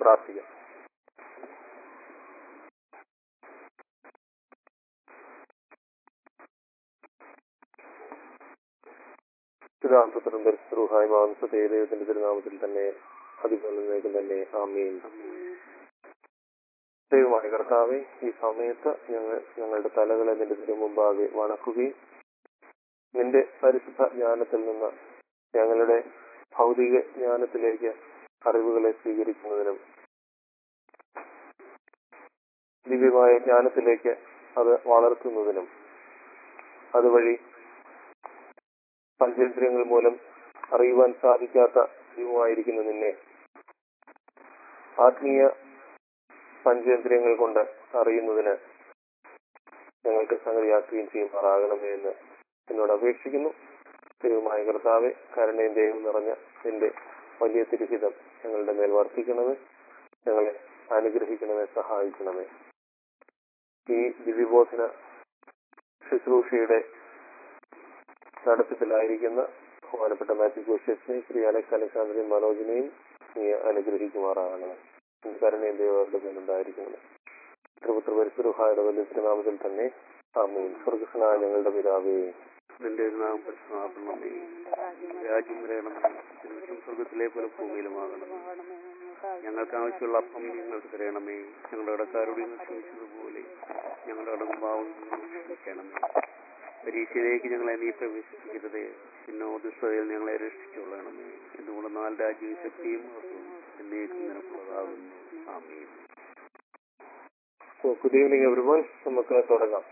പ്രാർത്ഥിക്കാം പിതാന്തത്തിനും പരിശുദ്ധമായ മാംസത്തെ ദൈവത്തിന്റെ തിരുനാമത്തിൽ തന്നെ അതികൊല്ലുന്നേക്കും തന്നെ ആമീൻ ദൈവമായ കർത്താവെ ഈ സമയത്ത് ഞങ്ങൾ ഞങ്ങളുടെ തലകളെ നിന്റെ തിരുമുമ്പാകെ വണക്കുകയും നിന്റെ പരിശുദ്ധ ജ്ഞാനത്തിൽ നിന്ന് ഞങ്ങളുടെ ഭൗതിക ജ്ഞാനത്തിലേക്ക് അറിവുകളെ സ്വീകരിക്കുന്നതിനും ദിവ്യമായ ജ്ഞാനത്തിലേക്ക് അത് വളർത്തുന്നതിനും അതുവഴി പഞ്ചേന്ദ്രിയങ്ങൾ മൂലം അറിയുവാൻ സാധിക്കാത്ത ദൈവമായിരിക്കുന്ന നിന്നെ ആത്മീയ പഞ്ചേന്ദ്രിയങ്ങൾ കൊണ്ട് അറിയുന്നതിന് ഞങ്ങൾക്ക് സംഗതിയാക്കുകയും ചെയ്യുമാറാകണമേ എന്ന് എന്നോട് അപേക്ഷിക്കുന്നു ദൈവമായ കർത്താവെ കരുണയും ദൈവം നിറഞ്ഞ നിന്റെ വലിയ തിരുഹിതം ഞങ്ങളുടെ മേൽ വർദ്ധിക്കണമേ ഞങ്ങളെ അനുഗ്രഹിക്കണമേ സഹായിക്കണമേ ഈ ദിവ്യബോധന ശുശ്രൂഷയുടെ നടത്തിപ്പിലായിരിക്കുന്ന ബഹുമാനപ്പെട്ട മാത്യു കോഷ്യസിനെ ശ്രീ അലക്സ് അലക്സാണ്ടറിയും മനോജിനെയും നീ അനുഗ്രഹിക്കുമാറാകണമേ കരുണയും ദൈവങ്ങളുടെ മേലുണ്ടായിരിക്കുന്നത് ത്രിപുത്ര പരിസുരുഹായുടെ വലിയ തിരുനാമത്തിൽ തന്നെ ആമീൻ സ്വർഗസ്നായ ഞങ്ങളുടെ പിതാവേ നിന്റെ നാം പരിശുദ്ധമാക്കണമേ രാജ്യം വരയണമേ തിരുവശം സ്വർഗത്തിലെ പോലെ ഭൂമിയിലുമാകണം ഞങ്ങൾക്ക് ആവശ്യമുള്ള അപ്പം ഞങ്ങൾക്ക് തരണമേ ഞങ്ങളുടെ കടക്കാരോട് ഇന്ന് ക്ഷമിച്ചതുപോലെ ഞങ്ങളുടെ കടമ്പാവും ക്ഷമിക്കണമേ പരീക്ഷയിലേക്ക് ഞങ്ങളെ നീ പ്രവേശിപ്പിക്കരുതേ പിന്നെ ദുഷ്ടതയിൽ ഞങ്ങളെ രക്ഷിച്ചുകൊള്ളണമേ എന്തുകൊണ്ട് നാല് രാജ്യവും ശക്തിയും എന്നേക്കും നിനക്കുള്ളതാകുന്നു ആമീൻ ഗുഡ് ഈവനിങ് എവറിവൺ നമുക്ക് തുടങ്ങാം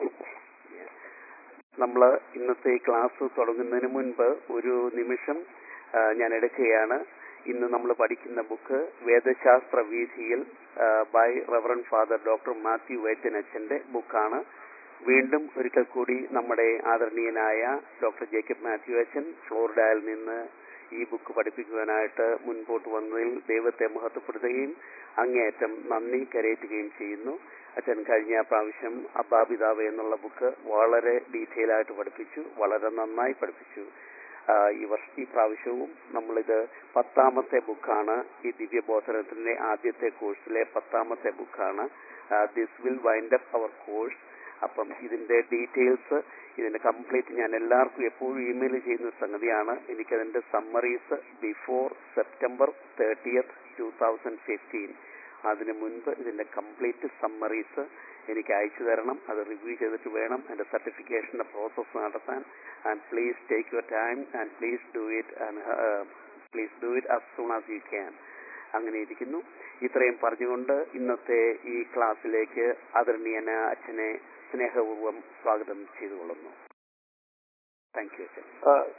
നമ്മൾ ഇന്നത്തെ ഈ ക്ലാസ് തുടങ്ങുന്നതിന് മുൻപ് ഒരു നിമിഷം ആ, ഞാൻ എടുക്കുകയാണ് ഇന്ന് നമ്മൾ പഠിക്കുന്ന ബുക്ക് വേദശാസ്ത്ര വീഥിയിൽ by reverend father doctor Mathew വേറ്റനച്ചന്റെ ബുക്കാണ് വീണ്ടും ഒരിക്കൽ കൂടി നമ്മുടെ ആദരണീയനായ ഡോക്ടർ ജേക്കബ് മാത്യു അച്ഛൻ ഫ്ലോറിഡയിൽ നിന്ന് ഈ ബുക്ക് പഠിപ്പിക്കുവാനായിട്ട് മുൻപോട്ട് വന്നതിൽ ദൈവത്തെ മഹത്വപ്പെടുത്തുകയും അങ്ങേയറ്റം നന്ദി കരയറ്റുകയും ചെയ്യുന്നു അച്ഛൻ കഴിഞ്ഞ പ്രാവശ്യം അബ്ബാബിതാവ് എന്നുള്ള ബുക്ക് വളരെ ഡീറ്റെയിൽ ആയിട്ട് പഠിപ്പിച്ചു വളരെ നന്നായി പഠിപ്പിച്ചു ആ, ഈ വർഷ ഈ പ്രാവശ്യവും നമ്മളിത് പത്താമത്തെ ബുക്കാണ് ഈ ദിവ്യബോധനത്തിന്റെ ആദ്യത്തെ കോഴ്സിലെ പത്താമത്തെ ബുക്കാണ് this will wind up our course അപ്പം ഇതിന്റെ ഡീറ്റെയിൽസ് ഇതിന്റെ കംപ്ലീറ്റ് ഞാൻ എല്ലാവർക്കും എപ്പോഴും ഇമെയിൽ ചെയ്യുന്ന സംഗതിയാണ് എനിക്കതിന്റെ summaries before September thirtieth two thousand fifteen അതിന് മുൻപ് ഇതിന്റെ കംപ്ലീറ്റ് സമ്മറീസ് എനിക്ക് അയച്ചു തരണം അത് റിവ്യൂ ചെയ്തിട്ട് വേണം എന്റെ സർട്ടിഫിക്കേഷന്റെ പ്രോസസ്സ് നടത്താൻ and please take your time and please do it and please do it as soon as you can അങ്ങനെ ഇരിക്കുന്നു ഇത്രയും പറഞ്ഞുകൊണ്ട് ഇന്നത്തെ ഈ ക്ലാസ്സിലേക്ക് ആദരണീയന അച്ഛനെ സ്നേഹപൂർവ്വം സ്വാഗതം ചെയ്തുകൊള്ളുന്നു താങ്ക് യു അച്ഛൻ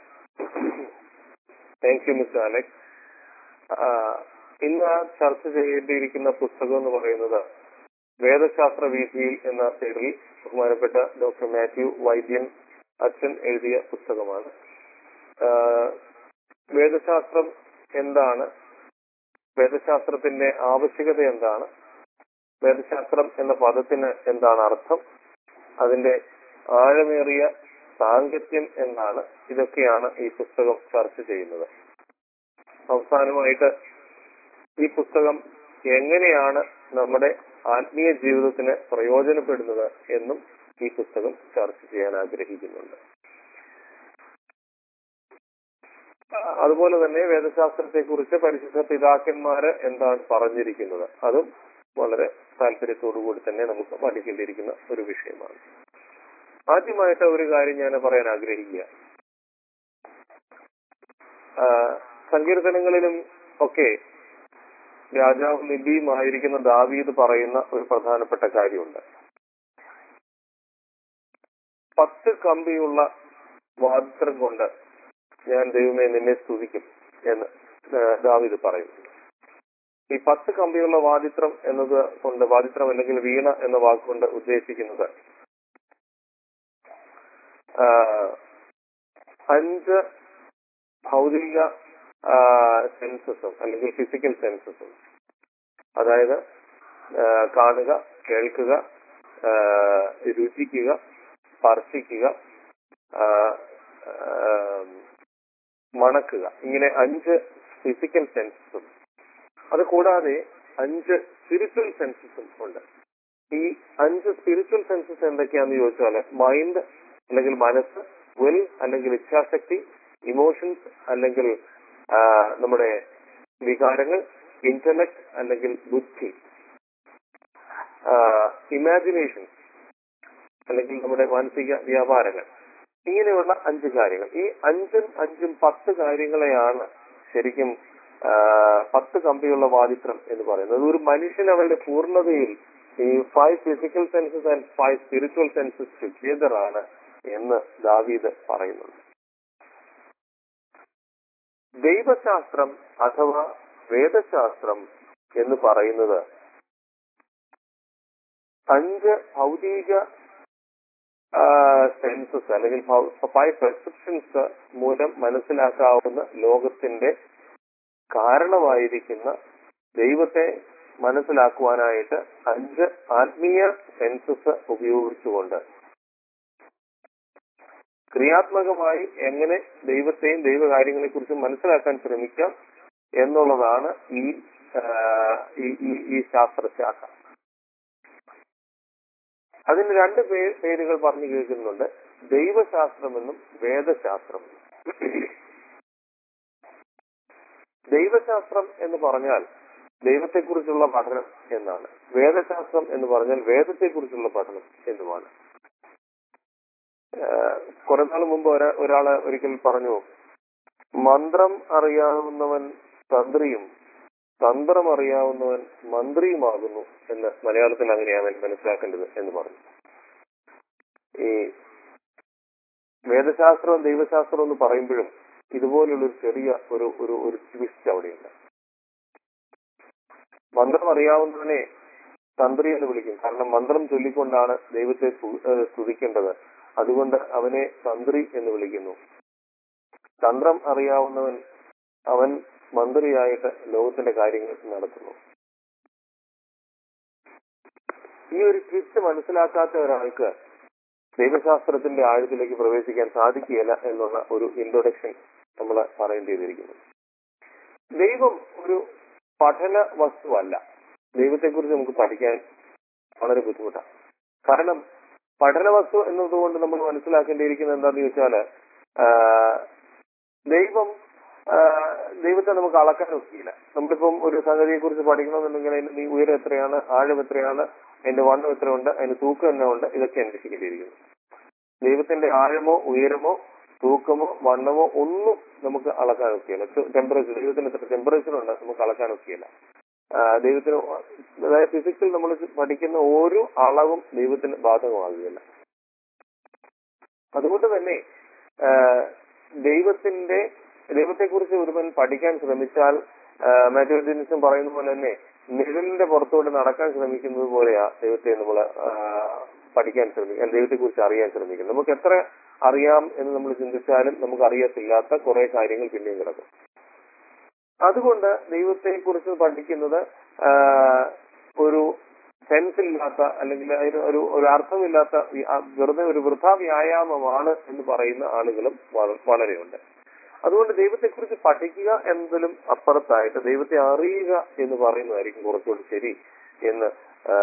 താങ്ക് യു മിസ്റ്റർ അലക്സ് ആ, ഇന്ന് ചർച്ച ചെയ്യേണ്ടിയിരിക്കുന്ന പുസ്തകം എന്ന് പറയുന്നത് വേദശാസ്ത്ര വീഥിയിൽ എന്ന പേരിൽ ബഹുമാനപ്പെട്ട ഡോക്ടർ മാത്യു വൈദ്യൻ അച്ഛൻ എഴുതിയ പുസ്തകമാണ് ആ, വേദശാസ്ത്രം എന്താണ് വേദശാസ്ത്രത്തിന്റെ ആവശ്യകത എന്താണ് വേദശാസ്ത്രം എന്ന പദത്തിന് എന്താണ് അർത്ഥം അതിന്റെ ആഴമേറിയ സാങ്കത്യം എന്താണ് ഇതൊക്കെയാണ് ഈ പുസ്തകം ചർച്ച ചെയ്യുന്നത് അവസാനമായിട്ട് ഈ പുസ്തകം എങ്ങനെയാണ് നമ്മുടെ ആത്മീയ ജീവിതത്തിന് പ്രയോജനപ്പെടുന്നത് എന്നും ഈ പുസ്തകം ചർച്ച ചെയ്യാൻ ആഗ്രഹിക്കുന്നുണ്ട് ആ, അതുപോലെ തന്നെ വേദശാസ്ത്രത്തെ കുറിച്ച് പരിശുദ്ധ പിതാക്കന്മാര് എന്താണ് പറഞ്ഞിരിക്കുന്നത് അതും വളരെ താല്പര്യത്തോടു കൂടി തന്നെ നമുക്ക് പഠിക്കേണ്ടിയിരിക്കുന്ന ഒരു വിഷയമാണ് ആദ്യമായിട്ട് ഒരു കാര്യം ഞാൻ പറയാൻ ആഗ്രഹിക്കുക ആ, സങ്കീർത്തനങ്ങളിലും ഒക്കെ രാജാവും നിബിയുമായിരിക്കുന്ന ദാവീദ് പറയുന്ന ഒരു പ്രധാനപ്പെട്ട കാര്യമുണ്ട് പത്ത് കമ്പിയുള്ള വാദ്രം കൊണ്ട് ഞാൻ ദൈവമേ നിന്നെ സ്തുതിക്കും എന്ന് ആ, ദാവീദ് പറയുന്നു ഈ പത്ത് കമ്പിയുള്ള വാദിത്രം എന്നത് കൊണ്ട് വാദിത്രം അല്ലെങ്കിൽ വീണ എന്ന വാക്കുകൊണ്ട് ഉദ്ദേശിക്കുന്നത് ആ, അഞ്ച് ഭൗതിക സെൻസസും അല്ലെങ്കിൽ ഫിസിക്കൽ സെൻസസും അതായത് ആ, കാണുക കേൾക്കുക ആ, രുചിക്കുക സ്പർശിക്കുക ആ, ആ, മണക്കുക ഇങ്ങനെ അഞ്ച് ഫിസിക്കൽ സെൻസസും അത് കൂടാതെ അഞ്ച് സ്പിരിച്വൽ സെൻസസും ഉണ്ട് ഈ അഞ്ച് സ്പിരിച്വൽ സെൻസസ് എന്തൊക്കെയാന്ന് ചോദിച്ചാൽ മൈൻഡ് അല്ലെങ്കിൽ മനസ്സ് വിൽ അല്ലെങ്കിൽ ഇച്ഛാശക്തി ഇമോഷൻസ് അല്ലെങ്കിൽ ആ, നമ്മുടെ വികാരങ്ങൾ ഇന്റലക്ട് അല്ലെങ്കിൽ ബുദ്ധി ഇമാജിനേഷൻ അല്ലെങ്കിൽ നമ്മുടെ മാനസിക വ്യാപാരങ്ങൾ ഇങ്ങനെയുള്ള അഞ്ച് കാര്യങ്ങൾ ഈ അഞ്ചും അഞ്ചും പത്ത് കാര്യങ്ങളെയാണ് ശരിക്കും ആ, പത്ത് കമ്പിയുള്ള വാദിത്രം എന്ന് പറയുന്നത് ഒരു മനുഷ്യൻ അവരുടെ പൂർണ്ണതയിൽ ഈ five physical senses and five spiritual senses together ആണ് എന്ന് ദാവീദ് പറയുന്നുണ്ട് ദൈവശാസ്ത്രം അഥവാ വേദശാസ്ത്രം എന്ന് പറയുന്നത് അഞ്ച് ഭൗതിക സെൻസസ് അല്ലെങ്കിൽ ഫൈവ് പെർസെപ്ഷൻസ് മൂലം മനസ്സിലാക്കാവുന്ന ലോകത്തിന്റെ കാരണമായിരിക്കുന്ന ദൈവത്തെ മനസ്സിലാക്കുവാനായിട്ട് അഞ്ച് ആത്മീയ സെൻസസ് ഉപയോഗിച്ചുകൊണ്ട് ക്രിയാത്മകമായി എങ്ങനെ ദൈവത്തെയും ദൈവകാര്യങ്ങളെ കുറിച്ചും മനസ്സിലാക്കാൻ ശ്രമിക്കാം എന്നുള്ളതാണ് ഈ ആ, ഈ- ഈ- ഈ ശാസ്ത്രശാഖ അതിന് രണ്ട് പേ- പേരുകൾ പറഞ്ഞു കേൾക്കുന്നുണ്ട് ദൈവശാസ്ത്രമെന്നും വേദശാസ്ത്രമെന്നും ദൈവശാസ്ത്രം എന്ന് പറഞ്ഞാൽ ദൈവത്തെക്കുറിച്ചുള്ള പഠനം എന്നാണ് വേദശാസ്ത്രം എന്ന് പറഞ്ഞാൽ വേദത്തെക്കുറിച്ചുള്ള പഠനം എന്നുമാണ് ഏഹ് കുറെ നാൾ മുമ്പ് ഒരാ- ഒരാള് ഒരിക്കൽ പറഞ്ഞു മന്ത്രം അറിയാവുന്നവൻ തന്ത്രിയും തന്ത്രം അറിയാവുന്നവൻ മന്ത്രിയുമാകുന്നു എന്ന് മലയാളത്തിൽ അങ്ങനെയാണ് മനസ്സിലാക്കേണ്ടത് എന്ന് പറഞ്ഞു ഈ വേദശാസ്ത്രവും ദൈവശാസ്ത്രവും എന്ന് പറയുമ്പോഴും ഇതുപോലുള്ള ഒരു ചെറിയ ഒരു ഒരു ഒരു ട്വിസ്റ്റ് അവിടെയുണ്ട് മന്ത്രം അറിയാവുന്നവനെ തന്ത്രി എന്ന് വിളിക്കും കാരണം മന്ത്രം ചൊല്ലിക്കൊണ്ടാണ് ദൈവത്തെ സ്തു- ഏഹ് സ്തുതിക്കേണ്ടത് അതുകൊണ്ട് അവനെ തന്ത്രി എന്ന് വിളിക്കുന്നു തന്ത്രം അറിയാവുന്നവൻ അവൻ മന്ത്രിയായിട്ട് ലോകത്തിന്റെ കാര്യങ്ങൾ നടത്തുന്നു ഈ ഒരു ട്വിസ്റ്റ് മനസ്സിലാക്കാത്ത ഒരാൾക്ക് ദൈവശാസ്ത്രത്തിന്റെ ആഴത്തിലേക്ക് പ്രവേശിക്കാൻ സാധിക്കുകയില്ല എന്നുള്ള ഒരു ഇൻട്രൊഡക്ഷൻ നമ്മൾ പറയേണ്ടിയിരിക്കുന്നു ദൈവം ഒരു പഠന വസ്തുവല്ല ദൈവത്തെക്കുറിച്ച് നമുക്ക് പഠിക്കാൻ വളരെ ബുദ്ധിമുട്ടാണ് കാരണം പഠന വസ്തു എന്നതുകൊണ്ട് നമ്മൾ മനസ്സിലാക്കേണ്ടിയിരിക്കുന്നത് എന്താണെന്ന് ചോദിച്ചാല് ആ, ദൈവം ആ, ദൈവത്തെ നമുക്ക് അളക്കാൻ ഒക്കിയില്ല നമ്മളിപ്പം ഒരു സംഗതിയെ കുറിച്ച് പഠിക്കണമെന്നുണ്ടെങ്കിൽ അതിന്റെ നീ ഉയരം എത്രയാണ് ആഴം എത്രയാണ് അതിന്റെ വണ്ണം എത്രയുണ്ട് അതിന്റെ തൂക്കം എന്നാ ഉണ്ട് ഇതൊക്കെ അന്വേഷിക്കേണ്ടിയിരിക്കുന്നു ദൈവത്തിന്റെ ആഴമോ ഉയരമോ തൂക്കമോ വണ്ണമോ ഒന്നും നമുക്ക് അളക്കാൻ ഒക്കെയില്ല ടെമ്പറേച്ചർ ദൈവത്തിന് എത്ര ടെമ്പറേച്ചർ ഉണ്ട് നമുക്ക് അളക്കാൻ ഒക്കെയില്ല ആ, ദൈവത്തിന് അതായത് ഫിസിക്സിൽ നമ്മൾ പഠിക്കുന്ന ഓരോ അളവും ദൈവത്തിന് ബാധകമാകുകയില്ല അതുകൊണ്ട് തന്നെ ആ, ദൈവത്തിന്റെ ദൈവത്തെക്കുറിച്ച് ഒരുവൻ പഠിക്കാൻ ശ്രമിച്ചാൽ മാത്തമാറ്റിക്സും പറയുന്ന പോലെ തന്നെ നിഴലിന്റെ പുറത്തോട്ട് നടക്കാൻ ശ്രമിക്കുന്നത് പോലെയാ ദൈവത്തെ നമ്മൾ പഠിക്കാൻ ശ്രമിക്കുക ദൈവത്തെ കുറിച്ച് അറിയാൻ ശ്രമിക്കുന്നത് നമുക്ക് എത്ര അറിയാം എന്ന് നമ്മൾ ചിന്തിച്ചാലും നമുക്ക് അറിയത്തില്ലാത്ത കുറെ കാര്യങ്ങൾ പിന്നെയും കിടക്കും അതുകൊണ്ട് ദൈവത്തെ കുറിച്ച് പഠിക്കുന്നത് ആ, ഒരു സെൻസില്ലാത്ത അല്ലെങ്കിൽ അതിന് ഒരു ഒരു അർത്ഥമില്ലാത്ത വി- ആ വെറുതെ ഒരു വൃഥാ വ്യായാമമാണ് എന്ന് പറയുന്ന ആളുകളും വള- വളരെയുണ്ട് അതുകൊണ്ട് ദൈവത്തെക്കുറിച്ച് പഠിക്കുക എന്നതിലും അപ്പുറത്തായിട്ട് ദൈവത്തെ അറിയുക എന്ന് പറയുന്നതായിരിക്കും കുറച്ചുകൂടി ശരി എന്ന് ആ,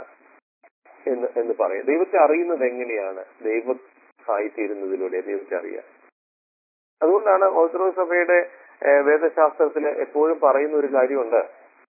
എന്ന് എന്ന് പറയും ദൈവത്തെ അറിയുന്നത് എങ്ങനെയാണ് ദൈവം ആയിത്തീരുന്നതിലൂടെ ദൈവത്തെ അറിയുക അതുകൊണ്ടാണ് ഓർത്തഡോക്സ് സഭയുടെ ഏഹ്, വേദശാസ്ത്രത്തില് എപ്പോഴും പറയുന്ന ഒരു കാര്യമുണ്ട്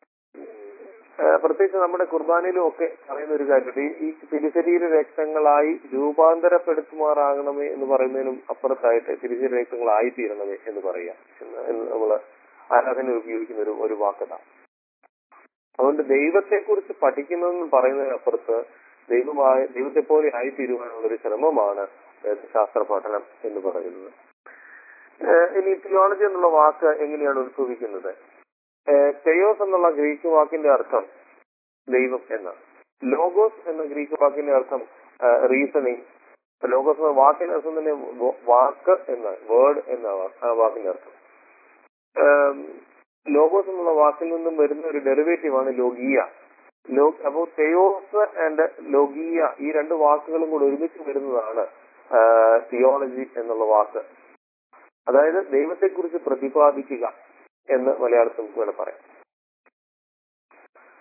ഏഹ്, പ്രത്യേകിച്ച് നമ്മുടെ കുർബാനയിലും ഒക്കെ പറയുന്ന ഒരു കാര്യമുണ്ട് ഈ- ഈ തിരുശരീര രക്തങ്ങളായി രൂപാന്തരപ്പെടുത്തുമാറാകണമേ എന്ന് പറയുന്നതിനും അപ്പുറത്തായിട്ട് തിരുശരീര രക്തങ്ങളായി തീരണമേ എന്ന് പറയുക എന്ന് എന്ന് നമ്മള് ആരാധന ഉപയോഗിക്കുന്ന ഒരു ഒരു വാക്കതാണ് അതുകൊണ്ട് ദൈവത്തെക്കുറിച്ച് പഠിക്കുന്നതെന്ന് പറയുന്നതിനപ്പുറത്ത് ദൈവമായ ദൈവത്തെ പോലെ ആയിത്തീരുവാനുള്ള ഒരു ശ്രമമാണ് വേദശാസ്ത്ര പഠനം എന്ന് പറയുന്നത് ഏഹ് ഇനി തിയോളജി എന്നുള്ള വാക്ക് എങ്ങനെയാണ് ഉത്ഭവിക്കുന്നത് തെയോസ് എന്നുള്ള ഗ്രീക്ക് വാക്കിന്റെ അർത്ഥം ദൈവം എന്നാണ് ലോഗോസ് എന്ന ഗ്രീക്ക് വാക്കിന്റെ അർത്ഥം റീസണിങ് ലോഗോസ് എന്ന വാക്കിന്റെ അർത്ഥം തന്നെ വ- വാക്ക് എന്ന വേർഡ് എന്ന വാ- ആ വാക്കിന്റെ അർത്ഥം ഏം, ലോഗോസ് എന്നുള്ള വാക്കിൽ നിന്നും വരുന്ന ഒരു ഡെറിവേറ്റീവ് ആണ് ലോഗിയ ലോ അപ്പോൾ തെയോസ് ആൻഡ് ലോഗിയ ഈ രണ്ട് വാക്കുകളും കൂടെ ഒരുമിച്ച് വരുന്നതാണ് തിയോളജി എന്നുള്ള വാക്ക് അതായത് ദൈവത്തെക്കുറിച്ച് പ്രതിപാദിക്കുക എന്ന് മലയാളത്തിൽ നമുക്ക് വേണം പറയാം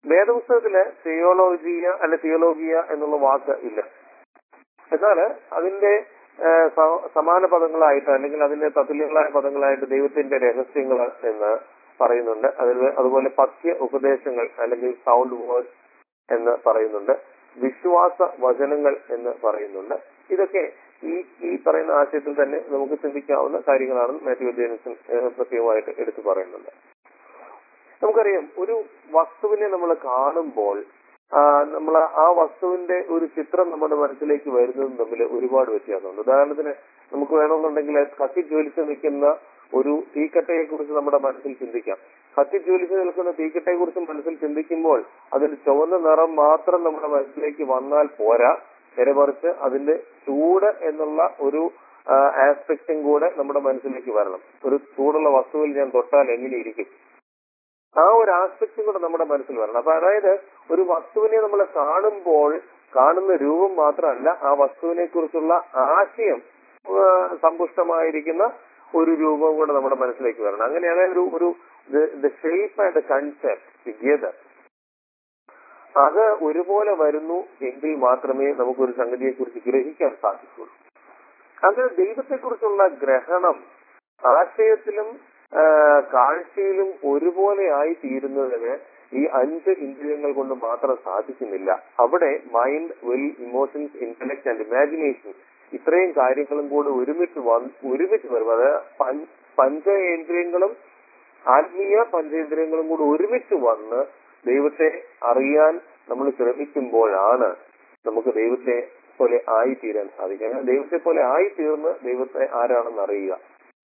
വേദപുസ്തകത്തില് തിയോളോജിയ അല്ലെ തിയോളോഗിയ എന്നുള്ള വാക്ക് ഇല്ല എന്നാല് അതിന്റെ ആ, സ- സമാന പദങ്ങളായിട്ട് അല്ലെങ്കിൽ അതിന്റെ തത്തുല്യങ്ങളായ പദങ്ങളായിട്ട് ദൈവത്തിന്റെ രഹസ്യങ്ങൾ എന്ന് പറയുന്നുണ്ട് അതിൽ അതുപോലെ പഥ്യ ഉപദേശങ്ങൾ അല്ലെങ്കിൽ സൗണ്ട് വേർഡ്സ് എന്ന് പറയുന്നുണ്ട് വിശ്വാസ വചനങ്ങൾ എന്ന് പറയുന്നുണ്ട് ഇതൊക്കെ ഈ ഈ പറയുന്ന ആശയത്തിൽ തന്നെ നമുക്ക് ചിന്തിക്കാവുന്ന കാര്യങ്ങളാണെന്ന് മാത്യു ജെയിംസൺ ഏഹ്, പ്രത്യേകമായിട്ട് എടുത്തു പറയുന്നുണ്ട് നമുക്കറിയാം ഒരു വസ്തുവിനെ നമ്മൾ കാണുമ്പോൾ നമ്മൾ ആ വസ്തുവിന്റെ ഒരു ചിത്രം നമ്മുടെ മനസ്സിലേക്ക് വരുന്നതും തമ്മിൽ ഒരുപാട് വ്യത്യാസമുണ്ട് ഉദാഹരണത്തിന് നമുക്ക് വേണമെന്നുണ്ടെങ്കിൽ കത്തി ജ്വലിച്ച് നിൽക്കുന്ന ഒരു തീക്കട്ടയെ കുറിച്ച് നമ്മുടെ മനസ്സിൽ ചിന്തിക്കാം കത്തി ജ്വലിച്ച് നിൽക്കുന്ന തീക്കട്ടയെ കുറിച്ച് മനസ്സിൽ ചിന്തിക്കുമ്പോൾ അതിൽ ചുവന്ന നിറം മാത്രം നമ്മുടെ മനസ്സിലേക്ക് വന്നാൽ പോരാ നേരെ മറിച്ച് അതിന്റെ ചൂട് എന്നുള്ള ഒരു ആസ്പെക്റ്റും കൂടെ നമ്മുടെ മനസ്സിലേക്ക് വരണം ഒരു ചൂടുള്ള വസ്തുവിൽ ഞാൻ തൊട്ടാൽ എങ്ങനെ ഇരിക്കും ആ ഒരു ആസ്പെക്റ്റും കൂടെ നമ്മുടെ മനസ്സിൽ വരണം അപ്പൊ അതായത് ഒരു വസ്തുവിനെ നമ്മൾ കാണുമ്പോൾ കാണുന്ന രൂപം മാത്രമല്ല ആ വസ്തുവിനെ കുറിച്ചുള്ള ആശയം ആ, സമ്പുഷ്ടമായിരിക്കുന്ന ഒരു രൂപം കൂടെ നമ്മുടെ മനസ്സിലേക്ക് വരണം അങ്ങനെയാണ് ഒരു ഒരു the shape and concept together അത് ഒരുപോലെ വരുന്നു എങ്കിൽ മാത്രമേ നമുക്കൊരു സംഗതിയെ കുറിച്ച് ഗ്രഹിക്കാൻ സാധിക്കുള്ളൂ അങ്ങനെ ദൈവത്തെക്കുറിച്ചുള്ള ഗ്രഹണം ആശയത്തിലും ആ, കാഴ്ചയിലും ഒരുപോലെ ആയി തീരുന്നതിന് ഈ അഞ്ച് ഇന്ദ്രിയങ്ങൾ കൊണ്ട് മാത്രം സാധിക്കുന്നില്ല അവിടെ mind will emotions intellect and imagination ഇത്രയും കാര്യങ്ങളും കൂടെ ഒരുമിച്ച് വന്ന് ഒരുമിച്ച് വരും അതായത് പഞ്ച- പഞ്ചേന്ദ്രിയങ്ങളും ആത്മീയ പഞ്ചേന്ദ്രിയങ്ങളും കൂടെ ഒരുമിച്ച് വന്ന് ദൈവത്തെ അറിയാൻ നമ്മൾ ശ്രമിക്കുമ്പോഴാണ് നമുക്ക് ദൈവത്തെ പോലെ ആയിത്തീരാൻ സാധിക്കുക അങ്ങനെ ദൈവത്തെ പോലെ ആയിത്തീർന്ന് ദൈവത്തെ ആരാണെന്ന് അറിയുക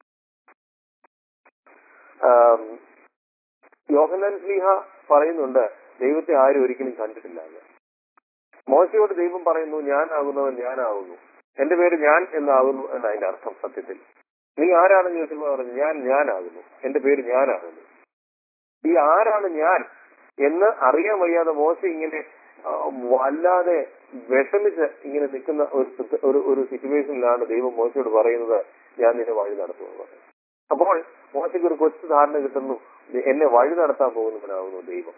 ആം, യോഹന്നാൻ സ്ലീഹ പറയുന്നുണ്ട് ദൈവത്തെ ആരും ഒരിക്കലും കണ്ടിട്ടില്ല എന്ന് മോശയോട് ദൈവം പറയുന്നു ഞാനാകുന്നവൻ ഞാനാകുന്നു എന്റെ പേര് ഞാൻ എന്നാകുന്നു എന്ന് അതിന്റെ അർത്ഥം സത്യത്തിൽ നീ ആരാണെന്ന് ചോദിച്ചപ്പോൾ പറഞ്ഞു ഞാൻ ഞാനാകുന്നു എന്റെ പേര് ഞാനാകുന്നു ഈ ആരാണ് ഞാൻ എന്ന് അറിയാൻ വയ്യാതെ മോശ ഇങ്ങനെ ആ, വല്ലാതെ വിഷമിച്ച് ഇങ്ങനെ നിൽക്കുന്ന ഒരു സിറ്റ- ഒരു ഒരു സിറ്റുവേഷനിലാണ് ദൈവം മോശയോട് പറയുന്നത് ഞാൻ നിന്നെ വഴി നടത്തുമെന്ന് പറയുന്നത് അപ്പോൾ മോശയ്ക്ക് ഒരു കൊച്ചു ധാരണ കിട്ടുന്നു എന്നെ വഴി നടത്താൻ പോകുന്നവനാകുന്നു ദൈവം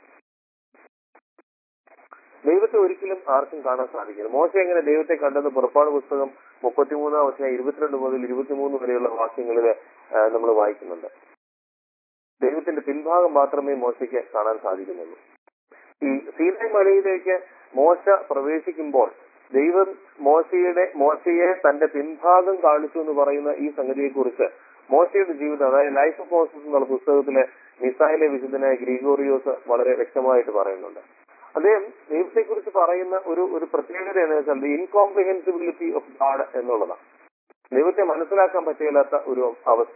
ദൈവത്തെ ഒരിക്കലും ആർക്കും കാണാൻ സാധിക്കില്ല മോശ എങ്ങനെ ദൈവത്തെ കണ്ടെന്ന് പുറപ്പാട് പുസ്തകം മുപ്പത്തിമൂന്നാം അധ്യായം ഇരുപത്തിരണ്ട് മുതൽ ഇരുപത്തിമൂന്ന് വരെയുള്ള വാക്യങ്ങളിൽ നമ്മൾ വായിക്കുന്നുണ്ട് ദൈവത്തിന്റെ പിൻഭാഗം മാത്രമേ മോശയ്ക്ക് കാണാൻ സാധിക്കുന്നുള്ളൂ ഈ സീനായ് മലയിലേക്ക് മോശ പ്രവേശിക്കുമ്പോൾ ദൈവം മോശയുടെ മോശയെ തന്റെ പിൻഭാഗം കാണിച്ചു എന്ന് പറയുന്ന ഈ സംഗതിയെക്കുറിച്ച് മോശയുടെ ജീവിതം അതായത് ലൈഫ് ഓഫ് മോസസ് എന്നുള്ള പുസ്തകത്തിലെ മിസൈലെ വിശുദ്ധനായ ഗ്രീഗോറിയോസ് വളരെ വ്യക്തമായിട്ട് പറയുന്നുണ്ട് അദ്ദേഹം ദൈവത്തെക്കുറിച്ച് പറയുന്ന ഒരു ഒരു പ്രത്യേകത എന്ന് വെച്ചാൽ ദി ഇൻകോംപ്രിഹെൻസിബിലിറ്റി ഓഫ് ഗാഡ് എന്നുള്ളതാണ് ദൈവത്തെ മനസ്സിലാക്കാൻ പറ്റില്ലാത്ത ഒരു അവസ്ഥ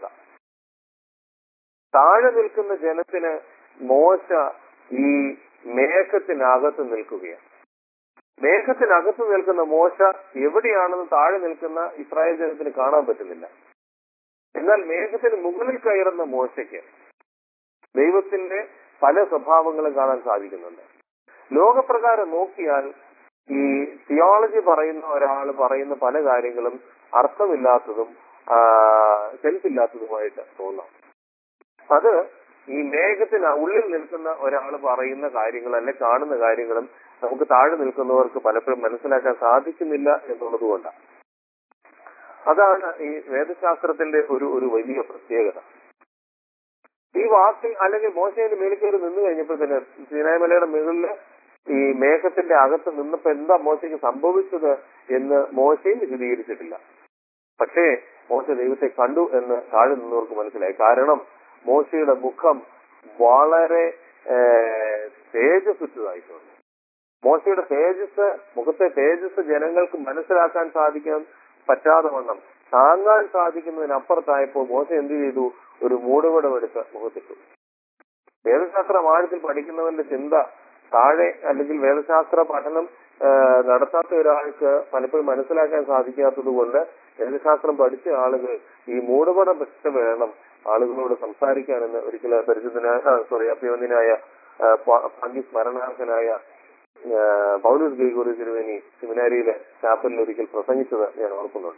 താഴെ നിൽക്കുന്ന ജനത്തിന് മോശ ഈ മേഘത്തിനകത്ത് നിൽക്കുകയാണ് മേഘത്തിനകത്ത് നിൽക്കുന്ന മോശ എവിടെയാണെന്ന് താഴെ നിൽക്കുന്ന ഇസ്രായേൽ ജനത്തിന് കാണാൻ പറ്റുന്നില്ല എന്നാൽ മേഘത്തിന് മുകളിൽ കയറുന്ന മോശയ്ക്ക് ദൈവത്തിന്റെ പല സ്വഭാവങ്ങളും കാണാൻ സാധിക്കുന്നുണ്ട് ലോകപ്രകാരം നോക്കിയാൽ ഈ തിയോളജി പറയുന്ന ഒരാൾ പറയുന്ന പല കാര്യങ്ങളും അർത്ഥമില്ലാത്തതും സെൻസ് ഇല്ലാത്തതുമായിട്ട് തോന്നാം അത് ഈ മേഘത്തിന് ഉള്ളിൽ നിൽക്കുന്ന ഒരാൾ പറയുന്ന കാര്യങ്ങൾ അല്ലെ കാണുന്ന കാര്യങ്ങളും നമുക്ക് താഴെ നിൽക്കുന്നവർക്ക് പലപ്പോഴും മനസ്സിലാക്കാൻ സാധിക്കുന്നില്ല എന്നുള്ളത് കൊണ്ടാണ് അതാണ് ഈ വേദശാസ്ത്രത്തിന്റെ ഒരു ഒരു വലിയ പ്രത്യേകത ഈ വാക്കിൽ അല്ലെങ്കിൽ മോശയുടെ മേളിൽ കയറി നിന്ന് കഴിഞ്ഞപ്പോൾ തന്നെ സീനായ്മലയുടെ മുകളില് ഈ മേഘത്തിന്റെ അകത്ത് നിന്നപ്പോ എന്താ മോശയ്ക്ക് സംഭവിച്ചത് എന്ന് മോശയും വിശദീകരിച്ചിട്ടില്ല പക്ഷേ മോശ ദൈവത്തെ കണ്ടു എന്ന് താഴെ നിന്നവർക്ക് മനസ്സിലായി കാരണം മോശയുടെ മുഖം വളരെ തേജസ്സുറ്റതായിട്ടുണ്ട് മോശയുടെ തേജസ് മുഖത്തെ തേജസ് ജനങ്ങൾക്ക് മനസ്സിലാക്കാൻ സാധിക്കാൻ പറ്റാതെ വണ്ണം താങ്ങാൻ സാധിക്കുന്നതിനപ്പുറത്തായപ്പോൾ മോശ എന്ത് ചെയ്തു ഒരു മൂടുപടമെടുത്ത് മുഖത്തിട്ടു വേദശാസ്ത്ര ആഴത്തിൽ പഠിക്കുന്നവന്റെ ചിന്ത താഴെ അല്ലെങ്കിൽ വേദശാസ്ത്ര പഠനം ആ, നടത്താത്ത ഒരാൾക്ക് പലപ്പോഴും മനസ്സിലാക്കാൻ സാധിക്കാത്തത് കൊണ്ട് വേദശാസ്ത്രം പഠിച്ച ആളുകൾ ഈ മൂടുപടം വെച്ച് വേണം ആളുകളോട് സംസാരിക്കാനെന്ന് ഒരിക്കൽ പരിശുദ്ധനായ സോറി അഭ്യവന്യനായ ഭാഗ്യ സ്മരണാർഹനായ ആ, പൗലൂസ് ഗ്രിഗോറി തിരുവേനി സെമിനാരിയിലെ ചാപ്പലിൽ ഒരിക്കൽ പ്രസംഗിച്ചത് ഞാൻ ഓർക്കുന്നുണ്ട്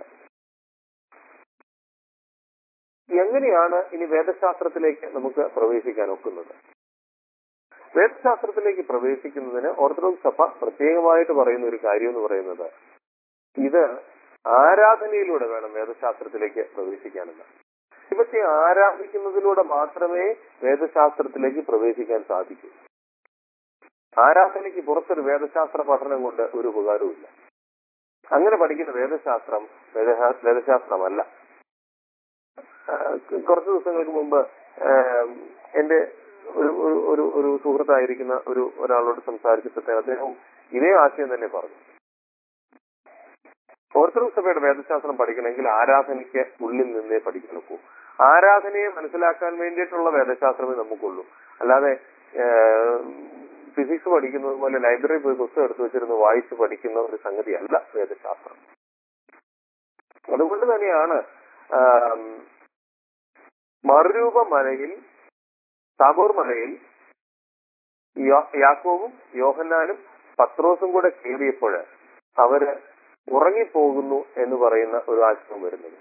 എങ്ങനെയാണ് ഇനി വേദശാസ്ത്രത്തിലേക്ക് നമുക്ക് പ്രവേശിക്കാൻ ഒക്കുന്നത് വേദശാസ്ത്രത്തിലേക്ക് പ്രവേശിക്കുന്നതിന് ഓർത്തഡോക്സ് സഭ പ്രത്യേകമായിട്ട് പറയുന്ന ഒരു കാര്യം എന്ന് പറയുന്നത് ഇത് ആരാധനയിലൂടെ വേണം വേദശാസ്ത്രത്തിലേക്ക് പ്രവേശിക്കാനെന്ന് ദൈവത്തെ ആരാധിക്കുന്നതിലൂടെ മാത്രമേ വേദശാസ്ത്രത്തിലേക്ക് പ്രവേശിക്കാൻ സാധിക്കൂ ആരാധനയ്ക്ക് പുറത്തൊരു വേദശാസ്ത്ര പഠനം കൊണ്ട് ഒരു ഉപകാരവുമില്ല അങ്ങനെ പഠിക്കുന്ന വേദശാസ്ത്രം വേദശാ- വേദശാസ്ത്രമല്ല ആ, കുറച്ച് ദിവസങ്ങൾക്ക് മുമ്പ് ആ, എന്റെ ഒരു ഒരു- ഒരു ഒരു സുഹൃത്തായിരിക്കുന്ന ഒരു ഒരാളോട് സംസാരിച്ചപ്പോൾ അദ്ദേഹം ഇതേ ആശയം തന്നെ പറഞ്ഞു ഓർത്തഡോക്സ് സഭയുടെ വേദശാസ്ത്രം പഠിക്കണമെങ്കിൽ ആരാധനയ്ക്ക് ഉള്ളിൽ നിന്നേ പഠിക്കണക്കൂ ആരാധനയെ മനസ്സിലാക്കാൻ വേണ്ടിയിട്ടുള്ള വേദശാസ്ത്രമേ നമുക്കുള്ളൂ അല്ലാതെ ഫിസിക്സ് പഠിക്കുന്നത് പോലെ ലൈബ്രറി പോയി പുസ്തകം എടുത്തു വെച്ചിരുന്ന് വായിച്ച് പഠിക്കുന്ന ഒരു സംഗതിയല്ല വേദശാസ്ത്രം അതുകൊണ്ട് തന്നെയാണ് ആം, മറുരൂപ മലയിൽ താബോർ മലയിൽ യോ- യാക്കോബും യോഹന്നാനും പത്രോസും കൂടെ കയറിയപ്പോൾ അവര് ഉറങ്ങിപ്പോകുന്നു എന്ന് പറയുന്ന ഒരു ആശയം വരുന്നത്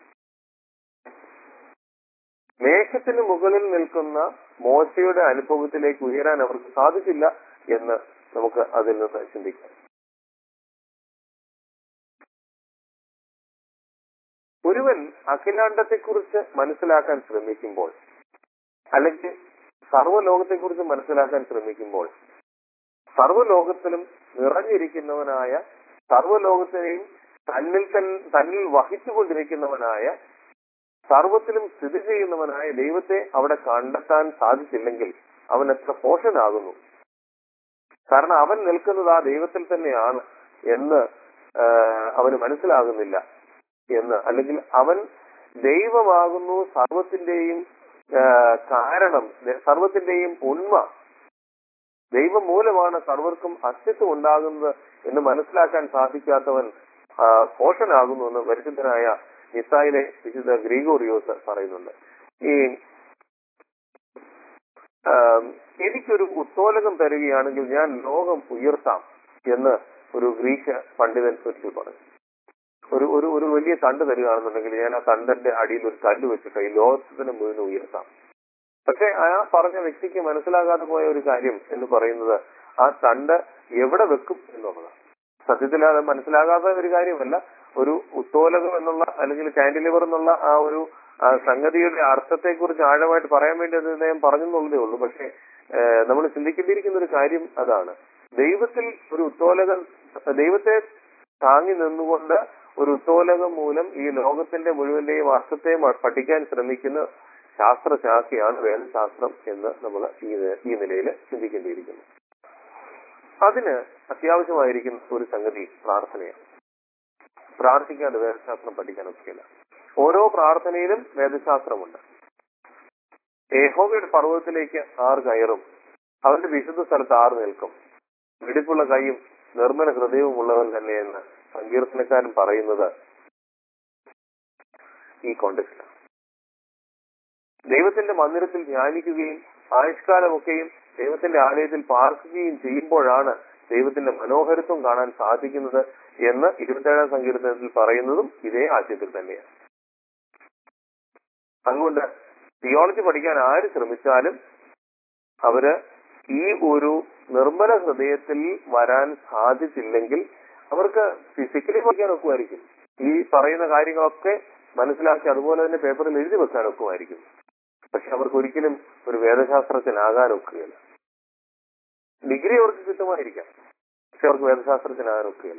മേഘത്തിന് മുകളിൽ നിൽക്കുന്ന മോശയുടെ അനുഭവത്തിലേക്ക് ഉയരാൻ അവർക്ക് സാധിച്ചില്ല എന്ന് നമുക്ക് അതിൽ നിന്ന് ചിന്തിക്കാം ഒരുവൻ അഖിലാണ്ടത്തെക്കുറിച്ച് മനസ്സിലാക്കാൻ ശ്രമിക്കുമ്പോൾ അല്ലെങ്കിൽ സർവ്വലോകത്തെക്കുറിച്ച് മനസ്സിലാക്കാൻ ശ്രമിക്കുമ്പോൾ സർവ്വലോകത്തിലും നിറഞ്ഞിരിക്കുന്നവനായ സർവ്വലോകത്തിനെയും തന്നിൽ തൻ തന്നിൽ വഹിച്ചുകൊണ്ടിരിക്കുന്നവനായ സർവത്തിലും സ്ഥിതി ചെയ്യുന്നവനായ ദൈവത്തെ അവിടെ കണ്ടെത്താൻ സാധിച്ചില്ലെങ്കിൽ അവൻ എത്ര പോഷനാകുന്നു കാരണം അവൻ നിൽക്കുന്നത് ആ ദൈവത്തിൽ തന്നെയാണ് എന്ന് ആ, അവന് മനസ്സിലാകുന്നില്ല എന്ന് അല്ലെങ്കിൽ അവൻ ദൈവമാകുന്നു സർവത്തിന്റെയും ആ, കാരണം സർവത്തിന്റെയും ഉണ്മ ദൈവം മൂലമാണ് സർവർക്കും അസ്തിത്വം ഉണ്ടാകുന്നത് എന്ന് മനസ്സിലാക്കാൻ സാധിക്കാത്തവൻ ആ, പോഷനാകുന്നു എന്ന് പരിശുദ്ധനായ നിസായിലെ വിശുദ്ധ ഗ്രീഗോറിയോസ് പറയുന്നുണ്ട് ഈ ആം, എനിക്കൊരു ഉത്തോലകം തരികയാണെങ്കിൽ ഞാൻ ലോകം ഉയർത്താം എന്ന് ഒരു ഗ്രീക്ക് പണ്ഡിതൻ ഒരിക്കൽ പറഞ്ഞു ഒരു ഒരു ഒരു വലിയ തണ്ട് തരികയാണെന്നുണ്ടെങ്കിൽ ഞാൻ ആ തണ്ടന്റെ അടിയിൽ ഒരു കല്ല് വെച്ചിട്ട് ഈ ലോകത്തിന് മുഴുവൻ ഉയർത്താം പക്ഷെ ആ പറഞ്ഞ വ്യക്തിക്ക് മനസ്സിലാകാതെ പോയ ഒരു കാര്യം എന്ന് പറയുന്നത് ആ തണ്ട് എവിടെ വെക്കും എന്നുള്ളതാണ് സത്യത്തിൽ അത് മനസ്സിലാകാത്ത ഒരു കാര്യമല്ല ഒരു ഉത്തോലകം എന്നുള്ള അല്ലെങ്കിൽ കാൻഡിലിവർ എന്നുള്ള ആ ഒരു ആ സംഗതിയുടെ അർത്ഥത്തെ കുറിച്ച് ആഴമായിട്ട് പറയാൻ വേണ്ടി അത് ഞാൻ പറഞ്ഞെന്നുള്ളതേ ഉള്ളൂ പക്ഷെ നമ്മൾ ചിന്തിക്കേണ്ടിയിരിക്കുന്ന ഒരു കാര്യം അതാണ് ദൈവത്തിൽ ഒരു ഉത്തോലകം ദൈവത്തെ താങ്ങി നിന്നുകൊണ്ട് ഒരു ഉത്തോലകം മൂലം ഈ ലോകത്തിന്റെ മുഴുവന്റെയും അർത്ഥത്തെ മ- പഠിക്കാൻ ശ്രമിക്കുന്ന ശാസ്ത്രശാഖയാണ് വേദശാസ്ത്രം എന്ന് നമ്മൾ ഈ നി- ഈ നിലയിൽ ചിന്തിക്കേണ്ടിയിരിക്കുന്നു അതിന് അത്യാവശ്യമായിരിക്കുന്ന ഒരു സംഗതി പ്രാർത്ഥനയാണ് പ്രാർത്ഥിക്കാതെ വേദശാസ്ത്രം പഠിക്കാൻ ഒക്കെയില്ല ഓരോ പ്രാർത്ഥനയിലും വേദശാസ്ത്രമുണ്ട് യഹോവയുടെ പർവ്വതത്തിലേക്ക് ആർ കയറും അവന്റെ വിശുദ്ധ സ്ഥലത്ത് ആർ നിൽക്കും വെടിപ്പുള്ള കൈയും നിർമ്മല ഹൃദയവും ഉള്ളവൻ തന്നെയെന്ന് സങ്കീർത്തനക്കാരൻ പറയുന്നത് ഈ കോണ്ടക്സ്റ്റിലാണ് ദൈവത്തിന്റെ മന്ദിരത്തിൽ ധ്യാനിക്കുകയും ആയുഷ്കാലമൊക്കെയും ദൈവത്തിന്റെ ആലയത്തിൽ പാർക്കുകയും ചെയ്യുമ്പോഴാണ് ദൈവത്തിന്റെ മനോഹരത്വം കാണാൻ സാധിക്കുന്നത് എന്ന് ഇരുപത്തേഴാം സങ്കീർത്തനത്തിൽ പറയുന്നതും ഇതേ ആശയത്തിൽ തന്നെയാണ് അതുകൊണ്ട് തിയോളജി പഠിക്കാൻ ആര് ശ്രമിച്ചാലും അവര് ഈ ഒരു നിർമ്മല ഹൃദയത്തിൽ വരാൻ സാധിച്ചില്ലെങ്കിൽ അവർക്ക് ഫിസിക്കലി പഠിക്കാൻ ഒക്കുമായിരിക്കും ഈ പറയുന്ന കാര്യങ്ങളൊക്കെ മനസ്സിലാക്കി അതുപോലെ തന്നെ പേപ്പറിൽ എഴുതി വെക്കാൻ ഒക്കുമായിരിക്കും പക്ഷെ അവർക്ക് ഒരിക്കലും ഒരു വേദശാസ്ത്രജ്ഞനാകാൻ ഒക്കുകയില്ല ഡിഗ്രി അവർക്ക് കിട്ടുമായിരിക്കാം പക്ഷെ അവർക്ക് വേദശാസ്ത്രജ്ഞനാകാൻ ഒക്കുകയില്ല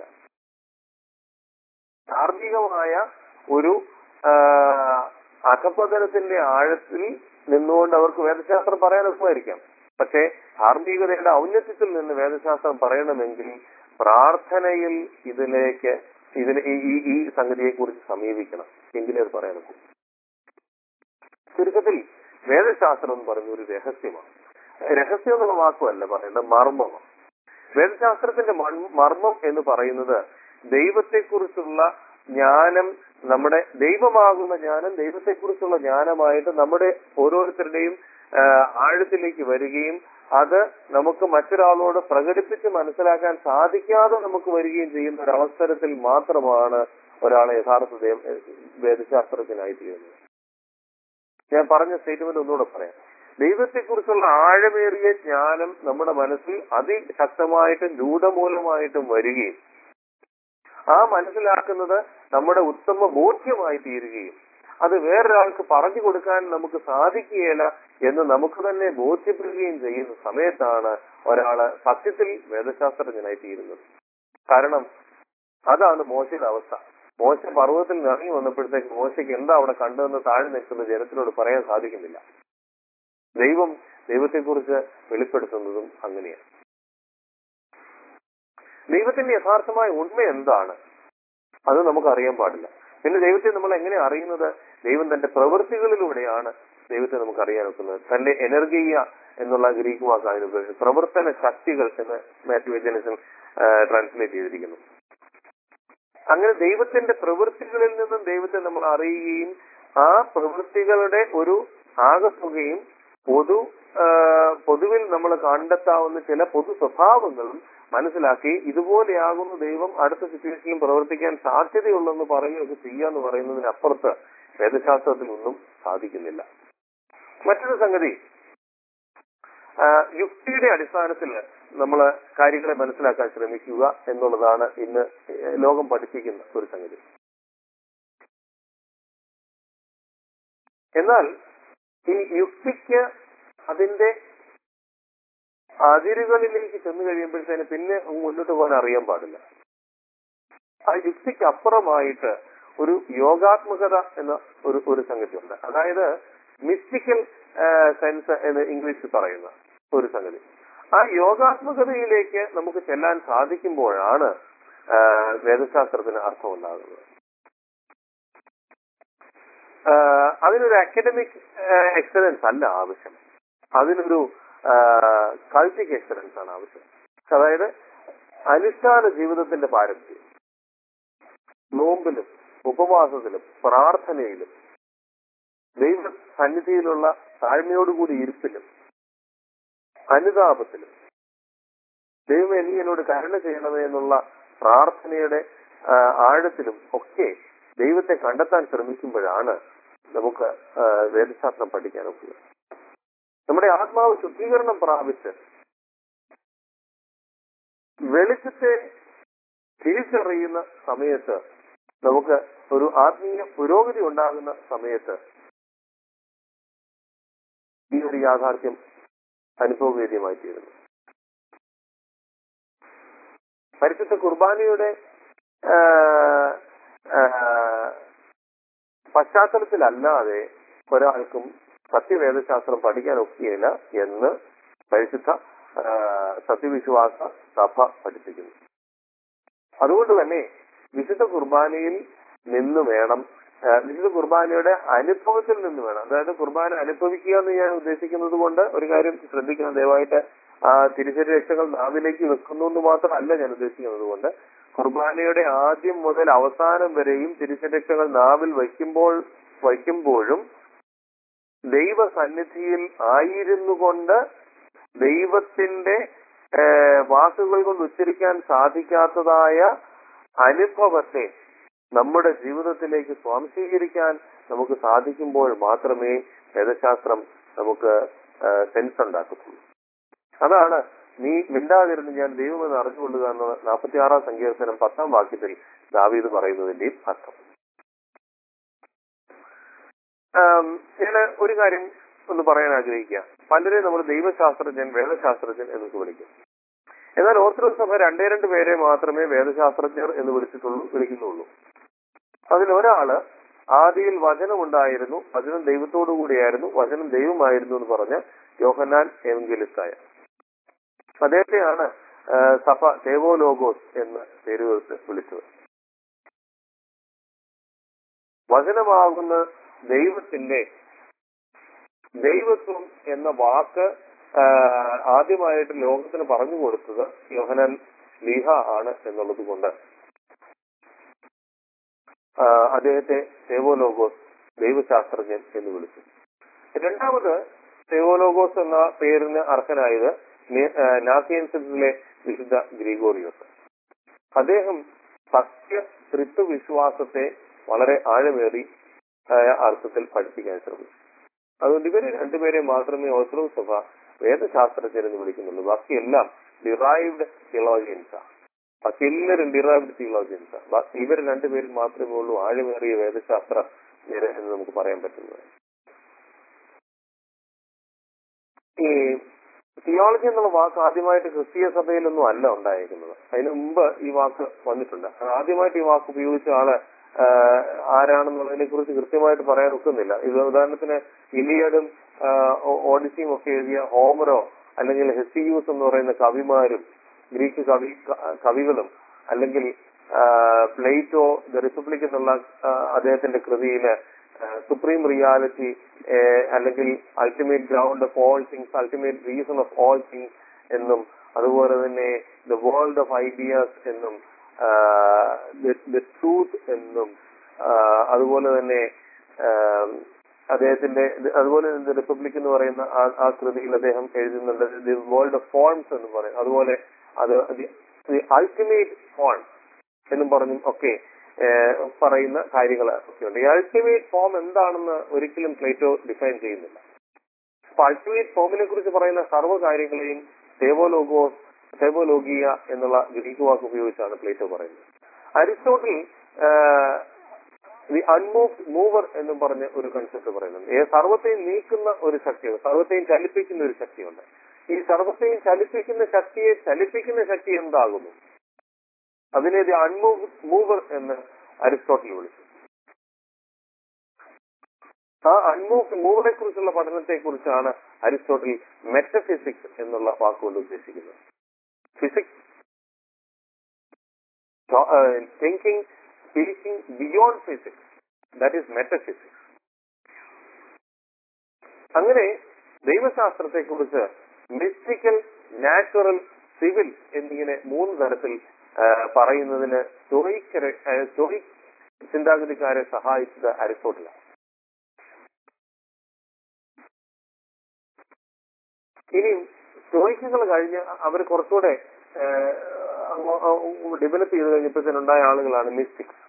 ധാർമ്മികമായ ഒരു ആ, അധപതനത്തിന്റെ ആഴത്തിൽ നിന്നുകൊണ്ട് അവർക്ക് വേദശാസ്ത്രം പറയാൻ ഒക്കുമായിരിക്കാം പക്ഷേ ധാർമ്മികതയുടെ ഔന്നത്യത്തിൽ നിന്ന് വേദശാസ്ത്രം പറയണമെങ്കിൽ പ്രാർത്ഥനയിൽ ഇതിലേക്ക് ഇതിന് ഈ ഈ- ഈ സംഗതിയെ കുറിച്ച് സമീപിക്കണം എങ്കിലേ അത് പറയാൻ ഒക്കും ചുരുക്കത്തിൽ വേദശാസ്ത്രം എന്ന് പറയുന്ന ഒരു രഹസ്യമാണ് രഹസ്യം എന്നുള്ള വാക്കുമല്ല പറയുന്നത് മർമ്മമാണ് വേദശാസ്ത്രത്തിന്റെ മൺ- മർമ്മം എന്ന് പറയുന്നത് ദൈവത്തെക്കുറിച്ചുള്ള ജ്ഞാനം നമ്മുടെ ദൈവമാകുന്ന ജ്ഞാനം ദൈവത്തെക്കുറിച്ചുള്ള ജ്ഞാനമായിട്ട് നമ്മുടെ ഓരോരുത്തരുടെയും ആ, ആഴത്തിലേക്ക് വരികയും അത് നമുക്ക് മറ്റൊരാളോട് പ്രകടിപ്പിച്ച് മനസ്സിലാക്കാൻ സാധിക്കാതെ നമുക്ക് വരികയും ചെയ്യുന്ന ഒരു അവസരത്തിൽ മാത്രമാണ് ഒരാളെ യഥാർത്ഥ ദൈവ- വേദശാസ്ത്രജ്ഞനായി തീരുന്നത് ഞാൻ പറഞ്ഞ സ്റ്റേറ്റ്മെന്റ് ഒന്നുകൂടെ പറയാം ദൈവത്തെക്കുറിച്ചുള്ള ആഴമേറിയ ജ്ഞാനം നമ്മുടെ മനസ്സിൽ അതിശക്തമായിട്ടും രൂഢമൂലമായിട്ടും വരികയും ആ മനസ്സിലാക്കുന്നത് നമ്മുടെ ഉത്തമ ബോധ്യമായി തീരുകയും അത് വേറൊരാൾക്ക് പറഞ്ഞു കൊടുക്കാൻ നമുക്ക് സാധിക്കുകയില്ല എന്ന് നമുക്ക് തന്നെ ബോധ്യപ്പെടുകയും ചെയ്യുന്ന സമയത്താണ് ഒരാള് സത്യത്തിൽ വേദശാസ്ത്രജ്ഞനായി തീരുന്നത് കാരണം അതാണ് മോശയുടെ അവസ്ഥ മോശ പർവ്വതത്തിൽ നിന്ന് ഇറങ്ങി വന്നപ്പോഴത്തേക്ക് മോശയ്ക്ക് എന്താ അവിടെ കണ്ടതെന്ന് താഴെ നിൽക്കുന്ന ജനത്തിനോട് പറയാൻ സാധിക്കുന്നില്ല ദൈവം ദൈവത്തെക്കുറിച്ച് വെളിപ്പെടുത്തുന്നതും അങ്ങനെയാണ് ദൈവത്തിന്റെ യഥാർത്ഥമായ ഉണ്മ എന്താണ് അത് നമുക്ക് അറിയാൻ പാടില്ല പിന്നെ ദൈവത്തെ നമ്മൾ എങ്ങനെ അറിയുന്നത് ദൈവം തന്റെ പ്രവൃത്തികളിലൂടെയാണ് ദൈവത്തെ നമുക്ക് അറിയാൻ ഒക്കുന്നത് തന്റെ എനർഗീയ എന്നുള്ള ഗ്രീക്ക് വാക്ക് അതിന് ഉപയോഗിക്കുന്നത് പ്രവർത്തന ശക്തികൾ എന്ന് മാത്യു വെജനസൻ ട്രാൻസ്ലേറ്റ് ചെയ്തിരിക്കുന്നു അങ്ങനെ ദൈവത്തിന്റെ പ്രവൃത്തികളിൽ നിന്നും ദൈവത്തെ നമ്മൾ അറിയുകയും ആ പ്രവൃത്തികളുടെ ഒരു ആകത്തുകയും പൊതു ആ, പൊതുവിൽ നമ്മൾ കണ്ടെത്താവുന്ന ചില പൊതു സ്വഭാവങ്ങളും മനസ്സിലാക്കി ഇതുപോലെയാകുന്ന ദൈവം അടുത്ത സിറ്റുവേഷനിലും പ്രവർത്തിക്കാൻ സാധ്യതയുള്ളെന്ന് പറയുകയൊക്കെ ചെയ്യാന്ന് പറയുന്നതിനപ്പുറത്ത് വേദശാസ്ത്രത്തിൽ ഒന്നും സാധിക്കുന്നില്ല മറ്റൊരു സംഗതി ആ, യുക്തിയുടെ അടിസ്ഥാനത്തിൽ നമ്മൾ കാര്യങ്ങളെ മനസ്സിലാക്കാൻ ശ്രമിക്കുക എന്നുള്ളതാണ് ഇന്ന് ലോകം പഠിപ്പിക്കുന്ന ഒരു സംഗതി എന്നാൽ ഈ യുക്തിക്ക് അതിന്റെ അതിരുകളിലേക്ക് ചെന്ന് കഴിയുമ്പോഴത്തേന് പിന്നെ അങ്ങ് മുന്നോട്ട് പോകാൻ അറിയാൻ പാടില്ല ആ യുക്തിക്ക് അപ്പുറമായിട്ട് ഒരു യോഗാത്മകത എന്ന ഒരു ഒരു സംഗതിയുണ്ട് അതായത് മിസ്റ്റിക്കൽ സെൻസ് എന്ന് ഇംഗ്ലീഷിൽ പറയുന്ന ഒരു സംഗതി ആ യോഗാത്മകതയിലേക്ക് നമുക്ക് ചെല്ലാൻ സാധിക്കുമ്പോഴാണ് ആ, വേദശാസ്ത്രത്തിന് അർത്ഥമുണ്ടാകുന്നത് ആ, അതിനൊരു അക്കാഡമിക് എക്സലൻസ് അല്ല ആവശ്യം അതിനൊരു കൾട്ടിക് എക്സലൻസ് ആണ് ആവശ്യം അതായത് അനുഷ്ഠാന ജീവിതത്തിന്റെ പാരമ്പര്യം നോമ്പിലും ഉപവാസത്തിലും പ്രാർത്ഥനയിലും ദൈവ സന്നിധിയിലുള്ള താഴ്മയോടുകൂടി ഇരിപ്പിലും അനുതാപത്തിലും ദൈവം നീ എന്നോട് കരുണ ചെയ്യണമേ എന്നുള്ള പ്രാർത്ഥനയുടെ ആ, ആഴത്തിലും ഒക്കെ ദൈവത്തെ കണ്ടെത്താൻ ശ്രമിക്കുമ്പോഴാണ് നമുക്ക് ആ, വേദശാസ്ത്രം പഠിക്കാൻ ഒക്കുക നമ്മുടെ ആത്മാവ് ശുദ്ധീകരണം പ്രാപിച്ച് വെളിച്ചത്തെ തിരിച്ചറിയുന്ന സമയത്ത് നമുക്ക് ഒരു ആത്മീയ പുരോഗതി ഉണ്ടാകുന്ന സമയത്ത് ഈ ഒരു യാഥാർത്ഥ്യം അനുഭവവേദ്യമായി തീരുന്നു പരിശുദ്ധ കുർബാനയുടെ ആ, ആ, പശ്ചാത്തലത്തിലല്ലാതെ ഒരാൾക്കും സത്യവേദശാസ്ത്രം പഠിക്കാൻ ഒക്കുകയില്ല എന്ന് പരിശുദ്ധ ആ, സത്യവിശ്വാസ സഭ പഠിപ്പിക്കുന്നു അതുകൊണ്ട് തന്നെ വിശുദ്ധ കുർബാനയിൽ നിന്ന് വേണം ആ, വിശുദ്ധ കുർബാനയുടെ അനുഭവത്തിൽ നിന്ന് വേണം അതായത് കുർബാന അനുഭവിക്കുക എന്ന് ഞാൻ ഉദ്ദേശിക്കുന്നത് കൊണ്ട് ഒരു കാര്യം ശ്രദ്ധിക്കണം ദയവായിട്ട് ആ തിരിച്ചറി രക്ഷകൾ നാവിലേക്ക് വെക്കുന്നു എന്ന് മാത്രമല്ല ഞാൻ ഉദ്ദേശിക്കുന്നത് കൊണ്ട് കുർബാനയുടെ ആദ്യം മുതൽ അവസാനം വരെയും തിരിച്ചരക്ഷകൾ നാവിൽ വയ്ക്കുമ്പോൾ വയ്ക്കുമ്പോഴും ദൈവ സന്നിധിയിൽ ആയിരുന്നു കൊണ്ട് ദൈവത്തിന്റെ ഏഹ്, വാക്കുകൾ കൊണ്ട് ഉച്ചരിക്കാൻ സാധിക്കാത്തതായ അനുഭവത്തെ നമ്മുടെ ജീവിതത്തിലേക്ക് സ്വാംശീകരിക്കാൻ നമുക്ക് സാധിക്കുമ്പോൾ മാത്രമേ വേദശാസ്ത്രം നമുക്ക് സെൻസ് ഉണ്ടാക്കത്തുള്ളൂ അതാണ് നീ മിണ്ടാതിരുന്ന് ഞാൻ ദൈവമെന്ന് അറിഞ്ഞുകൊള്ളുക എന്ന നാൽപ്പത്തി ആറാം സങ്കീർത്തനം പത്താം വാക്യത്തിൽ ദാവീദ് പറയുന്നതിന്റെയും അർത്ഥം ആം, ഞാൻ ഒരു കാര്യം ഒന്ന് പറയാൻ ആഗ്രഹിക്കുക പലരെയും നമ്മൾ ദൈവശാസ്ത്രജ്ഞൻ വേദശാസ്ത്രജ്ഞൻ എന്നൊക്കെ വിളിക്കും എന്നാൽ ഓർത്തഡോക്സ് സഭ രണ്ടേ രണ്ട് പേരെ മാത്രമേ വേദശാസ്ത്രജ്ഞർ എന്ന് വിളിച്ചിട്ടുള്ളൂ വിളിക്കുന്നുള്ളൂ അതിൽ ഒരാള് ആദിയിൽ വചനമുണ്ടായിരുന്നു വചനം ദൈവത്തോടു കൂടിയായിരുന്നു വചനം ദൈവമായിരുന്നു എന്ന് പറഞ്ഞ യോഹന്നാൻ എവങ്കിലിസ്തായ അദ്ദേഹത്തെയാണ് ആ, സഭ ദേവോലോഗോസ് എന്ന് പേര് കൊടുത്ത് വിളിച്ചത് വചനമാകുന്ന ദൈവത്തിന്റെ ദൈവത്വം എന്ന വാക്ക് ആ, ആദ്യമായിട്ട് ലോകത്തിന് പറഞ്ഞു കൊടുത്തത് യോഹനാൻ ലീഹ ആണ് എന്നുള്ളത് കൊണ്ട് ആ, അദ്ദേഹത്തെ തേവോലോഗോസ് ദൈവശാസ്ത്രജ്ഞൻ എന്ന് വിളിച്ചു രണ്ടാമത് തേവോലോഗോസ് എന്ന പേരിന് അർഹനായത് നെ- ആ, നാസിയൻസിലെ വിശുദ്ധ ഗ്രിഗോറിയോസ് അദ്ദേഹം സത്യ ത്രിത്വ വിശ്വാസത്തെ വളരെ ആഴമേറി ആയ അർത്ഥത്തിൽ പഠിപ്പിക്കാൻ ശ്രമിച്ചു അതുകൊണ്ട് ഇവര് രണ്ടുപേരെ മാത്രമേ ഓർത്തഡോക്സ് സഭ വേദശാസ്ത്രജ്ഞരെന്ന് വിളിക്കുന്നുള്ളൂ ബാക്കിയെല്ലാം ഡിറൈവ്ഡ് തിയോളജിയൻസാ ബാക്കി എല്ലാവരും ഡിറൈവ്ഡ് തിയോളജിയൻസാ ബാക്കി ഇവർ രണ്ടുപേരും മാത്രമേ ഉള്ളൂ ആഴമേറിയ വേദശാസ്ത്ര എന്ന് നമുക്ക് പറയാൻ പറ്റുന്നത് ഈ തിയോളജി എന്നുള്ള വാക്ക് ആദ്യമായിട്ട് ക്രിസ്തീയ സഭയിലൊന്നും അല്ല ഉണ്ടായിരിക്കുന്നത് അതിന് മുമ്പ് ഈ വാക്ക് വന്നിട്ടുണ്ട് ആദ്യമായിട്ട് ഈ വാക്ക് ഉപയോഗിച്ച ആള് ആഹ്, ആരാണെന്നുള്ളതിനെ കുറിച്ച് കൃത്യമായിട്ട് പറയാൻ ഒക്കുന്നില്ല ഇത് ഉദാഹരണത്തിന് ഇലിയഡും ആഹ്, ഓഡിസിയും ഒക്കെ എഴുതിയ ഹോമറോ അല്ലെങ്കിൽ ഹെസിയൂസ് എന്ന് പറയുന്ന കവിമാരും ഗ്രീക്ക് കവി ക- കവികളും അല്ലെങ്കിൽ ആഹ്, പ്ലേറ്റോ ദ റിപ്പബ്ലിക് എന്നുള്ള ആഹ്, അദ്ദേഹത്തിന്റെ കൃതിയില് സുപ്രീം റിയാലിറ്റി അല്ലെങ്കിൽ ultimate ground of all things ultimate reason of all things എന്നും അതുപോലെ തന്നെ ദ വേൾഡ് ഓഫ് ഐഡിയാസ് എന്നും ദ ട്രൂത്ത് എന്നും ആഹ്, അതുപോലെ തന്നെ ആഹ്, അദ്ദേഹത്തിന്റെ ഇത് അതുപോലെ ദ റിപ്പബ്ലിക് എന്ന് പറയുന്ന ആ- ആ കൃതിയിൽ അദ്ദേഹം എഴുതുന്നുണ്ട് ദി വേൾഡ് ഓഫ് ഫോൺസ് എന്ന് പറയും അതുപോലെ അത് ദി അൾട്ടിമേറ്റ് ഫോൺ എന്നും പറഞ്ഞും ഒക്കെ ഏഹ്, പറയുന്ന കാര്യങ്ങൾ ഒക്കെയുണ്ട് ഈ അൾട്ടിമേറ്റ് ഫോം എന്താണെന്ന് ഒരിക്കലും പ്ലേറ്റോ ഡിഫൈൻ ചെയ്യുന്നില്ല അപ്പൊ അൾട്ടിമേറ്റ് ഫോമിനെ കുറിച്ച് പറയുന്ന സർവ്വ കാര്യങ്ങളെയും തേവോലോഗോ തേവോലോഗിയ എന്നുള്ള ഗ്രീക്ക് വാക്ക് ഉപയോഗിച്ചാണ് പ്ലേറ്റോ പറയുന്നത് അരിസ്റ്റോട്ടിൽ ദി അൺമൂവ്ഡ് മൂവർ എന്നും പറഞ്ഞ ഒരു കൺസെപ്റ്റ് പറയുന്നുണ്ട് ഏ സർവത്തെയും നീക്കുന്ന ഒരു ശക്തിയുണ്ട് സർവത്തെയും ചലിപ്പിക്കുന്ന ഒരു ശക്തിയുണ്ട് ഈ സർവത്തെയും ചലിപ്പിക്കുന്ന ശക്തിയെ ചലിപ്പിക്കുന്ന ശക്തി എന്താകുന്നു അതിനെ ദി അൺമൂവ് മൂവർ എന്ന് അരിസ്റ്റോട്ടിൽ വിളിച്ചു ആ അൺമൂവ് മൂവറെ കുറിച്ചുള്ള പഠനത്തെ കുറിച്ചാണ് അരിസ്റ്റോട്ടിൽ മെറ്റഫിസിക്സ് എന്നുള്ള വാക്കുകൊണ്ട് ഉദ്ദേശിക്കുന്നത് physics thinking speaking beyond physics that is metaphysics അങ്ങനെ ദൈവശാസ്ത്രത്തെ കുറിച്ച് മിസ്റ്റിക്കൽ നാച്ചുറൽ സിവിൽ എന്നിങ്ങനെ മൂന്ന് തരത്തിൽ ആ, പറയുന്നതിന് സ്റ്റോയിക്കരെ സ്റ്റോയിക് ചിന്താഗതിക്കാരെ സഹായിച്ചത് അരിസ്റ്റോട്ടിലാണ് ഇനി സ്റ്റോയിക്കുകൾ കഴിഞ്ഞ് അവർ കുറച്ചുകൂടെ ഡെവലപ്പ് ചെയ്ത് കഴിഞ്ഞപ്പോഴത്തേനുണ്ടായ ആളുകളാണ് മിസ്റ്റിക്സ്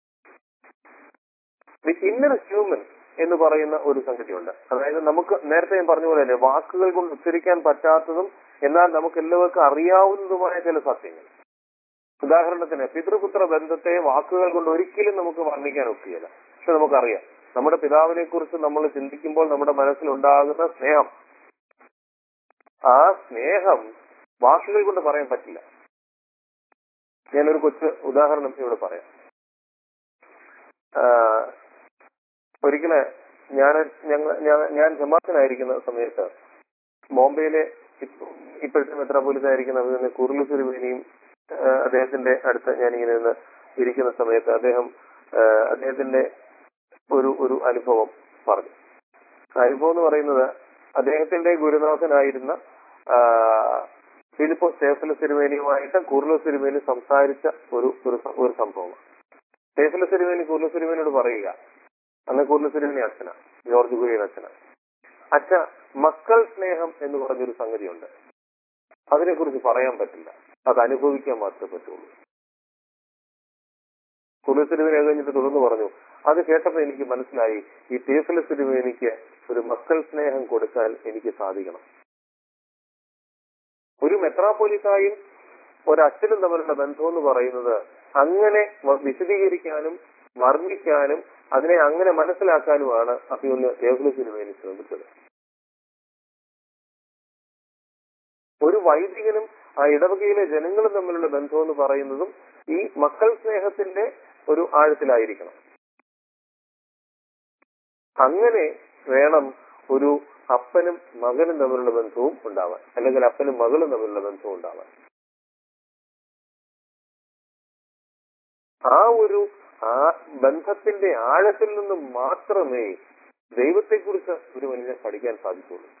ദി ഇന്നർ ഹ്യൂമൻ എന്ന് പറയുന്ന ഒരു സംഗതിയുണ്ട് അതായത് നമുക്ക് നേരത്തെ ഞാൻ പറഞ്ഞ പോലെ തന്നെ വാക്കുകൾ കൊണ്ട് ഉച്ചരിക്കാൻ പറ്റാത്തതും എന്നാൽ നമുക്ക് എല്ലാവർക്കും അറിയാവുന്നതുമായ ചില സത്യങ്ങൾ ഉദാഹരണത്തിന് പിതൃപുത്ര ബന്ധത്തെ വാക്കുകൾ കൊണ്ട് ഒരിക്കലും നമുക്ക് വർണ്ണിക്കാൻ ഒക്കുകയില്ല പക്ഷെ നമുക്കറിയാം നമ്മുടെ പിതാവിനെ കുറിച്ച് നമ്മൾ ചിന്തിക്കുമ്പോൾ നമ്മുടെ മനസ്സിലുണ്ടാകുന്ന സ്നേഹം ആ സ്നേഹം വാക്കുകൾ കൊണ്ട് പറയാൻ പറ്റില്ല ഞാനൊരു കൊച്ചു ഉദാഹരണം ഇവിടെ പറയാം ആഹ് ഒരിക്കല് ഞാൻ ഞങ്ങൾ ഞാൻ- ഞാൻ ജമാത്തിനായിരിക്കുന്ന സമയത്ത് ബോംബെയിലെ ഇപ്പ- ഇപ്പോഴത്തെ മെത്രാപോലിത്തായിരിക്കുന്ന അതുപോലെ കുറുലു സുരുമേനിയും അദ്ദേഹത്തിന്റെ അടുത്ത് ഞാനിങ്ങനെ നിന്ന് ഇരിക്കുന്ന സമയത്ത് അദ്ദേഹം ആഹ് അദ്ദേഹത്തിന്റെ ഒരു ഒരു അനുഭവം പറഞ്ഞു ആ അനുഭവം എന്ന് പറയുന്നത് അദ്ദേഹത്തിന്റെ ഗുരുനാഥനായിരുന്ന ആഹ് ഫിലിപ്പോ സേഫല സിരുമേനിയുമായിട്ട് കുർലു സിരുമേനി സംസാരിച്ച ഒരു ഒരു സ- ഒരു സംഭവം സേഫല സിരുമേനി കുർലു സിരുമേനിയോട് പറയുക അന്ന് കുർലു സിരുമേനി അച്ഛന ജോർജ് കുര്യൻ അച്ഛന അച്ഛ മക്കൾ സ്നേഹം എന്ന് പറഞ്ഞൊരു സംഗതിയുണ്ട് അതിനെക്കുറിച്ച് പറയാൻ പറ്റില്ല അത് അനുഭവിക്കാൻ മാത്രമേ പറ്റുള്ളൂ കുർലു സിരുമേനി അത് കഴിഞ്ഞിട്ട് തുടർന്ന് പറഞ്ഞു അത് കേട്ടപ്പോൾ എനിക്ക് മനസ്സിലായി ഈ തേഫല സിരുമേനിക്ക് ഒരു മക്കൾ സ്നേഹം കൊടുക്കാൻ എനിക്ക് സാധിക്കണം ഒരു മെത്രാപോലിത്തായും ഒരച്ഛനും തമ്മിലുള്ള ബന്ധം എന്ന് പറയുന്നത് അങ്ങനെ വ- വിശദീകരിക്കാനും വർണ്ണിക്കാനും അതിനെ അങ്ങനെ മനസ്സിലാക്കാനുമാണ് അഭിയൊന്ന് ദേവകുലത്തിന് വേണ്ടി ശ്രമിച്ചത് ഒരു വൈദികനും ആ ഇടവകയിലെ ജനങ്ങളും തമ്മിലുള്ള ബന്ധം എന്ന് പറയുന്നതും ഈ മക്കൾ സ്നേഹത്തിന്റെ ഒരു ആഴത്തിലായിരിക്കണം അങ്ങനെ വേണം ഒരു അപ്പനും മകനും തമ്മിലുള്ള ബന്ധവും ഉണ്ടാവാൻ അല്ലെങ്കിൽ അപ്പനും മകളും തമ്മിലുള്ള ബന്ധവും ഉണ്ടാവാൻ ആ ഒരു ആ ബന്ധത്തിന്റെ ആഴത്തിൽ നിന്ന് മാത്രമേ ദൈവത്തെക്കുറിച്ച് ഒരു മനുഷ്യൻ പഠിക്കാൻ സാധിക്കുള്ളൂ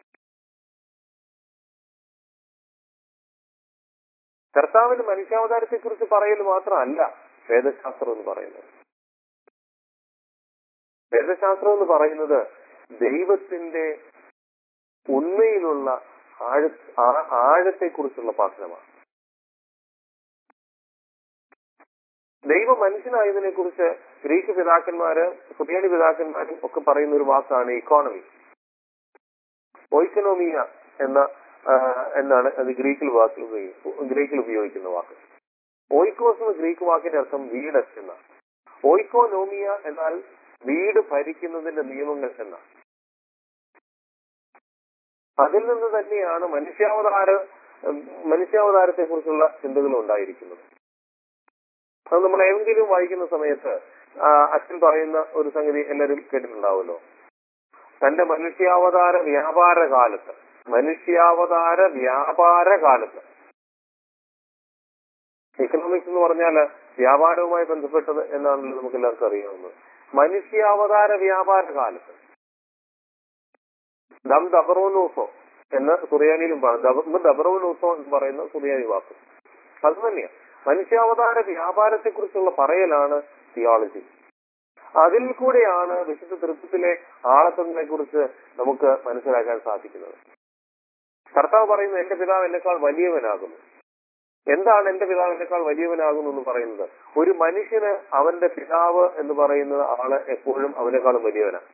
കർത്താവിന്റെ മനുഷ്യാവതാരത്തെ കുറിച്ച് പറയൽ മാത്രമല്ല വേദശാസ്ത്രം എന്ന് പറയുന്നത് വേദശാസ്ത്രം എന്ന് പറയുന്നത് ദൈവത്തിന്റെ ഉണ്മയിലുള്ള ആഴ ആ- ആഴത്തെക്കുറിച്ചുള്ള പഠനമാണ് ദൈവ മനുഷ്യനായതിനെ കുറിച്ച് ഗ്രീക്ക് പിതാക്കന്മാര് സുറിയാനി പിതാക്കന്മാരും ഒക്കെ പറയുന്ന ഒരു വാക്കാണ് ഇക്കോണമി ഓയിക്കനോമിയ എന്ന ആ, എന്നാണ് അത് ഗ്രീക്കിൽ വാക്കിൽ ഉപയോഗി- ഗ്രീക്കിൽ ഉപയോഗിക്കുന്ന വാക്ക് ഓയിക്കോസ് എന്ന ഗ്രീക്ക് വാക്കിന്റെ അർത്ഥം വീട് എന്ന ഓയിക്കോനോമിയ എന്നാൽ വീട് ഭരിക്കുന്നതിന്റെ നിയമങ്ങൾ എന്ന അതിൽ നിന്ന് തന്നെയാണ് മനുഷ്യാവതാര മനുഷ്യാവതാരത്തെ കുറിച്ചുള്ള ചിന്തകൾ ഉണ്ടായിരിക്കുന്നത് അത് നമ്മൾ ഏതെങ്കിലും വായിക്കുന്ന സമയത്ത് ആ, അച്ഛൻ പറയുന്ന ഒരു സംഗതി എല്ലാവരും കേട്ടിട്ടുണ്ടാവുമല്ലോ തന്റെ മനുഷ്യാവതാര വ്യാപാര കാലത്ത് മനുഷ്യാവതാര വ്യാപാര കാലത്ത് എക്കണോമിക്സ് എന്ന് പറഞ്ഞാൽ വ്യാപാരവുമായി ബന്ധപ്പെട്ടത് എന്നാണല്ലോ നമുക്ക് എല്ലാവർക്കും അറിയാവുന്നത് മനുഷ്യാവതാര വ്യാപാര കാലത്ത് ദം ദബറോനൂസോ എന്ന് സുറിയാനിയിലും പറയും ദബറോനൂസോ എന്ന് പറയുന്ന സുറിയാനി വാക്ക് അത് തന്നെയാണ് മനുഷ്യാവതാര വ്യാപാരത്തെ കുറിച്ചുള്ള പറയലാണ് തിയോളജി അതിൽ കൂടെയാണ് വിശുദ്ധ തൃത്വത്തിലെ ആളത്വങ്ങളെ കുറിച്ച് നമുക്ക് മനസ്സിലാക്കാൻ സാധിക്കുന്നത് കർത്താവ് പറയുന്നത് എന്റെ പിതാവ് എന്നെക്കാൾ വലിയവനാകുന്നു എന്താണ് എന്റെ പിതാവ് എന്നെക്കാൾ വലിയവനാകുന്നു എന്ന് പറയുന്നത് ഒരു മനുഷ്യന് അവന്റെ പിതാവ് എന്ന് പറയുന്നത് ആള് എപ്പോഴും അവനേക്കാളും വലിയവനാണ്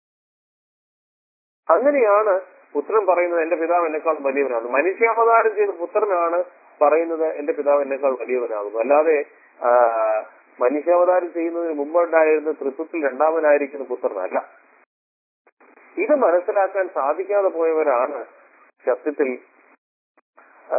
അങ്ങനെയാണ് പുത്രൻ പറയുന്നത് എന്റെ പിതാവ് എന്നെക്കാൾ വലിയവനാണ് മനുഷ്യാവതാരം ചെയ്ത പുത്രനാണ് പറയുന്നത് എന്റെ പിതാവ് എന്നെക്കാൾ വലിയവനാകുന്നു അല്ലാതെ ആ, മനുഷ്യാവതാരം ചെയ്യുന്നതിന് മുമ്പുണ്ടായിരുന്ന തൃത്വത്തിൽ രണ്ടാമനായിരിക്കുന്ന പുത്രനല്ല ഇത് മനസ്സിലാക്കാൻ സാധിക്കാതെ പോയവരാണ് സത്യത്തിൽ ആ,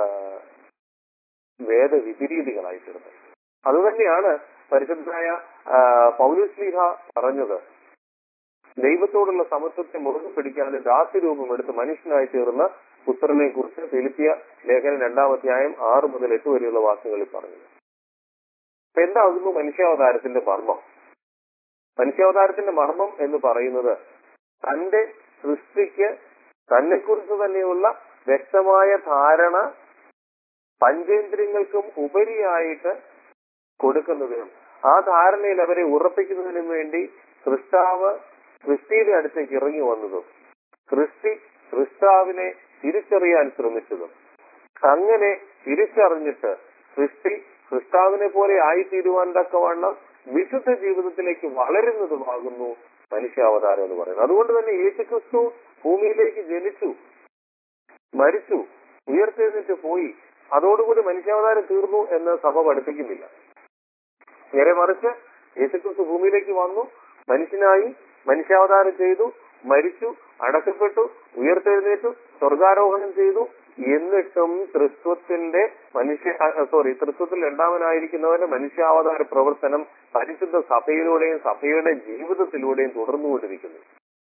വേദവിപരീതികളായി തീർന്നത് അതുതന്നെയാണ് പരിശുദ്ധനായ ആ, പൗലുസ്ലീഹ പറഞ്ഞത് ദൈവത്തോടുള്ള സമത്വത്തെ മുറുകെ പിടിക്കാതെ ദാസ്യരൂപം എടുത്ത് മനുഷ്യനായി തീർന്ന പുത്രനെ കുറിച്ച് ഫിലിപ്പിയ ലേഖനം രണ്ടാം അധ്യായം ആറ് മുതൽ എട്ട് വരെയുള്ള വാക്കുകളിൽ പറഞ്ഞു അപ്പൊ എന്താകുന്നു മനുഷ്യാവതാരത്തിന്റെ മർമ്മം മനുഷ്യാവതാരത്തിന്റെ മർമ്മം എന്ന് പറയുന്നത് തന്റെ സൃഷ്ടിക്ക് തന്നെക്കുറിച്ച് തന്നെയുള്ള വ്യക്തമായ ധാരണ പഞ്ചേന്ദ്രിയങ്ങൾക്കും ഉപരിയായിട്ട് കൊടുക്കുന്നതിനും ആ ധാരണയിൽ അവരെ ഉറപ്പിക്കുന്നതിനും വേണ്ടി സൃഷ്ടാവ് സൃഷ്ടിയുടെ അടുത്തേക്ക് ഇറങ്ങി വന്നതും സൃഷ്ടി സൃഷ്ടാവിനെ തിരിച്ചറിയാൻ ശ്രമിച്ചതും അങ്ങനെ തിരിച്ചറിഞ്ഞിട്ട് സൃഷ്ടി സൃഷ്ടാവിനെ പോലെ ആയിത്തീരുവാൻ തക്കവണ്ണം വിശുദ്ധ ജീവിതത്തിലേക്ക് വളരുന്നതുമാകുന്നു മനുഷ്യാവതാരം എന്ന് പറയുന്നത് അതുകൊണ്ട് തന്നെ യേശുക്രിസ്തു ഭൂമിയിലേക്ക് ജനിച്ചു മരിച്ചു ഉയർത്തെഴുന്നേറ്റ് പോയി അതോടുകൂടി മനുഷ്യാവതാരം തീർന്നു എന്ന് സഭ പഠിപ്പിക്കുന്നില്ല നേരെ മറിച്ച് യേശുക്രിസ്തു ഭൂമിയിലേക്ക് വന്നു മനുഷ്യനായി മനുഷ്യാവതാരം ചെയ്തു മരിച്ചു അടക്കപ്പെട്ടു ഉയർത്തെഴുന്നേറ്റു സ്വർഗാരോഹണം ചെയ്തു എന്നിട്ടും തൃത്വത്തിന്റെ മനുഷ്യ സോറി തൃത്വത്തിൽ രണ്ടാമനായിരിക്കുന്നവന്റെ മനുഷ്യാവതാര പ്രവർത്തനം പരിശുദ്ധ സഭയിലൂടെയും സഭയുടെ ജീവിതത്തിലൂടെയും തുടർന്നുകൊണ്ടിരിക്കുന്നു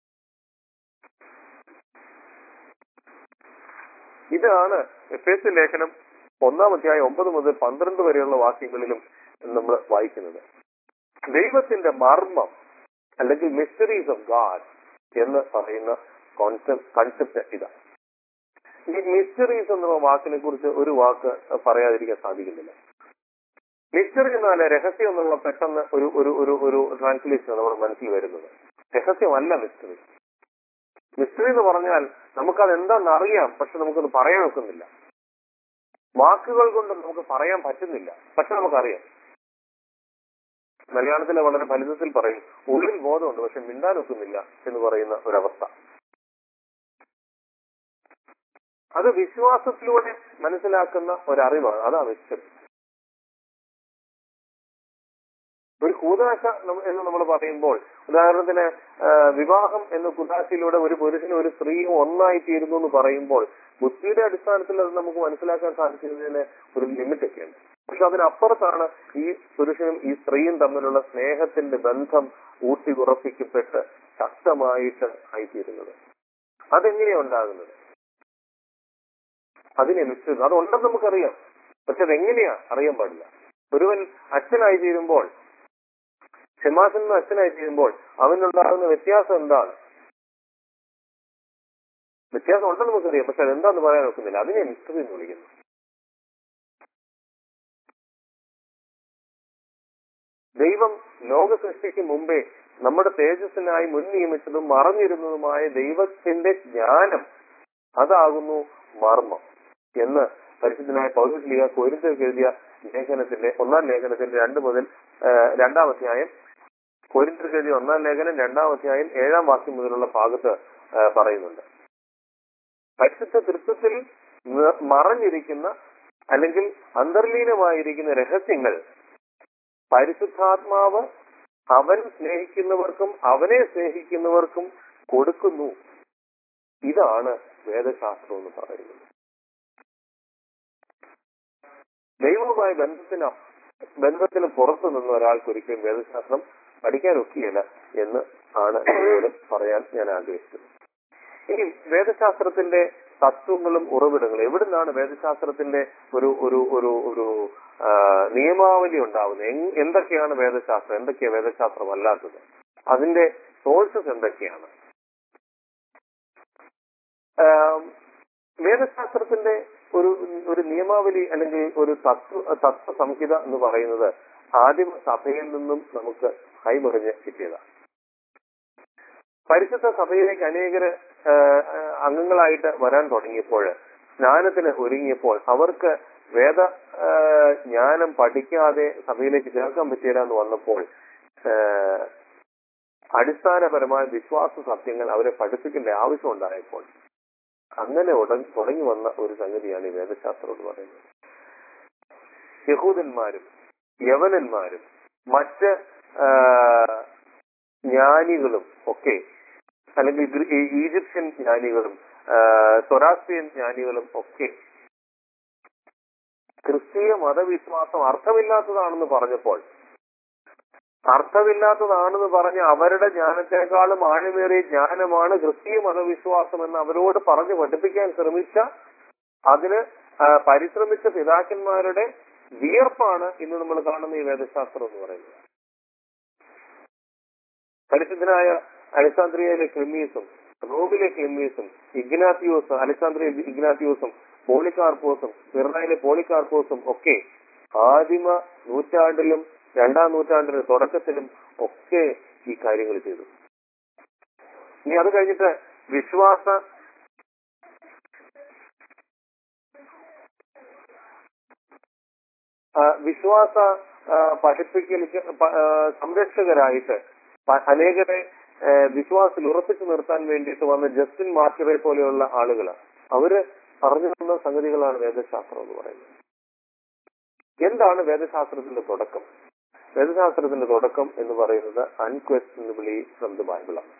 ഇതാണ് എഫ് എസ് ലേഖനം ഒന്നാം അധ്യായം ഒമ്പത് മുതൽ പന്ത്രണ്ട് വരെയുള്ള വാക്യങ്ങളിലും നമ്മൾ വായിക്കുന്നത് ദൈവത്തിന്റെ മർമ്മം അല്ലെങ്കിൽ മിസ്റ്ററീസ് ഓഫ് ഗാഡ് എന്ന് പറയുന്ന കോൺസെപ്റ്റ് കൺസെപ്റ്റ് ഇതാണ് ഈ മിസ്റ്ററീസ് എന്നുള്ള വാക്കിനെ കുറിച്ച് ഒരു വാക്ക് പറയാതിരിക്കാൻ സാധിക്കുന്നില്ല മിസ്റ്ററി എന്നാൽ രഹസ്യം എന്നുള്ള പെട്ടെന്ന് ഒരു ഒരു ഒരു ഒരു ട്രാൻസ്ലേഷൻ നമ്മുടെ മനസ്സിൽ വരുന്നത് രഹസ്യമല്ല മിസ്റ്ററി മിസ്റ്ററി എന്ന് പറഞ്ഞാൽ നമുക്കത് എന്താണെന്ന് അറിയാം പക്ഷെ നമുക്കത് പറയാൻ ഒക്കുന്നില്ല വാക്കുകൾ കൊണ്ട് നമുക്ക് പറയാൻ പറ്റുന്നില്ല പക്ഷെ നമുക്കറിയാം മലയാളത്തിലെ വളരെ ഫലിതത്തിൽ പറയും ഉള്ളിൽ ബോധമുണ്ട് പക്ഷെ മിണ്ടാൻ ഒക്കുന്നില്ല എന്ന് പറയുന്ന ഒരവസ്ഥ അത് വിശ്വാസത്തിലൂടെ മനസ്സിലാക്കുന്ന ഒരറിവാണ് അതാ മിസ്റ്ററി ഒരു കൂതാശ നമ്മ- എന്ന് നമ്മൾ പറയുമ്പോൾ ഉദാഹരണത്തിന് ആ, വിവാഹം എന്ന കുതാശയിലൂടെ ഒരു പുരുഷനും ഒരു സ്ത്രീയും ഒന്നായി തീരുന്നു എന്ന് പറയുമ്പോൾ ബുദ്ധിയുടെ അടിസ്ഥാനത്തിൽ അത് നമുക്ക് മനസ്സിലാക്കാൻ സാധിക്കുന്നതിന് ഒരു ലിമിറ്റ് ഒക്കെ ഉണ്ട് പക്ഷെ അതിനപ്പുറത്താണ് ഈ പുരുഷനും ഈ സ്ത്രീയും തമ്മിലുള്ള സ്നേഹത്തിന്റെ ബന്ധം ഊട്ടി ഉറപ്പിക്കപ്പെട്ട് ശക്തമായിട്ട് ആയിത്തീരുന്നത് അതെങ്ങനെയാ ഉണ്ടാകുന്നത് അതിനെ മിശ്രിതം അതുണ്ടെന്ന് നമുക്കറിയാം പക്ഷെ അതെങ്ങനെയാ അറിയാൻ പാടില്ല ഒരുവൻ അച്ഛനായി തീരുമ്പോൾ ഷെമാസിൽ നിന്ന് അച്ഛനായി തീരുമ്പോൾ അവനുണ്ടാകുന്ന വ്യത്യാസം എന്താണ് വ്യത്യാസം ഉണ്ടെന്ന് നമുക്കറിയാം പക്ഷെ അതെന്താന്ന് പറയാൻ ഒക്കുന്നില്ല അതിനെ മിസ്റ്ററി എന്ന് വിളിക്കുന്നു ദൈവം ലോക സൃഷ്ടിക്ക് മുമ്പേ നമ്മുടെ തേജസ്സിനായി മുൻ നിയമിച്ചതും മറഞ്ഞിരുന്നതുമായ ദൈവത്തിന്റെ ജ്ഞാനം അതാകുന്നു മർമ്മം എന്ന് പരിശുദ്ധനായ പൗരസ്ലിക കോരിന്തർക്ക് എഴുതിയ ലേഖനത്തിന്റെ ഒന്നാം ലേഖനത്തിന്റെ രണ്ട് മുതൽ ആ, രണ്ടാം അധ്യായം കോരിന്തർക്ക് എഴുതിയ ഒന്നാം ലേഖനം രണ്ടാം അധ്യായം ഏഴാം വാക്യം മുതലുള്ള ഭാഗത്ത് ആ, പറയുന്നുണ്ട് പരിശുദ്ധ തൃത്വത്തിൽ ന- മറഞ്ഞിരിക്കുന്ന അല്ലെങ്കിൽ അന്തർലീനമായിരിക്കുന്ന രഹസ്യങ്ങൾ പരിശുദ്ധാത്മാവ് അവൻ സ്നേഹിക്കുന്നവർക്കും അവനെ സ്നേഹിക്കുന്നവർക്കും കൊടുക്കുന്നു ഇതാണ് വേദശാസ്ത്രം എന്ന് പറയുന്നത് ദൈവവുമായ ബന്ധത്തിന് ബന്ധത്തിന് പുറത്തു നിന്ന് ഒരാൾക്ക് ഒരിക്കലും വേദശാസ്ത്രം പഠിക്കാൻ ഒക്കിയല്ല എന്ന് ആണ് എന്നോട് പറയാൻ ഞാൻ ആഗ്രഹിച്ചത് ഇനി വേദശാസ്ത്രത്തിന്റെ തത്വങ്ങളും ഉറവിടങ്ങളും എവിടെ നിന്നാണ് വേദശാസ്ത്രത്തിന്റെ ഒരു ഒരു ഒരു ഒരു ആ, നിയമാവലി ഉണ്ടാവുന്നത് എങ്- എന്തൊക്കെയാണ് വേദശാസ്ത്രം എന്തൊക്കെയാണ് വേദശാസ്ത്രം അല്ലാത്തത് അതിന്റെ സോഴ്സസ് എന്തൊക്കെയാണ് ആം, വേദശാസ്ത്രത്തിന്റെ ഒരു ഒരു നിയമാവലി അല്ലെങ്കിൽ ഒരു തത്വ തത്വ സംഹിത എന്ന് പറയുന്നത് ആദിമ സഭയിൽ നിന്നും നമുക്ക് കൈമറിഞ്ഞ് കിട്ടിയതാണ് പരിശുദ്ധ സഭയിലേക്ക് അനേകര് ആ, ആ, അംഗങ്ങളായിട്ട് വരാൻ തുടങ്ങിയപ്പോൾ സ്നാനത്തിന് ഒരുങ്ങിയപ്പോൾ അവർക്ക് വേദ ആ, ജ്ഞാനം പഠിക്കാതെ സഭയിലേക്ക് ചേർക്കാൻ പറ്റിയില്ല എന്ന് വന്നപ്പോൾ ആ, അടിസ്ഥാനപരമായ വിശ്വാസ സത്യങ്ങൾ അവരെ പഠിപ്പിക്കേണ്ട ആവശ്യം ഉണ്ടായപ്പോൾ അങ്ങനെ ഉടൻ തുടങ്ങി വന്ന ഒരു സംഗതിയാണ് ഈ വേദശാസ്ത്രം എന്ന് പറയുന്നത് യഹൂദന്മാരും യവനന്മാരും മറ്റ് ആ, ജ്ഞാനികളും ഒക്കെ അല്ലെങ്കിൽ ഗ്രീ- ഈ ഈജിപ്ഷ്യൻ ജ്ഞാനികളും ആ, സൊറാസ്ട്രിയൻ ജ്ഞാനികളും ഒക്കെ ക്രിസ്തീയ മതവിശ്വാസം അർത്ഥമില്ലാത്തതാണെന്ന് പറഞ്ഞപ്പോൾ അർത്ഥമില്ലാത്തതാണെന്ന് പറഞ്ഞ് അവരുടെ ജ്ഞാനത്തെക്കാളും ആഴമേറിയ ജ്ഞാനമാണ് ക്രിസ്തീയ മതവിശ്വാസം എന്ന് അവരോട് പറഞ്ഞു പഠിപ്പിക്കാൻ ശ്രമിച്ച അതിന് ആ, പരിശ്രമിച്ച പിതാക്കന്മാരുടെ വിയർപ്പാണ് ഇന്ന് നമ്മൾ കാണുന്ന ഈ വേദശാസ്ത്രം എന്ന് പറയുന്നത് പരിശുദ്ധനായ അലക്സാന്ദ്രിയയിലെ ക്ലിമീസും റോമിലെ ക്ലിമീസും ഇഗ്നാത്തിയോസും അലക്സാന്ദ്രിയ ഇഗ്നാത്തിയോസും പോളികാർപ്പോസും ഫിറയിലെ പോളികാർപ്പോസും ഒക്കെ ആദിമ നൂറ്റാണ്ടിലും രണ്ടാം നൂറ്റാണ്ടിന്റെ തുടക്കത്തിലും ഒക്കെ ഈ കാര്യങ്ങൾ ചെയ്തു ഇനി അത് കഴിഞ്ഞിട്ട് വിശ്വാസ ആ, വിശ്വാസ ആ, പഠിപ്പിക്കൽ പ- ആ, സംരക്ഷകരായിട്ട് പ- അനേകരെ ആ, വിശ്വാസത്തിൽ ഉറപ്പിച്ചു നിർത്താൻ വേണ്ടിയിട്ട് വന്ന ജസ്റ്റിൻ മാർക്കറെ പോലെയുള്ള ആളുകൾ അവര് പറഞ്ഞു തന്ന സംഗതികളാണ് വേദശാസ്ത്രം എന്ന് പറയുന്നത് എന്താണ് വേദശാസ്ത്രത്തിന്റെ തുടക്കം വേദശാസ്ത്രത്തിന്റെ തുടക്കം എന്ന് പറയുന്നത് അൺക്വസ്റ്റനബിളി ഫ്രം ദ ബൈബിളാണ്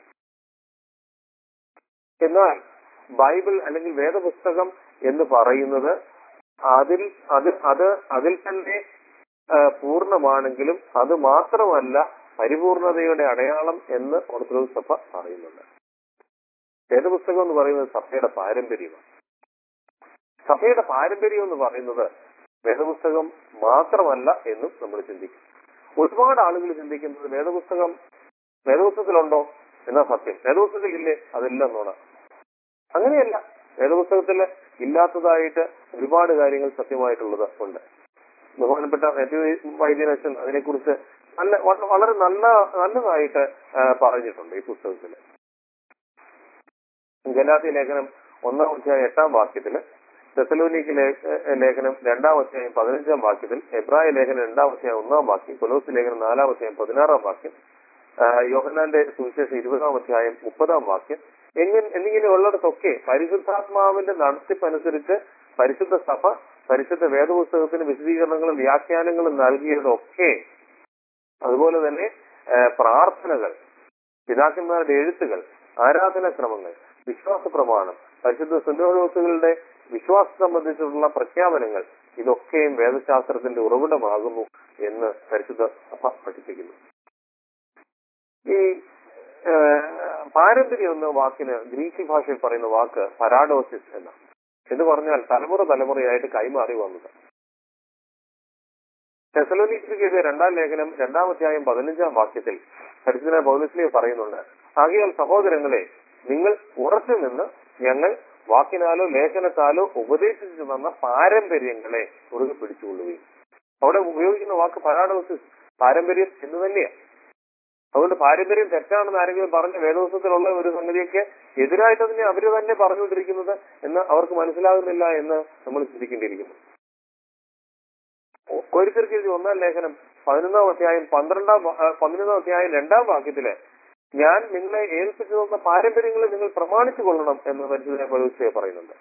എന്നാൽ ബൈബിൾ അല്ലെങ്കിൽ വേദപുസ്തകം എന്ന് പറയുന്നത് അതിൽ അത് അത് അതിൽ തന്നെ ആ, പൂർണ്ണമാണെങ്കിലും അത് മാത്രമല്ല പരിപൂർണതയുടെ അടയാളം എന്ന് ഓർത്തഡോക്സ് സഭ പറയുന്നുണ്ട് വേദപുസ്തകം എന്ന് പറയുന്നത് സഭയുടെ പാരമ്പര്യമാണ് സഭയുടെ പാരമ്പര്യം എന്ന് പറയുന്നത് വേദപുസ്തകം മാത്രമല്ല എന്നും നമ്മൾ ചിന്തിക്കും ഒരുപാട് ആളുകൾ ചിന്തിക്കുന്നത് വേദപുസ്തകം വേദപുസ്തകത്തിലുണ്ടോ എന്നാ സത്യം വേദപുസ്തകത്തിൽ ഇല്ലേ അതെല്ലാം നോണ അങ്ങനെയല്ല വേദപുസ്തകത്തിൽ ഇല്ലാത്തതായിട്ട് ഒരുപാട് കാര്യങ്ങൾ സത്യമായിട്ടുള്ളത് ഉണ്ട് ബഹുമാനപ്പെട്ട മാത്യു വൈദ്യനച്ഛൻ അതിനെക്കുറിച്ച് നല്ല വ- വളരെ നല്ല നല്ലതായിട്ട് ആ, പറഞ്ഞിട്ടുണ്ട് ഈ പുസ്തകത്തിൽ ഗലാത്തി ലേഖനം ഒന്നാം അധ്യായം എട്ടാം വാക്യത്തില് തെസലോനിക്ക് ലേഖനം രണ്ടാം അധ്യായം പതിനഞ്ചാം വാക്യത്തിൽ എബ്രായ ലേഖനം രണ്ടാം അധ്യായം ഒന്നാം വാക്യം കൊലോസ് ലേഖനം നാലാം അധ്യായം പതിനാറാം വാക്യം ആ, യോഹന്നാന്റെ സുവിശേഷം ഇരുപതാം അധ്യായം മുപ്പതാം വാക്യം എങ്ങനെ എന്നിങ്ങനെ ഉള്ളിടത്തൊക്കെ പരിശുദ്ധാത്മാവിന്റെ നടത്തിപ്പനുസരിച്ച് പരിശുദ്ധ സഭ പരിശുദ്ധ വേദപുസ്തകത്തിന് വിശദീകരണങ്ങളും വ്യാഖ്യാനങ്ങളും നൽകിയതൊക്കെ അതുപോലെ തന്നെ ആ, പ്രാർത്ഥനകൾ പിതാക്കന്മാരുടെ എഴുത്തുകൾ ആരാധനാക്രമങ്ങൾ വിശ്വാസ പ്രമാണം പരിശുദ്ധ സുന്നോദോസുകളുടെ വിശ്വാസം സംബന്ധിച്ചിട്ടുള്ള പ്രഖ്യാപനങ്ങൾ ഇതൊക്കെയും വേദശാസ്ത്രത്തിന്റെ ഉറവിടമാകുന്നു എന്ന് പരിശുദ്ധ സഭ പഠിപ്പിക്കുന്നു ഈ ആ, പാരമ്പര്യം എന്ന വാക്കിന് ഗ്രീക്ക് ഭാഷയിൽ പറയുന്ന വാക്ക് പരാഡോസിസ് എന്നാണ് എന്ന് പറഞ്ഞാൽ തലമുറ തലമുറയായിട്ട് കൈമാറി വന്നത് തെസലോനിക്ക് രണ്ടാം ലേഖനം രണ്ടാം അധ്യായം പതിനഞ്ചാം വാക്യത്തിൽ പരിശുദ്ധ പൗലസ്ലിയെ പറയുന്നുണ്ട് ആകയാൽ സഹോദരങ്ങളെ നിങ്ങൾ ഉറച്ചു നിന്ന് ഞങ്ങൾ വാക്കിനാലോ ലേഖനത്താലോ ഉപദേശിച്ചു തന്ന പാരമ്പര്യങ്ങളെ മുറുകെ പിടിച്ചുകൊള്ളുകയും അവിടെ ഉപയോഗിക്കുന്ന വാക്ക് പരാഡോസിസ് പാരമ്പര്യം എന്ന് തന്നെയാണ് അതുകൊണ്ട് പാരമ്പര്യം തെറ്റാണെന്ന് ആരെങ്കിലും പറഞ്ഞ വേദോത്സവത്തിലുള്ള ഒരു സംഗതിയൊക്കെ എതിരായിട്ട് തന്നെ അവര് തന്നെ പറഞ്ഞുകൊണ്ടിരിക്കുന്നത് എന്ന് അവർക്ക് മനസ്സിലാകുന്നില്ല എന്ന് നമ്മൾ ചിന്തിക്കേണ്ടിയിരിക്കുന്നു കോരിത്തിരിച്ച് ഒന്നാം ലേഖനം പതിനൊന്നാം അധ്യായം പന്ത്രണ്ടാം വാ- ആ, പതിനൊന്നാം അധ്യായം രണ്ടാം വാക്യത്തില് ഞാൻ നിങ്ങളെ ഏൽപ്പിച്ചു തന്ന പാരമ്പര്യങ്ങളെ നിങ്ങൾ പ്രമാണിച്ചു കൊള്ളണം എന്ന് പരിശുദ്ധ പൗലോസ്ലിയ പറയുന്നുണ്ട്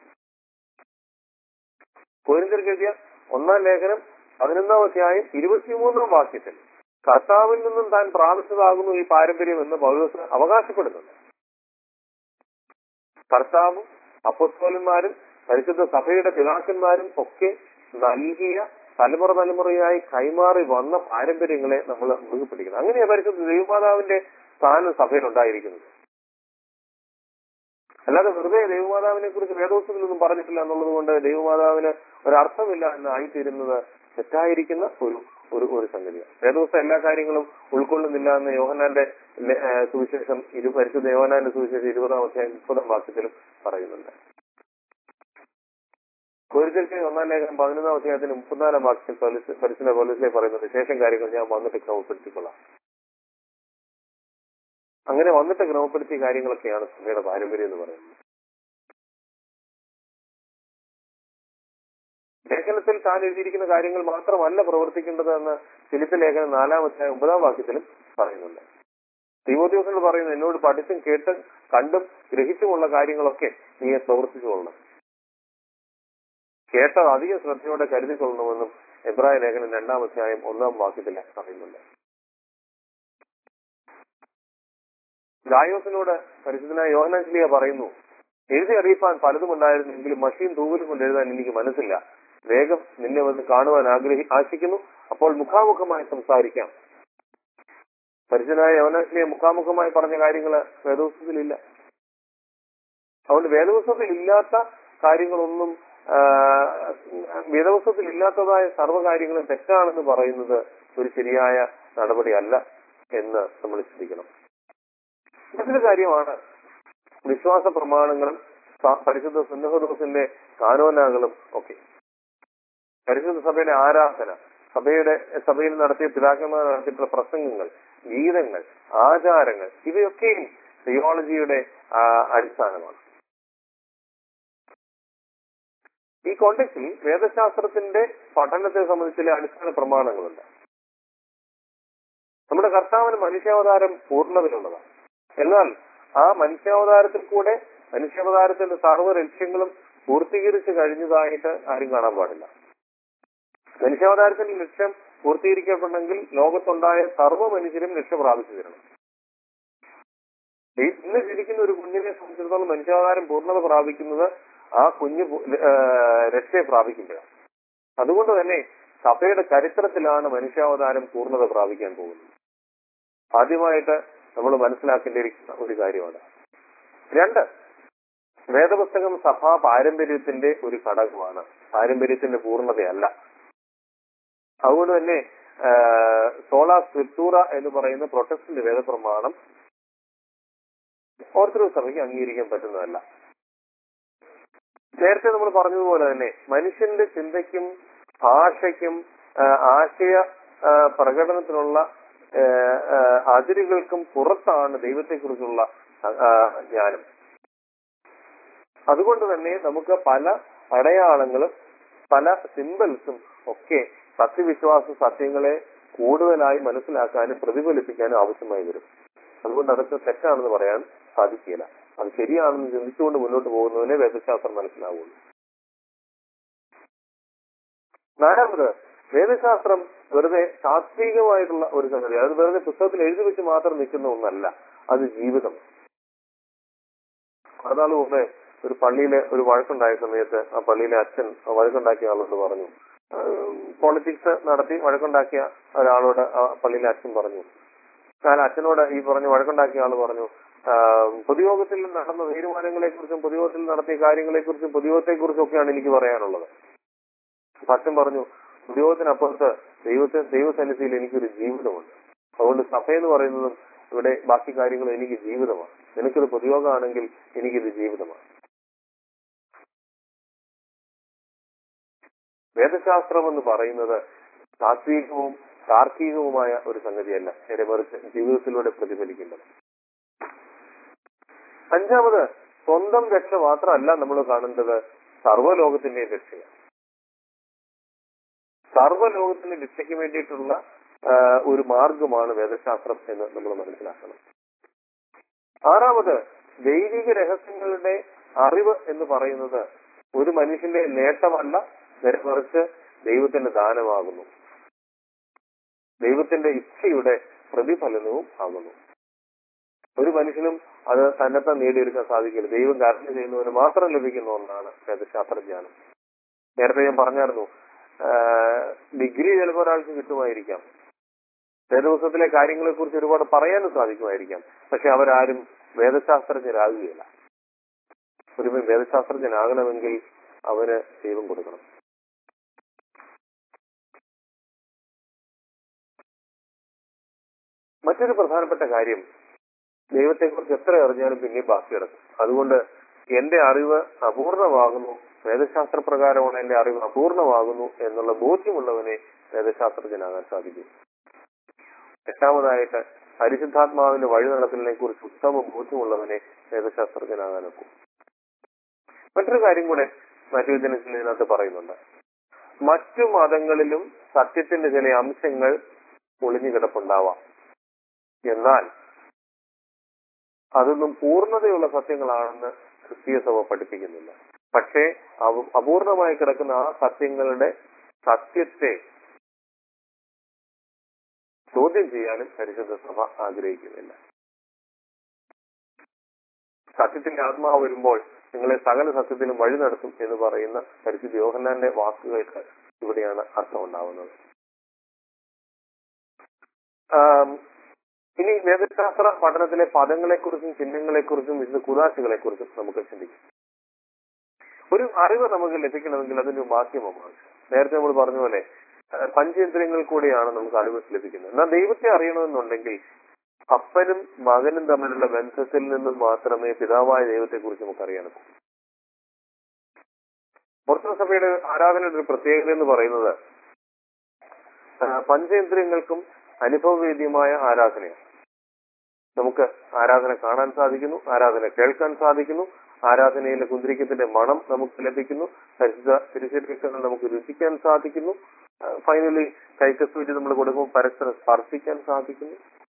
കോരിന്തർക്ക് എഴുതിയ ഒന്നാം ലേഖനം പതിനൊന്നാം അധ്യായം ഇരുപത്തിമൂന്നാം വാക്യത്തിൽ കർത്താവിൽ നിന്നും താൻ പ്രാപിച്ചതാകുന്നു ഈ പാരമ്പര്യം എന്ന് പൗലോസ് അവകാശപ്പെടുന്നുണ്ട് കർത്താവും അപ്പസ്തോലന്മാരും പരിശുദ്ധ സഭയുടെ പിതാക്കന്മാരും ഒക്കെ നൽകിയ തലമുറ തലമുറയായി കൈമാറി വന്ന പാരമ്പര്യങ്ങളെ നമ്മൾ മുറുകെ പിടിക്കണം അങ്ങനെയാ പരിശുദ്ധ ദൈവമാതാവിന്റെ സ്ഥാനം സഭയിൽ ഉണ്ടായിരിക്കുന്നത് അല്ലാതെ വെറുതെ ദൈവമാതാവിനെ കുറിച്ച് വേദോത്സവത്തിലൊന്നും പറഞ്ഞിട്ടില്ല എന്നുള്ളത് കൊണ്ട് ദൈവമാതാവിന് ഒരർത്ഥമില്ല എന്ന് ആയിത്തീരുന്നത് തെറ്റായിരിക്കുന്ന ഒരു ഒരു ഒരു സംഗതിയാണ് വേദോത്സവം എല്ലാ കാര്യങ്ങളും ഉൾക്കൊള്ളുന്നില്ല എന്ന് യോഹനാന്റെ ലെ- ഏ, സുവിശേഷം ഇരു പരിശുദ്ധ യോഹനാന്റെ സുവിശേഷം ഇരുപതാം അധ്യായം മുപ്പതാം വാക്യത്തിലും പറയുന്നുണ്ട് കോരിക്കൽക്ക് ഒന്നാം ലേഖനം പതിനൊന്നാം അധ്യായത്തിന് മുപ്പത്തിനാലാം വാക്യത്തിൽ പൗലോസ്- പരിശുദ്ധ പോലീസിലെ പറയുന്നുണ്ട് ശേഷം കാര്യങ്ങൾ ഞാൻ വന്നിട്ട് ക്രമപ്പെടുത്തിക്കൊള്ളാം അങ്ങനെ വന്നിട്ട് ക്രമപ്പെടുത്തിയ കാര്യങ്ങളൊക്കെയാണ് സഭയുടെ പാരമ്പര്യം എന്ന് പറയുന്നത് ലേഖനത്തിൽ താൻ എഴുതിയിരിക്കുന്ന കാര്യങ്ങൾ മാത്രമല്ല പ്രവർത്തിക്കേണ്ടത് എന്ന് ഫിലിപ്പ് ലേഖനം നാലാമത്തെ ഒമ്പതാം വാക്യത്തിലും പറയുന്നുണ്ട് തീമോദ്യോസിനോട് പറയുന്നു എന്നോട് പഠിച്ചും കേട്ടും കണ്ടും ഗ്രഹിച്ചുമുള്ള കാര്യങ്ങളൊക്കെ നീ പ്രവർത്തിച്ചുകൊള്ളണം കേട്ടത് അധികം ശ്രദ്ധയോടെ കരുതിക്കൊള്ളണമെന്നും എബ്രായ ലേഖനം രണ്ടാം അധ്യായം ഒന്നാം വാക്യത്തിൽ പറയുന്നുണ്ട് ഗായോസിനോട് പരിശുദ്ധനായ യോഹനാശ്ലിയ പറയുന്നു എഴുതി അറിയിപ്പാൻ പലതും ഉണ്ടായിരുന്നു എങ്കിലും മഷീൻ തൂവലും കൊണ്ട് എഴുതാൻ എനിക്ക് മനസ്സില്ല വേഗം നിന്നെ വന്ന് കാണുവാൻ ആഗ്രഹി ആശിക്കുന്നു അപ്പോൾ മുഖാമുഖമായി സംസാരിക്കാം പരിശുദ്ധനായ യോഹനാശ്ലിയ മുഖാമുഖമായി പറഞ്ഞ കാര്യങ്ങൾ വേദോത്സവത്തിലില്ല അതുകൊണ്ട് വേദോത്സവത്തിൽ ഇല്ലാത്ത കാര്യങ്ങളൊന്നും ആ, വേദോത്സവത്തിൽ ഇല്ലാത്തതായ സർവ്വകാര്യങ്ങളും തെറ്റാണെന്ന് പറയുന്നത് ഒരു ശരിയായ നടപടിയല്ല എന്ന് നമ്മൾ ചിന്തിക്കണം മറ്റൊരു കാര്യമാണ് വിശ്വാസ പ്രമാണങ്ങളും സ- പരിശുദ്ധ സുന്നഹദോസിന്റെ കാനോനാകളും ഒക്കെ പരിശുദ്ധ സഭയുടെ ആരാധന സഭയുടെ സഭയിൽ നടത്തിയ പിതാക്കന്മാർ നടത്തിയിട്ടുള്ള പ്രസംഗങ്ങൾ ഗീതങ്ങൾ ആചാരങ്ങൾ ഇവയൊക്കെയും തിയോളജിയുടെ ആ, അടിസ്ഥാനമാണ് ഈ കോണ്ടെക്സിൽ വേദശാസ്ത്രത്തിന്റെ പഠനത്തെ സംബന്ധിച്ച് ചില അടിസ്ഥാന പ്രമാണങ്ങളുണ്ട് നമ്മുടെ കർത്താവിന് മനുഷ്യാവതാരം പൂർണ്ണതയുള്ളതാണ് എന്നാൽ ആ മനുഷ്യാവതാരത്തിൽ കൂടെ മനുഷ്യാവതാരത്തിന്റെ സർവ്വ ലക്ഷ്യങ്ങളും പൂർത്തീകരിച്ചു കഴിഞ്ഞതായിട്ട് ആരും കാണാൻ പാടില്ല മനുഷ്യാവതാരത്തിന്റെ ലക്ഷ്യം പൂർത്തീകരിക്കപ്പെടണമെങ്കിൽ ലോകത്തുണ്ടായ സർവ്വ മനുഷ്യരും രക്ഷ പ്രാപിച്ചു തരണം ഈ ഇന്ന് ജനിക്കുന്ന ഒരു കുഞ്ഞിനെ സംബന്ധിച്ചിടത്തോളം മനുഷ്യാവതാരം പൂർണ്ണത പ്രാപിക്കുന്നത് ആ കുഞ്ഞ് പു- ആ, രക്ഷയെ പ്രാപിക്കുമ്പോഴാണ് അതുകൊണ്ട് തന്നെ സഭയുടെ ചരിത്രത്തിലാണ് മനുഷ്യാവതാരം പൂർണ്ണത പ്രാപിക്കാൻ പോകുന്നത് ആദ്യമായിട്ട് നമ്മൾ മനസ്സിലാക്കേണ്ടിയിരിക്കുന്ന ഒരു കാര്യമാണ് രണ്ട് വേദപുസ്തകം സഭാ പാരമ്പര്യത്തിന്റെ ഒരു ഘടകമാണ് പാരമ്പര്യത്തിന്റെ പൂർണ്ണതയല്ല അതുകൊണ്ട് തന്നെ സോളാ സ്ക്രിപ്റ്റൂറ എന്ന് പറയുന്ന പ്രൊട്ടസ്റ്റന്റ് വേദപ്രമാണം ഓർത്തഡോക്സ് സഭയ്ക്ക് അംഗീകരിക്കാൻ പറ്റുന്നതല്ല നേരത്തെ നമ്മൾ പറഞ്ഞതുപോലെ തന്നെ മനുഷ്യന്റെ ചിന്തയ്ക്കും ഭാഷയ്ക്കും ആ, ആശയ ആ, പ്രകടനത്തിനുള്ള ആ, ആ, അതിരുകൾക്കും പുറത്താണ് ദൈവത്തെക്കുറിച്ചുള്ള ആ, ജ്ഞാനം അതുകൊണ്ട് തന്നെ നമുക്ക് പല അടയാളങ്ങളും പല സിമ്പിൾസും ഒക്കെ സത്യവിശ്വാസ സത്യങ്ങളെ കൂടുതലായി മനസ്സിലാക്കാനും പ്രതിഫലിപ്പിക്കാനും ആവശ്യമായി വരും അതുകൊണ്ട് അതൊക്കെ തെറ്റാണെന്ന് പറയാൻ സാധിക്കില്ല അത് ശരിയാണെന്ന് ചിന്തിച്ചുകൊണ്ട് മുന്നോട്ട് പോകുന്നതിനെ വേദശാസ്ത്രം മനസ്സിലാവുള്ളൂ നാലാമത് വേദശാസ്ത്രം വെറുതെ താത്വികമായിട്ടുള്ള ഒരു സംഗതി അത് വെറുതെ പുസ്തകത്തിൽ എഴുതി വെച്ച് മാത്രം നിൽക്കുന്ന ഒന്നല്ല അത് ജീവിതം അതാണ് മുമ്പേ ഒരു പള്ളിയിലെ ഒരു വഴക്കുണ്ടായ സമയത്ത് ആ പള്ളിയിലെ അച്ഛൻ ആ വഴക്കുണ്ടാക്കിയ ആളോട് പറഞ്ഞു പോളിറ്റിക്സ് നടത്തി വഴക്കുണ്ടാക്കിയ ഒരാളോട് ആ പള്ളിയിലെ അച്ഛൻ പറഞ്ഞു ഞാൻ അച്ഛനോട് ഈ പറഞ്ഞ വഴക്കുണ്ടാക്കിയ ആൾ പറഞ്ഞു ആ, പൊതുയോഗത്തിൽ നടന്ന തീരുമാനങ്ങളെ കുറിച്ചും പൊതുയോഗത്തിൽ നടത്തിയ കാര്യങ്ങളെ കുറിച്ചും പൊതുയോഗത്തെ കുറിച്ചും ഒക്കെയാണ് എനിക്ക് പറയാനുള്ളത് അപ്പൊ അച്ഛൻ പറഞ്ഞു പൊതുയോഗത്തിനപ്പുറത്ത് ദൈവത്തെ ദൈവസന്നിധിയിൽ എനിക്കൊരു ജീവിതമുണ്ട് അതുകൊണ്ട് സഭ എന്ന് പറയുന്നതും ഇവിടെ ബാക്കി കാര്യങ്ങളും എനിക്ക് ജീവിതമാണ് നിനക്കിത് പൊതുയോഗമാണെങ്കിൽ എനിക്കിത് ജീവിതമാണ് വേദശാസ്ത്രം എന്ന് പറയുന്നത് താത്വികവും താർക്കികവുമായ ഒരു സംഗതിയല്ല നേരെ മറിച്ച് ജീവിതത്തിലൂടെ പ്രതിഫലിക്കുന്നത് അഞ്ചാമത് സ്വന്തം രക്ഷ മാത്രമല്ല നമ്മൾ കാണേണ്ടത് സർവ്വലോകത്തിന്റെയും രക്ഷയാണ് സർവ്വലോകത്തിന്റെ രക്ഷയ്ക്ക് വേണ്ടിയിട്ടുള്ള ആ, ഒരു മാർഗമാണ് വേദശാസ്ത്രം എന്ന് നമ്മൾ മനസ്സിലാക്കണം ആറാമത് ദൈവിക രഹസ്യങ്ങളുടെ അറിവ് എന്ന് പറയുന്നത് ഒരു മനുഷ്യന്റെ നേട്ടമല്ല നേരെ മറിച്ച് ദൈവത്തിന്റെ ദാനമാകുന്നു ദൈവത്തിന്റെ ഇച്ഛയുടെ പ്രതിഫലനവും ആകുന്നു ഒരു മനുഷ്യനും അത് തന്നെത്താൻ നേടിയെടുക്കാൻ സാധിക്കില്ല ദൈവം കാര്യം ചെയ്യുന്നവന് മാത്രം ലഭിക്കുന്ന ഒന്നാണ് വേദശാസ്ത്രജ്ഞാനം നേരത്തെ ഞാൻ പറഞ്ഞായിരുന്നു ആഹ് ഡിഗ്രി ചിലപ്പോൾ ഒരാൾക്ക് കിട്ടുമായിരിക്കാം വേദപുസ്തകത്തിലെ കാര്യങ്ങളെ കുറിച്ച് ഒരുപാട് പറയാനും സാധിക്കുമായിരിക്കാം പക്ഷെ അവരാരും വേദശാസ്ത്രജ്ഞരാകുകയില്ല ഒരുവൻ വേദശാസ്ത്രജ്ഞനാകണമെങ്കിൽ അവന് ദൈവം കൊടുക്കണം മറ്റൊരു പ്രധാനപ്പെട്ട കാര്യം ദൈവത്തെക്കുറിച്ച് എത്ര അറിഞ്ഞാലും പിന്നെ ബാക്കി കിടക്കും അതുകൊണ്ട് എന്റെ അറിവ് അപൂർണമാകുന്നു വേദശാസ്ത്ര പ്രകാരമാണ് എന്റെ അറിവ് അപൂർണമാകുന്നു എന്നുള്ള ബോധ്യമുള്ളവനെ വേദശാസ്ത്രജ്ഞനാകാൻ സാധിക്കും എട്ടാമതായിട്ട് പരിശുദ്ധാത്മാവിന്റെ വഴി നടത്തലിനെ കുറിച്ച് ഉത്തമ ബോധ്യമുള്ളവനെ വേദശാസ്ത്രജ്ഞനാകാനൊക്കും മറ്റൊരു കാര്യം കൂടെ മറ്റു ഇതിനകത്ത് പറയുന്നുണ്ട് മറ്റു മതങ്ങളിലും സത്യത്തിന്റെ ചില അംശങ്ങൾ ഒളിഞ്ഞു കിടപ്പുണ്ടാവാം എന്നാൽ അതൊന്നും പൂർണ്ണതയുള്ള സത്യങ്ങളാണെന്ന് ക്രിസ്തീയ സഭ പഠിപ്പിക്കുന്നില്ല പക്ഷേ അവ- അപൂർണമായി കിടക്കുന്ന ആ സത്യങ്ങളുടെ സത്യത്തെ ചോദ്യം ചെയ്യാനും പരിശുദ്ധ സഭ ആഗ്രഹിക്കുന്നില്ല സത്യത്തിന്റെ ആത്മാവ് വരുമ്പോൾ നിങ്ങളെ സകല സത്യത്തിലും വഴി നടത്തും എന്ന് പറയുന്ന പരിശുദ്ധ യോഹന്നാന്റെ വാക്കുകൾക്ക് ഇവിടെയാണ് അർത്ഥം ഉണ്ടാവുന്നത് ആം, ഇനി വേദശാസ്ത്ര പഠനത്തിലെ പദങ്ങളെക്കുറിച്ചും ചിഹ്നങ്ങളെക്കുറിച്ചും വിശുദ്ധ കുതാശകളെക്കുറിച്ചും നമുക്ക് ചിന്തിക്കാം ഒരു അറിവ് നമുക്ക് ലഭിക്കണമെങ്കിൽ അതിന്റെ മാധ്യമമാണ് നേരത്തെ നമ്മൾ പറഞ്ഞ പോലെ ആ, പഞ്ചേന്ദ്രിയങ്ങൾ കൂടിയാണ് നമുക്ക് അറിവ് ലഭിക്കുന്നത് എന്നാൽ ദൈവത്തെ അറിയണമെന്നുണ്ടെങ്കിൽ അപ്പനും മകനും തമ്മിലുള്ള ബന്ധത്തിൽ നിന്നും മാത്രമേ പിതാവായ ദൈവത്തെ കുറിച്ച് നമുക്ക് അറിയാനൊക്കൂ ഓർത്തഡോക്സ് സഭയുടെ ആരാധനയുടെ ഒരു പ്രത്യേകത എന്ന് പറയുന്നത് ആ, പഞ്ചേന്ദ്രിയങ്ങൾക്കും അനുഭവവേദ്യമായ ആരാധനയാണ് നമുക്ക് ആരാധന കാണാൻ സാധിക്കുന്നു ആരാധന കേൾക്കാൻ സാധിക്കുന്നു ആരാധനയിലെ കുന്തിരിക്കത്തിന്റെ മണം നമുക്ക് ലഭിക്കുന്നു പരിശുദ്ധ തിരുശരീരങ്ങൾ നമുക്ക് രുചിക്കാൻ സാധിക്കുന്നു ഫൈനലി കൈക്കസ്വീറ്റ് നമ്മൾ കൊടുക്കുമ്പോൾ പരസ്പരം സ്പർശിക്കാൻ സാധിക്കുന്നു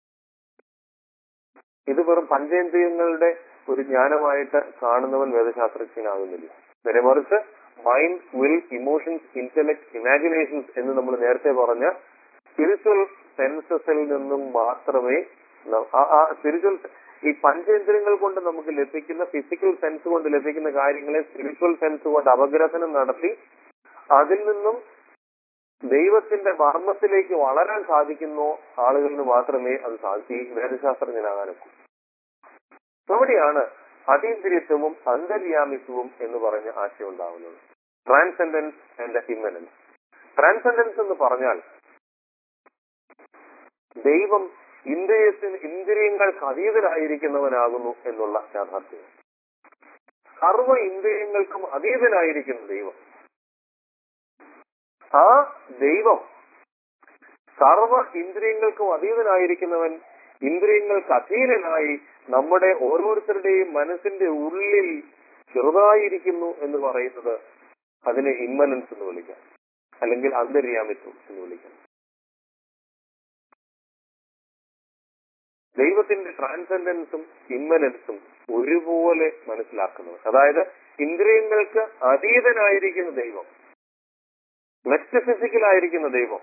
ഇത് വെറും പഞ്ചേന്ദ്രിയങ്ങളുടെ ഒരു ജ്ഞാനമായിട്ട് കാണുന്നവൻ വേദശാസ്ത്രജ്ഞനാകുന്നില്ല നേരെ മറിച്ച് mind will emotions intellect imaginations എന്ന് നമ്മൾ നേരത്തെ പറഞ്ഞ സ്പിരിച്വൽ സെൻസസിൽ നിന്നും മാത്രമേ ന- ആ- ആ സ്പിരിച്വൽ ഈ പഞ്ചേന്ദ്രിയങ്ങൾ കൊണ്ട് നമുക്ക് ലഭിക്കുന്ന ഫിസിക്കൽ സെൻസ് കൊണ്ട് ലഭിക്കുന്ന കാര്യങ്ങളെ സ്പിരിച്വൽ സെൻസ് കൊണ്ട് അപഗ്രഥനം നടത്തി അതിൽ നിന്നും ദൈവത്തിന്റെ മർമ്മത്തിലേക്ക് വളരാൻ സാധിക്കുന്ന ആളുകളിന് മാത്രമേ അത് സാധിക്കൂ ഈ വേദശാസ്ത്രജ്ഞനാകാനൊക്കൂ അവിടെയാണ് അതീന്ദ്രിയത്വവും അന്തര്യാമിത്വവും എന്ന് പറഞ്ഞ ആശയം ഉണ്ടാവുന്നത് ട്രാൻസെൻഡൻസ് ആൻഡ് ഇമ്മനൻസ് ട്രാൻസെൻഡൻസ് എന്ന് പറഞ്ഞാൽ ദൈവം ഇന്ദ്രിയത്തിന് ഇന്ദ്രിയങ്ങൾക്ക് അതീതനായിരിക്കുന്നവനാകുന്നു എന്നുള്ള യാഥാർത്ഥ്യം സർവ ഇന്ദ്രിയങ്ങൾക്കും അതീതനായിരിക്കുന്ന ദൈവം ആ ദൈവം സർവ ഇന്ദ്രിയങ്ങൾക്കും അതീതനായിരിക്കുന്നവൻ ഇന്ദ്രിയങ്ങൾക്ക് അധീനനായി നമ്മുടെ ഓരോരുത്തരുടെയും മനസ്സിന്റെ ഉള്ളിൽ ചെറുതായിരിക്കുന്നു എന്ന് പറയുന്നത് അതിനെ ഇമ്മനൻസ് എന്ന് വിളിക്കാം അല്ലെങ്കിൽ അന്തര്യാമിത്വം എന്ന് വിളിക്കാം ദൈവത്തിന്റെ ട്രാൻസെൻഡൻസും ഇമ്മനൻസും ഒരുപോലെ മനസ്സിലാക്കുന്നത് അതായത് ഇന്ദ്രിയങ്ങൾക്ക് അതീതനായിരിക്കുന്ന ദൈവം മെറ്റഫിസിക്കൽ ആയിരിക്കുന്ന ദൈവം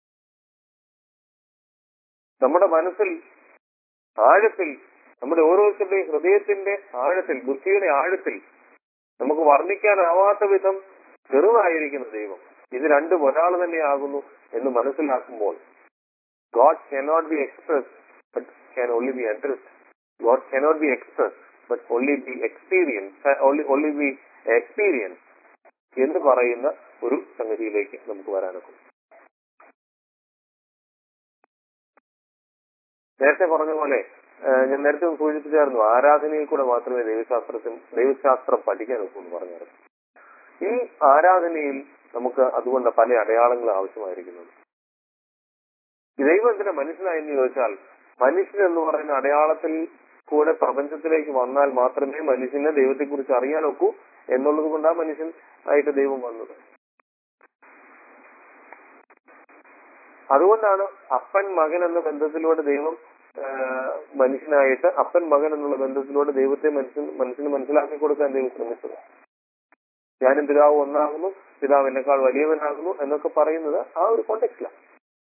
നമ്മുടെ മനസ്സിൽ ആഴത്തിൽ നമ്മുടെ ഓരോരുത്തരുടെയും ഹൃദയത്തിന്റെ ആഴത്തിൽ ബുദ്ധിയുടെ ആഴത്തിൽ നമുക്ക് വർണ്ണിക്കാനാവാത്ത വിധം ചെറുതായിരിക്കുന്ന ദൈവം ഇത് രണ്ടും ഒരാൾ തന്നെയാകുന്നു എന്ന് മനസ്സിലാക്കുമ്പോൾ God cannot be express but can only be addressed God cannot be express but only be experience only be experience എന്ന് പറയുന്ന ഒരു സംഗതിയിലേക്ക് നമുക്ക് വരാനൊക്കും നേരത്തെ പറഞ്ഞ പോലെ ആ, ഞാൻ നേരത്തെ ഒന്ന് സൂചിപ്പിച്ചായിരുന്നു ആരാധനയിൽ കൂടെ മാത്രമേ ദൈവശാസ്ത്രത്തിൽ ദൈവശാസ്ത്രം പഠിക്കാൻ ഒക്കൂ എന്ന് പറഞ്ഞായിരുന്നു ഈ ആരാധനയിൽ നമുക്ക് അതുകൊണ്ട് പല അടയാളങ്ങൾ ആവശ്യമായിരിക്കുന്നത് ഈ ദൈവം എന്തിനാ മനുഷ്യനായെന്ന് ചോദിച്ചാൽ മനുഷ്യൻ എന്ന് പറയുന്ന അടയാളത്തിൽ കൂടെ പ്രപഞ്ചത്തിലേക്ക് വന്നാൽ മാത്രമേ മനുഷ്യനെ ദൈവത്തെക്കുറിച്ച് അറിയാനൊക്കൂ എന്നുള്ളത് കൊണ്ടാണ് മനുഷ്യൻ ആയിട്ട് ദൈവം വന്നത് അതുകൊണ്ടാണ് അപ്പൻ മകൻ എന്ന ബന്ധത്തിലൂടെ ദൈവം ആ, മനുഷ്യനായിട്ട് അപ്പൻ മകൻ എന്നുള്ള ബന്ധത്തിലൂടെ ദൈവത്തെ മനുഷ്യൻ മനുഷ്യന് മനസ്സിലാക്കി കൊടുക്കാൻ ദൈവം ശ്രമിച്ചത് ഞാനും പിതാവ് ഒന്നാകുന്നു പിതാവ് എന്നെക്കാൾ വലിയവനാകുന്നു എന്നൊക്കെ പറയുന്നത് ആ ഒരു കോണ്ടെക്സ്റ്റിലാണ്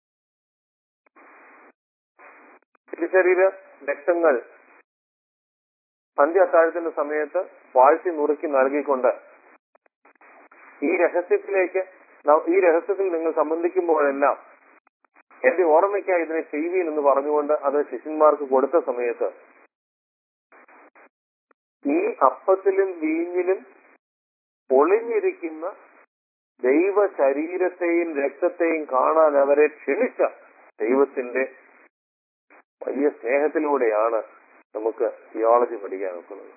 തിരുശരീര രക്തങ്ങൾ അന്ത്യ അത്താഴത്തിന്റെ സമയത്ത് വാഴ്ത്തി നുറുക്കി നൽകിക്കൊണ്ട് ഈ രഹസ്യത്തിലേക്ക് ന- ഈ രഹസ്യത്തിൽ നിങ്ങൾ സംബന്ധിക്കുമ്പോഴെല്ലാം എന്റെ ഓർമ്മയ്ക്കായി ഇതിനെ ചെയ്യുവീൻ എന്ന് പറഞ്ഞുകൊണ്ട് അത് ശിഷ്യന്മാർക്ക് കൊടുത്ത സമയത്ത് ഈ അപ്പത്തിലും വീഞ്ഞിലും ഒളിഞ്ഞിരിക്കുന്ന ദൈവ ശരീരത്തെയും രക്തത്തെയും കാണാൻ അവരെ ക്ഷണിച്ച ദൈവത്തിന്റെ വലിയ സ്നേഹത്തിലൂടെയാണ് നമുക്ക് തിയോളജി പഠിക്കാൻ ഒക്കുന്നത്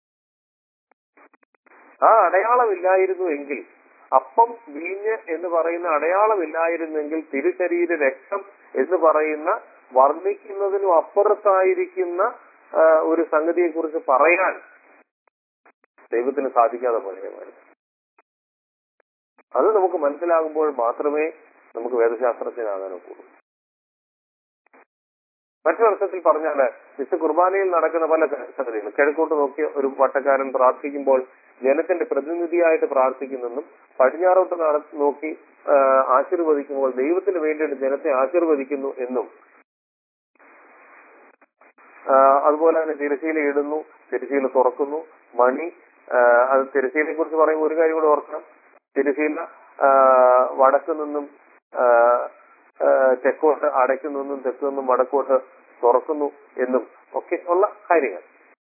ആ അടയാളമില്ലായിരുന്നു എങ്കിൽ അപ്പം വീഞ്ഞ് എന്ന് പറയുന്ന അടയാളമില്ലായിരുന്നെങ്കിൽ തിരുശരീര രക്തം എന്ന് പറയുന്ന വർണ്ണിക്കുന്നതിനും അപ്പുറത്തായിരിക്കുന്ന ആ, ഒരു സംഗതിയെ കുറിച്ച് പറയാൻ ദൈവത്തിന് സാധിക്കാതെ പോലെയുമായിരുന്നു അത് നമുക്ക് മനസ്സിലാകുമ്പോൾ മാത്രമേ നമുക്ക് വേദശാസ്ത്രജ്ഞനാകാൻ ഒക്കുള്ളൂ മറ്റൊരർത്ഥത്തിൽ പറഞ്ഞാൽ വിശുദ്ധ കുർബാനയിൽ നടക്കുന്ന പല സംഗതികൾ കിഴക്കോട്ട് നോക്കി ഒരു പട്ടക്കാരൻ പ്രാർത്ഥിക്കുമ്പോൾ ജനത്തിന്റെ പ്രതിനിധിയായിട്ട് പ്രാർത്ഥിക്കുന്നെന്നും പടിഞ്ഞാറോട്ട് നട നോക്കി ആ, ആശീർവദിക്കുമ്പോൾ ദൈവത്തിന് വേണ്ടിയിട്ട് ജനത്തെ ആശീർവദിക്കുന്നു എന്നും ആ, അതുപോലെ തന്നെ തിരശ്ശീല ഇടുന്നു തിരശ്ശീല തുറക്കുന്നു മണി ആ, അത് തിരശ്ശീലയെ കുറിച്ച് പറയുമ്പോൾ ഒരു കാര്യം കൂടെ ഓർക്കണം തിരശ്ശീല ആ, വടക്ക് നിന്നും ആ, ആ, തെക്കോട്ട് അടയ്ക്കു നിന്നും തെക്ക് നിന്നും വടക്കോട്ട് തുറക്കുന്നു എന്നും ഒക്കെ ഉള്ള കാര്യങ്ങൾ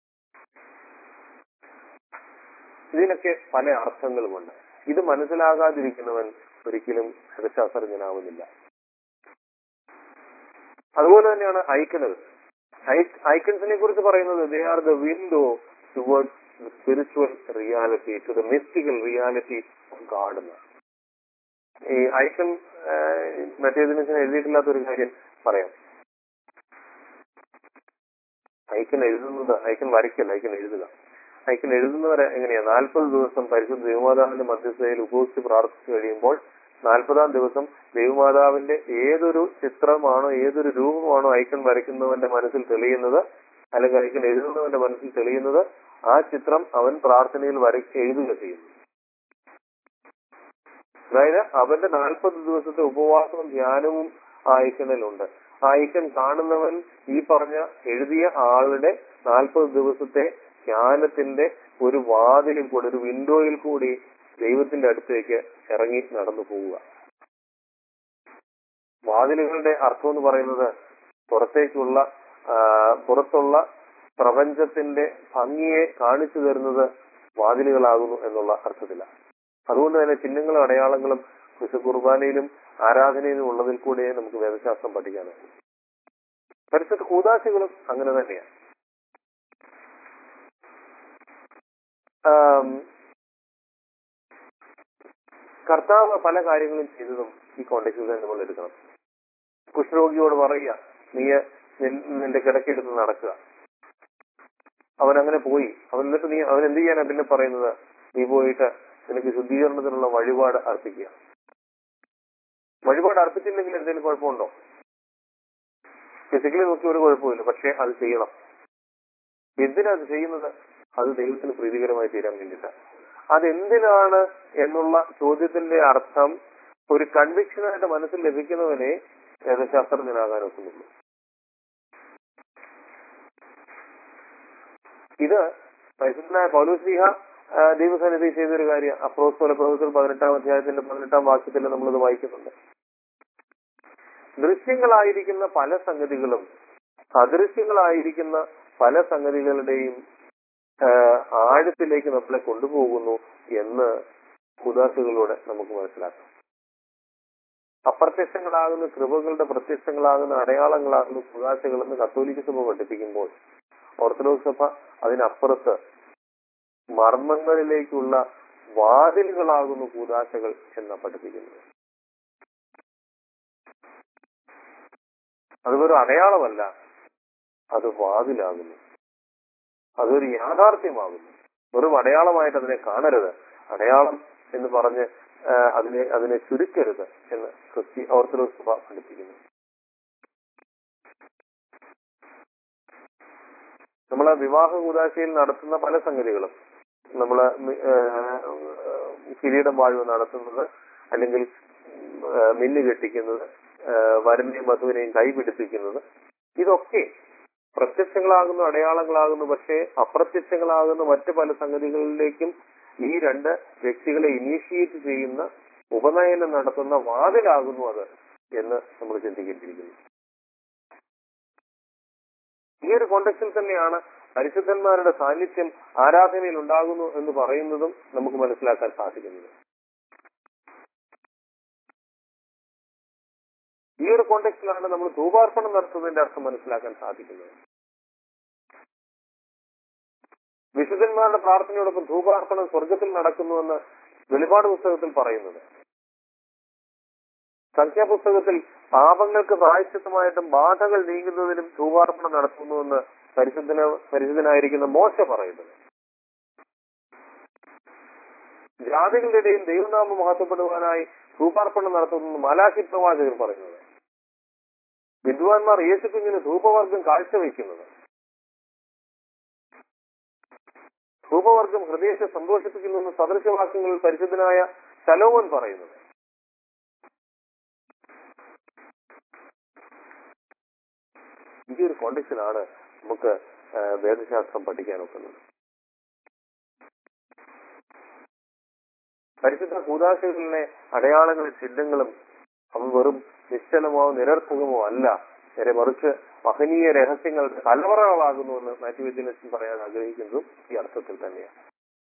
ഇതിനൊക്കെ പല അർത്ഥങ്ങളുമുണ്ട് ഇത് മനസ്സിലാകാതിരിക്കുന്നവൻ ഒരിക്കലും ശാസ്ത്രജ്ഞനാവുന്നില്ല അതുപോലെ തന്നെയാണ് ഐക്കണുകൾ ഐക്കൺസിനെ കുറിച്ച് പറയുന്നത് they are the window towards the spiritual reality to the mystical reality of God എന്ന് ഈ ഐക്കൺ മറ്റേതിന് എഴുതിയിട്ടില്ലാത്ത ഒരു കാര്യം പറയാം ഐക്കൺ എഴുതുന്നത് ഐക്കൺ വരയ്ക്കല്ല ഐക്കൺ എഴുതുക ഐക്കൺ എഴുതുന്നവരെ എങ്ങനെയാ നാൽപ്പത് ദിവസം പരിശുദ്ധ ദൈവമാതാവിന്റെ മധ്യസ്ഥയിൽ ഉപയോഗിച്ച് പ്രാർത്ഥിച്ചു കഴിയുമ്പോൾ നാൽപ്പതാം ദിവസം ദൈവമാതാവിന്റെ ഏതൊരു ചിത്രമാണോ ഏതൊരു രൂപമാണോ ഐക്കൺ വരയ്ക്കുന്നവന്റെ മനസ്സിൽ തെളിയുന്നത് അല്ലെങ്കിൽ ഐക്കൺ എഴുതുന്നവന്റെ മനസ്സിൽ തെളിയുന്നത് ആ ചിത്രം അവൻ പ്രാർത്ഥനയിൽ വര എഴുതുക ചെയ്യുന്നു അതായത് അവന്റെ നാൽപ്പത് ദിവസത്തെ ഉപവാസവും ധ്യാനവും ആ ഐക്കണിലുണ്ട് ആ ഐക്കൺ കാണുന്നവൻ ഈ പറഞ്ഞ എഴുതിയ ആളുടെ നാൽപ്പത് ദിവസത്തെ ധ്യാനത്തിന്റെ ഒരു വാതിലിൽ കൂടി ഒരു വിൻഡോയിൽ കൂടി ദൈവത്തിന്റെ അടുത്തേക്ക് ഇറങ്ങി നടന്നു പോവുക വാതിലുകളുടെ അർത്ഥം എന്ന് പറയുന്നത് പുറത്തേക്കുള്ള ആ, പുറത്തുള്ള പ്രപഞ്ചത്തിന്റെ ഭംഗിയെ കാണിച്ചു തരുന്നത് വാതിലുകളാകുന്നു എന്നുള്ള അർത്ഥത്തിലാണ് അതുകൊണ്ട് തന്നെ ചിഹ്നങ്ങളും അടയാളങ്ങളും വിശുദ്ധ കുർബാനയിലും ആരാധനയിലും ഉള്ളതിൽ കൂടെ നമുക്ക് വേദശാസ്ത്രം പഠിക്കാനാകും പരിശുദ്ധ കൂതാശികളും അങ്ങനെ തന്നെയാണ് ആം, കർത്താവ് പല കാര്യങ്ങളും ചെയ്തതും ഈ കോണ്ടക്സിൽ തന്നെ നമ്മൾ എടുക്കണം കുഷ്ഠരോഗിയോട് പറയുക നീ നിൻ- നിന്റെ കിടക്കെടുത്ത് നടക്കുക അവൻ അങ്ങനെ പോയി അവൻ എന്നിട്ട് നീ അവൻ എന്ത് ചെയ്യാനാ പിന്നെ പറയുന്നത് നീ പോയിട്ട് നിനക്ക് ശുദ്ധീകരണത്തിനുള്ള വഴിപാട് അർപ്പിക്കുക വഴിപാട് അർപ്പിച്ചില്ലെങ്കിൽ എന്തെങ്കിലും കുഴപ്പമുണ്ടോ ഫിസിക്കലി നോക്കി ഒരു കുഴപ്പമില്ല പക്ഷെ അത് ചെയ്യണം എന്തിനാ അത് ചെയ്യുന്നത് അത് ദൈവത്തിന് പ്രീതികരമായി തീരാൻ വേണ്ടിയിട്ടാണ് അതെന്തിനാണ് എന്നുള്ള ചോദ്യത്തിന്റെ അർത്ഥം ഒരു കൺവിക്ഷനായിട്ട് മനസ്സിൽ ലഭിക്കുന്നവനെ വേദശാസ്ത്രജ്ഞനാകാൻ ഒക്കുന്നുള്ളൂ ഇത് പരിശുദ്ധനായ പൗലോസ്ലിഹ ആ, ദൈവസന്നിധി ചെയ്തൊരു കാര്യം അപ്രോസ്തോല പ്രവൃത്തികൾ പതിനെട്ടാം അധ്യായത്തിന്റെ പതിനെട്ടാം വാക്യത്തിൽ നമ്മളിത് വായിക്കുന്നുണ്ട് ദൃശ്യങ്ങളായിരിക്കുന്ന പല സംഗതികളും അദൃശ്യങ്ങളായിരിക്കുന്ന പല സംഗതികളുടെയും ആ, ആഴത്തിലേക്ക് നമ്മളെ കൊണ്ടുപോകുന്നു എന്ന് ഉദാസുകളിലൂടെ നമുക്ക് മനസ്സിലാക്കാം അപ്രത്യക്ഷങ്ങളാകുന്ന കൃപകളുടെ പ്രത്യക്ഷങ്ങളാകുന്ന അടയാളങ്ങളാകുന്ന ഉദാശകളെന്ന് കത്തോലിക്ക സഭ പഠിപ്പിക്കുമ്പോൾ ഓർത്തഡോക്സ് സഭ അതിനപ്പുറത്ത് മർമ്മങ്ങളിലേക്കുള്ള വാതിലുകളാകുന്നു കൂതാശകൾ എന്ന് പഠിപ്പിക്കുന്നത് അത് ഒരു അടയാളമല്ല അത് വാതിലാകുന്നു അതൊരു യാഥാർത്ഥ്യമാകുന്നു വെറും അടയാളമായിട്ട് അതിനെ കാണരുത് അടയാളം എന്ന് പറഞ്ഞ് ആ, അതിനെ അതിനെ ചുരുക്കരുത് എന്ന് ക്രിസ്തി ഓർത്തഡോക്സ് സഭ പഠിപ്പിക്കുന്നു നമ്മളെ വിവാഹ കൂതാശയിൽ നടത്തുന്ന പല സംഗതികളും നമ്മള് മി- ഏഹ് കിരീടം വാഴുവ നടത്തുന്നത് അല്ലെങ്കിൽ ഏഹ് മില്ല് കെട്ടിക്കുന്നത് ഏഹ് വരനെയും വധുവിനെയും കൈപിടിപ്പിക്കുന്നത് ഇതൊക്കെ പ്രത്യക്ഷങ്ങളാകുന്നു അടയാളങ്ങളാകുന്നു പക്ഷേ അപ്രത്യക്ഷങ്ങളാകുന്ന മറ്റു പല സംഗതികളിലേക്കും ഈ രണ്ട് വ്യക്തികളെ ഇനീഷ്യേറ്റ് ചെയ്യുന്ന ഉപനയനം നടത്തുന്ന വാതിലാകുന്നു അത് എന്ന് നമ്മൾ ചിന്തിക്കേണ്ടിയിരിക്കുന്നു ഈ ഒരു കോണ്ടക്സിൽ തന്നെയാണ് പരിശുദ്ധന്മാരുടെ സാന്നിധ്യം ആരാധനയിൽ ഉണ്ടാകുന്നു എന്ന് പറയുന്നതും നമുക്ക് മനസ്സിലാക്കാൻ സാധിക്കുന്നത് ഈ ഒരു കോണ്ടക്സിലാണ് നമ്മൾ ധൂപാർപ്പണം നടത്തുന്നതിന്റെ അർത്ഥം മനസ്സിലാക്കാൻ സാധിക്കുന്നത് വിശുദ്ധന്മാരുടെ പ്രാർത്ഥനയോടൊപ്പം ധൂപാർപ്പണം സ്വർഗത്തിൽ നടക്കുന്നുവെന്ന് വെളിപാട് പുസ്തകത്തിൽ പറയുന്നത് സംഖ്യാപുസ്തകത്തിൽ പാപങ്ങൾക്ക് പ്രായശ്ചിത്തമായിട്ടും ബാധകൾ നീങ്ങുന്നതിനും ധൂപാർപ്പണം നടത്തുന്നുവെന്ന് പരിശുദ്ധന പരിശുദ്ധനായിരിക്കുന്ന മോശ പറയുന്നത് ജാതികളുടെ ഇടയിൽ ദൈവനാമം മഹത്വപ്പെടുവാനായി ധൂപാർപ്പണം നടത്തുന്നു മാലാഖി പ്രവാചകർ പറയുന്നത് വിദ്വാൻമാർ യേശുക്കുഞ്ഞിന് ധൂപവർഗം കാഴ്ചവെക്കുന്നത് ധൂപവർഗം ഹൃദയത്തെ സന്തോഷിപ്പിക്കുന്നുവെന്ന് സദൃശവാക്യങ്ങളിൽ പരിശുദ്ധനായ ശലോവൻ പറയുന്നത് ഈ ഒരു കോണ്ടക്സിലാണ് നമുക്ക് ആ, വേദശാസ്ത്രം പഠിക്കാൻ ഒക്കുന്നത് പരിശുദ്ധ കൂതാശകളിലെ അടയാളങ്ങളും ചിഹ്നങ്ങളും അവ വെറും നിശ്ചലമോ നിരർത്ഥകമോ അല്ല നേരെ മറിച്ച് മഹനീയ രഹസ്യങ്ങളുടെ കലവറകളാകുന്നുവെന്ന് മാത്യു വിദ്യലക്ഷൻ പറയാൻ ആഗ്രഹിക്കുന്നതും ഈ അർത്ഥത്തിൽ തന്നെയാണ്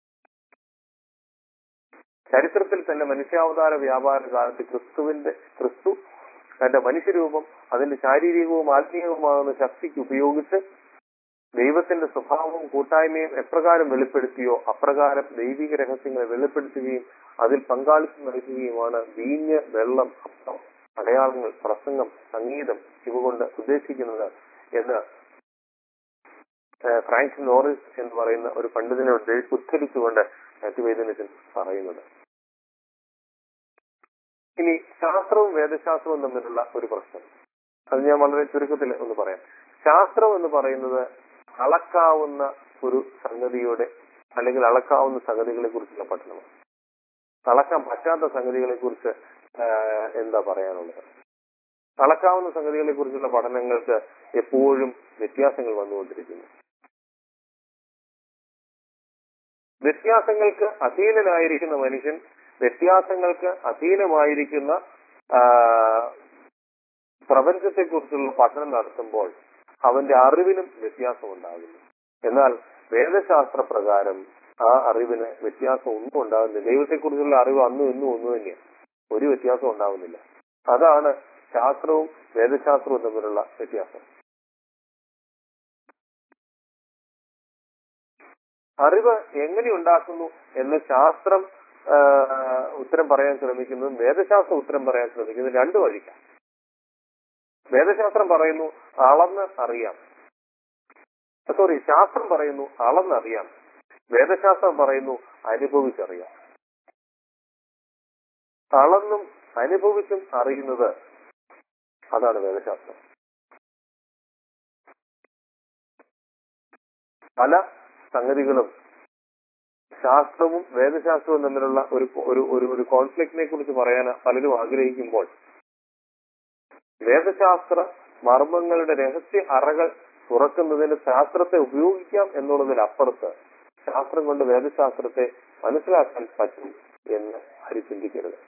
ചരിത്രത്തിൽ തന്നെ മനുഷ്യാവതാര വ്യാപാര കാലത്ത് ക്രിസ്തുവിന്റെ ക്രിസ്തു തന്റെ മനുഷ്യരൂപം അതിന്റെ ശാരീരികവും ആത്മീയവുമാകുന്ന ശക്തിക്ക് ഉപയോഗിച്ച് ദൈവത്തിന്റെ സ്വഭാവവും കൂട്ടായ്മയും എപ്രകാരം വെളിപ്പെടുത്തിയോ അപ്രകാരം ദൈവിക രഹസ്യങ്ങളെ വെളിപ്പെടുത്തുകയും അതിൽ പങ്കാളിത്തം നൽകുകയുമാണ് വീഞ്ഞ് വെള്ളം അപ്പം അടയാളങ്ങൾ പ്രസംഗം സംഗീതം ഇവ കൊണ്ട് ഉദ്ദേശിക്കുന്നത് എന്ന് ഏഹ് ഫ്രാങ്ക് നോറിസ് എന്ന് പറയുന്ന ഒരു പണ്ഡിതനെ ഉദ്ദേ- ഉദ്ധരിച്ചുകൊണ്ട് മാത്യുവേദനത്തിൽ പറയുന്നത് ഇനി ശാസ്ത്രവും വേദശാസ്ത്രവും തമ്മിലുള്ള ഒരു പ്രശ്നം അത് ഞാൻ വളരെ ചുരുക്കത്തിൽ ഒന്ന് പറയാം ശാസ്ത്രം എന്ന് പറയുന്നത് അളക്കാവുന്ന ഒരു സംഗതിയുടെ അല്ലെങ്കിൽ അളക്കാവുന്ന സംഗതികളെ കുറിച്ചുള്ള പഠനമാണ് അളക്കാൻ പറ്റാത്ത സംഗതികളെ കുറിച്ച് എന്താ പറയാനുള്ളത് അളക്കാവുന്ന സംഗതികളെ കുറിച്ചുള്ള പഠനങ്ങൾക്ക് എപ്പോഴും വ്യത്യാസങ്ങൾ വന്നുകൊണ്ടിരിക്കുന്നു വ്യത്യാസങ്ങൾക്ക് അധീനനായിരിക്കുന്ന മനുഷ്യൻ വ്യത്യാസങ്ങൾക്ക് അധീനമായിരിക്കുന്ന ആ, പ്രപഞ്ചത്തെക്കുറിച്ചുള്ള പഠനം നടത്തുമ്പോൾ അവന്റെ അറിവിനും വ്യത്യാസമുണ്ടാകുന്നു എന്നാൽ വേദശാസ്ത്ര പ്രകാരം ആ അറിവിന് വ്യത്യാസം ഒന്നും ഉണ്ടാകുന്നില്ല ദൈവത്തെക്കുറിച്ചുള്ള അറിവ് അന്നും ഇന്നും ഒന്നു തന്നെയാണ് ഒരു വ്യത്യാസം ഉണ്ടാകുന്നില്ല അതാണ് ശാസ്ത്രവും വേദശാസ്ത്രവും തമ്മിലുള്ള വ്യത്യാസം അറിവ് എങ്ങനെ ഉണ്ടാക്കുന്നു എന്ന് ശാസ്ത്രം ആ, ഉത്തരം പറയാൻ ശ്രമിക്കുന്നതും വേദശാസ്ത്രം ഉത്തരം പറയാൻ ശ്രമിക്കുന്നതും രണ്ടു വഴിക്കാണ് വേദശാസ്ത്രം പറയുന്നു അളന്ന് അറിയാം സോറി ശാസ്ത്രം പറയുന്നു അളന്നറിയാം വേദശാസ്ത്രം പറയുന്നു അനുഭവിച്ചറിയാം അളന്നും അനുഭവിച്ചും അറിയുന്നത് അതാണ് വേദശാസ്ത്രം പല സംഗതികളും ശാസ്ത്രവും വേദശാസ്ത്രവും തമ്മിലുള്ള ഒരു ഒരു ഒരു ഒരു കോൺഫ്ലിക്റ്റിനെ കുറിച്ച് പറയാൻ പലരും ആഗ്രഹിക്കുമ്പോൾ വേദശാസ്ത്ര മർമ്മങ്ങളുടെ രഹസ്യ അറകൾ തുറക്കുന്നതിന് ശാസ്ത്രത്തെ ഉപയോഗിക്കാം എന്നുള്ളതിനപ്പുറത്ത് ശാസ്ത്രം കൊണ്ട് വേദശാസ്ത്രത്തെ മനസ്സിലാക്കാൻ പറ്റും എന്ന് ആരും ചിന്തിക്കരുത്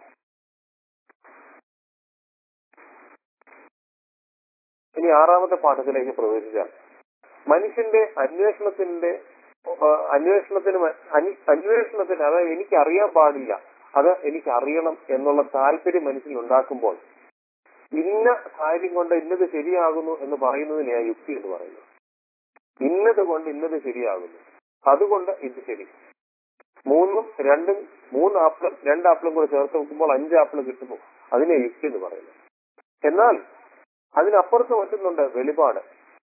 ഇനി ആറാമത്തെ പാഠത്തിലേക്ക് പ്രവേശിച്ചാൽ മനുഷ്യന്റെ അന്വേഷണത്തിന്റെ ആ, അന്വേഷണത്തിന് മ- അന്- അന്വേഷണത്തിന് അത് എനിക്ക് അറിയാൻ പാടില്ല അത് എനിക്ക് അറിയണം എന്നുള്ള താല്പര്യം മനസ്സിൽ ഉണ്ടാക്കുമ്പോൾ ഇന്ന കാര്യം കൊണ്ട് ഇന്നത് ശരിയാകുന്നു എന്ന് പറയുന്നതിനെയാണ് യുക്തി എന്ന് പറയുന്നത് ഇന്നത് കൊണ്ട് ഇന്നത് ശരിയാകുന്നു അതുകൊണ്ട് ഇത് ശരി മൂന്നും രണ്ടും മൂന്ന് ആപ്പിളും രണ്ട് ആപ്പിളും കൂടെ ചേർത്ത് നോക്കുമ്പോൾ അഞ്ച് ആപ്പിൾ കിട്ടുന്നു അതിനെ യുക്തി എന്ന് പറയുന്നത് എന്നാൽ അതിനപ്പുറത്ത് മറ്റൊന്നുണ്ട് വെളിപാട്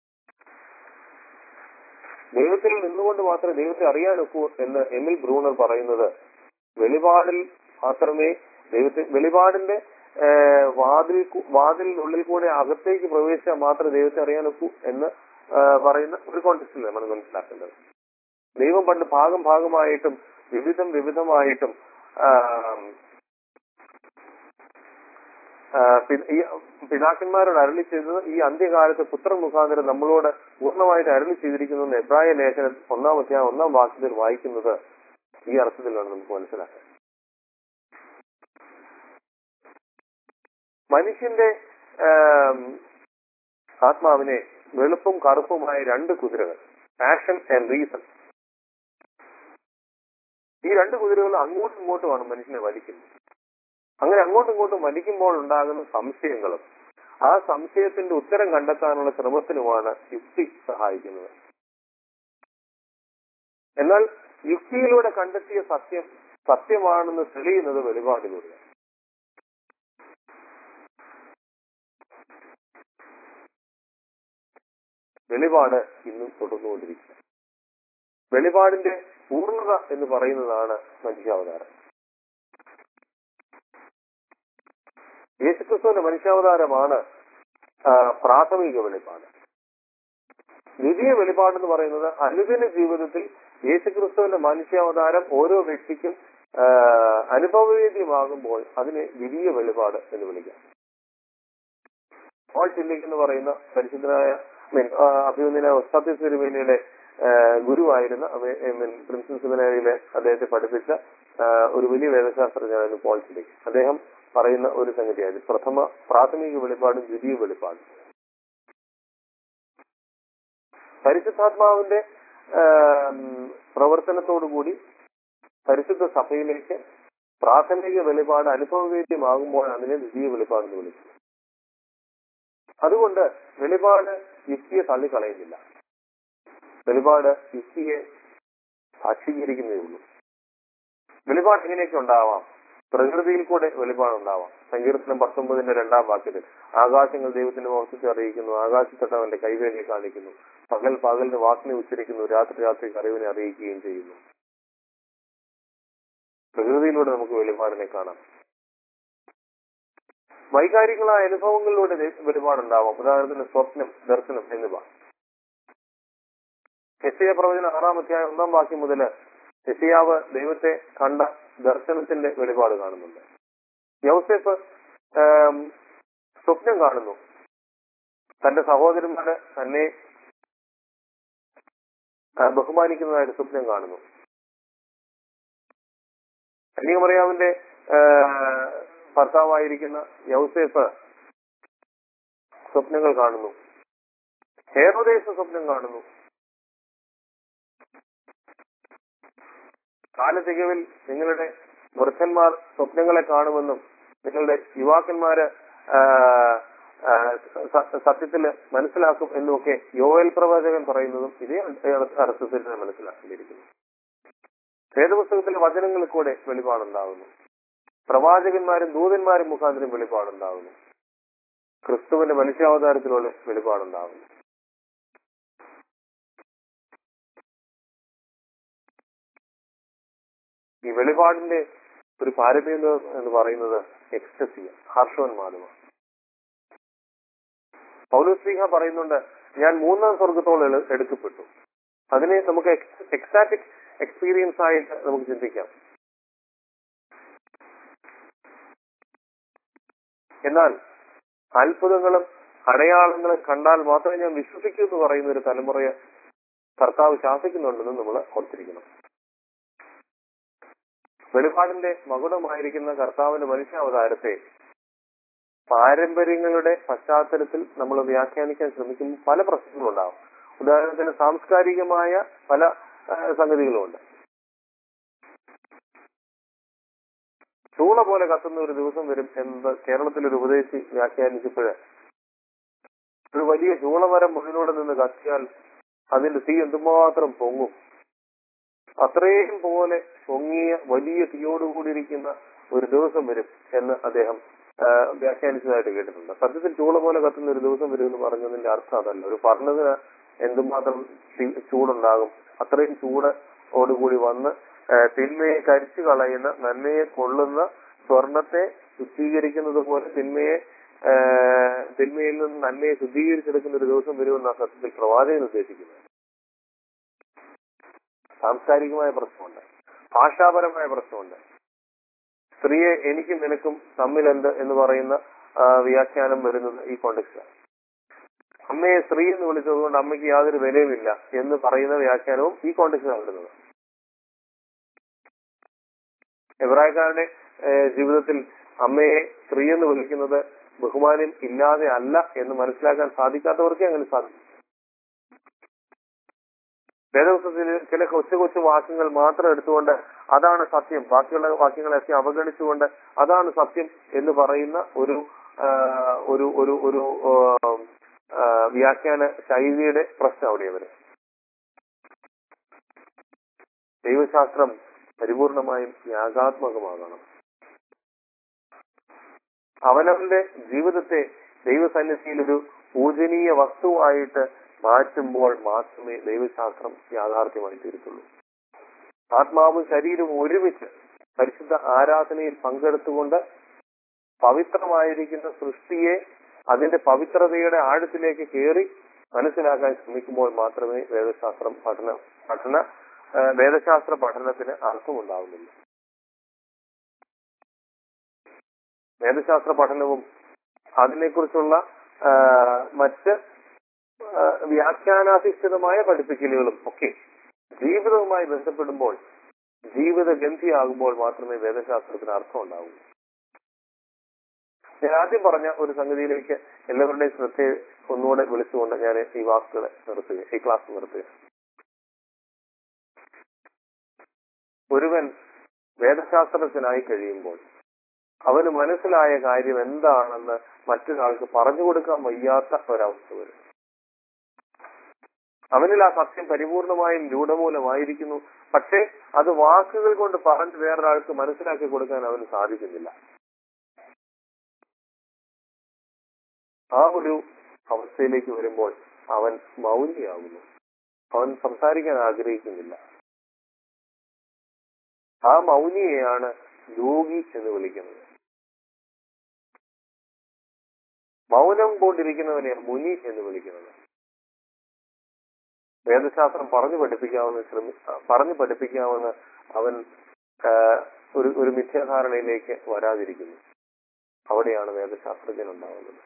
ദൈവത്തിൽ നിന്നുകൊണ്ട് മാത്രമേ ദൈവത്തെ അറിയാനൊക്കൂ എന്ന് എമിൽ ബ്രൂണർ പറയുന്നത് വെളിപാടിൽ മാത്രമേ ദൈവത്തെ വെളിപാടിന്റെ ഏഹ്, വാതിൽ കു- വാതിലിനുള്ളിൽ കൂടെ അകത്തേക്ക് പ്രവേശിച്ചാൽ മാത്രമേ ദൈവത്തെ അറിയാനൊക്കൂ എന്ന് ആ, പറയുന്ന ഒരു കോൺടെക്സ്റ്റിൽ നമ്മൾ മനസ്സിലാക്കേണ്ടത് ദൈവം പണ്ട് ഭാഗം ഭാഗമായിട്ടും വിവിധം വിവിധമായിട്ടും ആ, ആ, പി- ഈ പിതാക്കന്മാരോട് അരളി ചെയ്തത് ഈ അന്ത്യകാലത്ത് പുത്രൻ മുഖാന്തരം നമ്മളോട് പൂർണ്ണമായിട്ട് അരളി ചെയ്തിരിക്കുന്നു എബ്രായ ലേഖനം ഒന്നാം അധ്യായം ഒന്നാം വാക്യത്തിൽ വായിക്കുന്നത് ഈ അർത്ഥത്തിലാണ് നമുക്ക് മനസ്സിലാക്കാൻ മനുഷ്യന്റെ ആം, ആത്മാവിനെ വെളുപ്പും കറുപ്പുമായ രണ്ട് കുതിരകൾ പാഷൻ ആൻഡ് റീസൺ ഈ രണ്ട് കുതിരകൾ അങ്ങോട്ടും ഇങ്ങോട്ടുമാണ് മനുഷ്യനെ വലിക്കുന്നത് അങ്ങനെ അങ്ങോട്ടും ഇങ്ങോട്ടും വലിക്കുമ്പോൾ ഉണ്ടാകുന്ന സംശയങ്ങളും ആ സംശയത്തിന്റെ ഉത്തരം കണ്ടെത്താനുള്ള ശ്രമത്തിനുമാണ് യുക്തി സഹായിക്കുന്നത് എന്നാൽ യുക്തിയിലൂടെ കണ്ടെത്തിയ സത്യം സത്യമാണെന്ന് തെളിയുന്നത് വെളിപാടിലൂടെ വെളിപാട് ഇന്നും തുടർന്നുകൊണ്ടിരിക്കുക വെളിപാടിന്റെ പൂർണ്ണത എന്ന് പറയുന്നതാണ് മനുഷ്യാവതാരം യേശുക്രിസ്തുവിന്റെ മനുഷ്യാവതാരമാണ് ആ, പ്രാഥമിക വെളിപാട് ദ്വിതീയ വെളിപാട് എന്ന് പറയുന്നത് അനുദിന ജീവിതത്തിൽ യേശുക്രിസ്തുവിന്റെ മനുഷ്യാവതാരം ഓരോ വ്യക്തിക്കും ആ, അനുഭവവേദ്യമാകുമ്പോൾ അതിനെ ദ്വിതീയ വെളിപാട് എന്ന് വിളിക്കാം പോൾ ചില്ലിക്ക് എന്ന് പറയുന്ന പരിശുദ്ധനായ മീൻ അഭിമന്യന സത്യസ്വരൂപിനിയുടെ ഗുരുവായിരുന്ന അമേ- I mean, പ്രിൻസൺ സെമിനാരിയിലെ അദ്ദേഹത്തെ പഠിപ്പിച്ച ആ, ഒരു വലിയ വേദശാസ്ത്രജ്ഞനായിരുന്നു പോൾ ചില്ലിക്ക് അദ്ദേഹം പറയുന്ന ഒരു സംഗതിയായത് പ്രഥമ പ്രാഥമിക വെളിപ്പാടും ദ്വിതീയ വെളിപ്പാടും പരിശുദ്ധാത്മാവിന്റെ ആം, പ്രവർത്തനത്തോടുകൂടി പരിശുദ്ധ സഭയിലേക്ക് പ്രാഥമിക വെളിപാട് അനുഭവവേദ്യമാകുമ്പോൾ അതിനെ ദ്വിതീയ വെളിപ്പാട് എന്ന് വിളിക്കുന്നു അതുകൊണ്ട് വെളിപാട് യുക്തിയെ തള്ളിക്കളയുന്നില്ല വെളിപാട് യുക്തിയെ സാക്ഷീകരിക്കുന്നേ ഉള്ളൂ വെളിപാട് എങ്ങനെയൊക്കെ ഉണ്ടാവാം പ്രകൃതിയിൽ കൂടെ വെളിപാടുണ്ടാവാം സങ്കീർത്തനം പത്തൊമ്പതിന്റെ രണ്ടാം വാക്യത്തിൽ ആകാശങ്ങൾ ദൈവത്തിന്റെ മഹത്വത്തെ അറിയിക്കുന്നു ആകാശത്തട്ട് അവന്റെ കൈവേലിയെ കാണിക്കുന്നു പകൽ പകലിന് വാക്കിനെ ഉച്ചരിക്കുന്നു രാത്രി രാത്രി അറിവിനെ അറിയിക്കുകയും ചെയ്യുന്നു പ്രകൃതിയിലൂടെ നമുക്ക് വെളിപാടിനെ കാണാം വൈകാരികളായ അനുഭവങ്ങളിലൂടെ ദൈ- വെളിപാടുണ്ടാവാം ഉദാഹരണത്തിന് സ്വപ്നം ദർശനം എന്നിവ യശയ പ്രവചന ആറാം അധ്യായം ഒന്നാം വാക്യം മുതൽ യശയാവ് ദൈവത്തെ കണ്ട ദർശനത്തിന്റെ വെളിപാട് കാണുന്നുണ്ട് യൗസേഫ് ആം, സ്വപ്നം കാണുന്നു തന്റെ സഹോദരന്മാര് തന്നെ ആ, ബഹുമാനിക്കുന്നതായിട്ട് സ്വപ്നം കാണുന്നു കന്യാമറിയാവിന്റെ ഭർത്താവായിരിക്കുന്ന യൗസേഫ് സ്വപ്നങ്ങൾ കാണുന്നു ഹേറോദേശ സ്വപ്നം കാണുന്നു കാലത്തികവിൽ നിങ്ങളുടെ വൃദ്ധന്മാർ സ്വപ്നങ്ങളെ കാണുമെന്നും നിങ്ങളുടെ യുവാക്കന്മാര് ആ, ആ, സ- സത്യത്തില് മനസ്സിലാക്കും എന്നുമൊക്കെ യോവൽ പ്രവാചകൻ പറയുന്നതും ഇതേ അർത്ഥത്തിൽ തന്നെ മനസ്സിലാക്കിയിരിക്കുന്നു വേദപുസ്തകത്തിലെ വചനങ്ങളിൽ കൂടെ വെളിപാടുണ്ടാകുന്നു പ്രവാചകന്മാരും ദൂതന്മാരും മുഖാന്തരം വെളിപാടുണ്ടാകുന്നു ക്രിസ്തുവിന്റെ മനുഷ്യാവതാരത്തിലൂടെ വെളിപാടുണ്ടാകുന്നു ഈ വെളിപാടിന്റെ ഒരു പാരമ്യം എന്ന് എന്ന് പറയുന്നത് എക്സ്റ്റസിയ ഹർഷോന്മാദമാണ് പൗലോസ്ലിഹ പറയുന്നുണ്ട് ഞാൻ മൂന്നാം സ്വർഗത്തോളം എള- എടുക്കപ്പെട്ടു അതിനെ നമുക്ക് എക്സാറ്റിക് എക്സ്പീരിയൻസ് ആയിട്ട് നമുക്ക് ചിന്തിക്കാം എന്നാൽ അത്ഭുതങ്ങളും അടയാളങ്ങളും കണ്ടാൽ മാത്രമേ ഞാൻ വിശ്വസിക്കൂ എന്ന് പറയുന്ന ഒരു തലമുറയെ കർത്താവ് ശാസിക്കുന്നുണ്ടെന്ന് നമ്മൾ ഓർത്തിരിക്കണം വെളിപാടിന്റെ മകുടമായിരിക്കുന്ന കർത്താവിന്റെ മനുഷ്യാവതാരത്തെ പാരമ്പര്യങ്ങളുടെ പശ്ചാത്തലത്തിൽ നമ്മൾ വ്യാഖ്യാനിക്കാൻ ശ്രമിക്കുമ്പോൾ പല പ്രശ്നങ്ങളുണ്ടാവും ഉദാഹരണത്തിന് സാംസ്കാരികമായ പല ആ, സംഗതികളുമുണ്ട് ചൂള പോലെ കത്തുന്ന ഒരു ദിവസം വരും എന്നത് കേരളത്തിൽ ഒരു ഉപദേശി വ്യാഖ്യാനിച്ചപ്പോൾ ഒരു വലിയ ചൂളമരം മുന്നിലൂടെ നിന്ന് കത്തിയാൽ അതിന്റെ തീ എന്തുമാത്രം പൊങ്ങും അത്രയും പോലെ പൊങ്ങിയ വലിയ തീയോടുകൂടിയിരിക്കുന്ന ഒരു ദിവസം വരും എന്ന് അദ്ദേഹം ആ, വ്യാഖ്യാനിച്ചതായിട്ട് കേട്ടിട്ടുണ്ട് സത്യത്തിൽ ചൂള പോലെ കത്തുന്ന ഒരു ദിവസം വരും എന്ന് പറഞ്ഞതിന്റെ അർത്ഥം അതല്ല ഒരു പറഞ്ഞതിന് എന്തുമാത്രം തീ- ചൂടുണ്ടാകും അത്രയും ചൂടോടുകൂടി വന്ന് ആ, തിന്മയെ കരിച്ചു കളയുന്ന നന്മയെ കൊള്ളുന്ന സ്വർണത്തെ ശുദ്ധീകരിക്കുന്നത് പോലെ തിന്മയെ ഏഹ്, തിന്മയിൽ നിന്ന് നന്മയെ ശുദ്ധീകരിച്ചെടുക്കുന്ന ഒരു ദിവസം വരുമെന്ന സത്യത്തിൽ പ്രവാചകൻ ഉദ്ദേശിക്കുന്നത് സാംസ്കാരികമായ പ്രശ്നമുണ്ട് ഭാഷാപരമായ പ്രശ്നമുണ്ട് സ്ത്രീയെ എനിക്കും നിനക്കും തമ്മിലെന്ത് എന്ന് പറയുന്ന ആ, വ്യാഖ്യാനം വരുന്നത് ഈ കോണ്ടെക്സ്റ്റിലാണ് അമ്മയെ സ്ത്രീ എന്ന് വിളിച്ചതുകൊണ്ട് അമ്മയ്ക്ക് യാതൊരു വിലയുമില്ല എന്ന് പറയുന്ന വ്യാഖ്യാനവും ഈ കോണ്ടെക്സ്റ്റിലാണ് വരുന്നത് എബ്രായക്കാരുടെ ഏഹ്, ജീവിതത്തിൽ അമ്മയെ സ്ത്രീ എന്ന് വിളിക്കുന്നത് ബഹുമാനം ഇല്ലാതെ അല്ല എന്ന് മനസ്സിലാക്കാൻ സാധിക്കാത്തവർക്കേ അങ്ങനെ സാധിക്കും വേദപുസ്തകത്തിൽ ചില കൊച്ചു കൊച്ചു വാക്യങ്ങൾ മാത്രം എടുത്തുകൊണ്ട് അതാണ് സത്യം ബാക്കിയുള്ള വാക്യങ്ങളെയൊക്കെ അവഗണിച്ചുകൊണ്ട് അതാണ് സത്യം എന്ന് പറയുന്ന ഒരു ആ, ഒരു ഒരു ഒരു ആ, ആ, വ്യാഖ്യാന ശൈലിയുടെ പ്രശ്നം അവിടെ വരും ദൈവശാസ്ത്രം പരിപൂർണമായും യാഗാത്മകമാകണം അവനവന്റെ ജീവിതത്തെ ദൈവസന്നിധിയിൽ ഒരു പൂജനീയ വസ്തുവായിട്ട് മാറ്റുമ്പോൾ മാത്രമേ ദൈവശാസ്ത്രം യാഥാർത്ഥ്യമായി തീരത്തുള്ളൂ ആത്മാവും ശരീരവും ഒരുമിച്ച് പരിശുദ്ധ ആരാധനയിൽ പങ്കെടുത്തുകൊണ്ട് പവിത്രമായിരിക്കുന്ന സൃഷ്ടിയെ അതിന്റെ പവിത്രതയുടെ ആഴത്തിലേക്ക് കയറി മനസ്സിലാക്കാൻ ശ്രമിക്കുമ്പോൾ മാത്രമേ വേദശാസ്ത്രം പഠന പഠന ആ, വേദശാസ്ത്ര പഠനത്തിന് അർത്ഥമുണ്ടാവുന്നില്ല വേദശാസ്ത്ര പഠനവും അതിനെക്കുറിച്ചുള്ള ആ, മറ്റ് ആ, വ്യാഖ്യാനാധിഷ്ഠിതമായ പഠിപ്പിക്കലുകളും ഒക്കെ ജീവിതവുമായി ബന്ധപ്പെടുമ്പോൾ ജീവിത ഗന്ധിയാകുമ്പോൾ മാത്രമേ വേദശാസ്ത്രത്തിന് അർത്ഥം ഉണ്ടാവൂ ഞാൻ ആദ്യം പറഞ്ഞ ഒരു സംഗതിയിലേക്ക് എല്ലാവരുടെയും ശ്രദ്ധയെ ഒന്നുകൂടെ വിളിച്ചുകൊണ്ട് ഞാൻ ഈ വാക്കുകളെ നിർത്തുക ഈ ക്ലാസ് നിർത്തുക ഒരുവൻ വേദശാസ്ത്രത്തിനായി കഴിയുമ്പോൾ അവന് മനസ്സിലായ കാര്യം എന്താണെന്ന് മറ്റൊരാൾക്ക് പറഞ്ഞു കൊടുക്കാൻ വയ്യാത്ത ഒരവസ്ഥ വരും അവനിൽ ആ സത്യം പരിപൂർണമായും രൂഢമൂലമായിരിക്കുന്നു പക്ഷേ അത് വാക്കുകൾ കൊണ്ട് പറഞ്ഞ് വേറൊരാൾക്ക് മനസ്സിലാക്കി കൊടുക്കാൻ അവന് സാധിക്കുന്നില്ല ആ ഒരു അവസ്ഥയിലേക്ക് വരുമ്പോൾ അവൻ മൗനിയാകുന്നു അവൻ സംസാരിക്കാൻ ആഗ്രഹിക്കുന്നില്ല ആ മൗനിയെയാണ് യോഗി എന്ന് വിളിക്കുന്നത് മൗനം കൊണ്ടിരിക്കുന്നവനെ മുനി എന്ന് വിളിക്കുന്നത് വേദശാസ്ത്രം പറഞ്ഞു പഠിപ്പിക്കാവുന്ന ശ്രമി പറഞ്ഞു പഠിപ്പിക്കാവുന്ന അവൻ ആ, ഒരു ഒരു മിഥ്യാധാരണയിലേക്ക് വരാതിരിക്കുന്നു അവിടെയാണ് വേദശാസ്ത്രജ്ഞൻ ഉണ്ടാവുന്നത്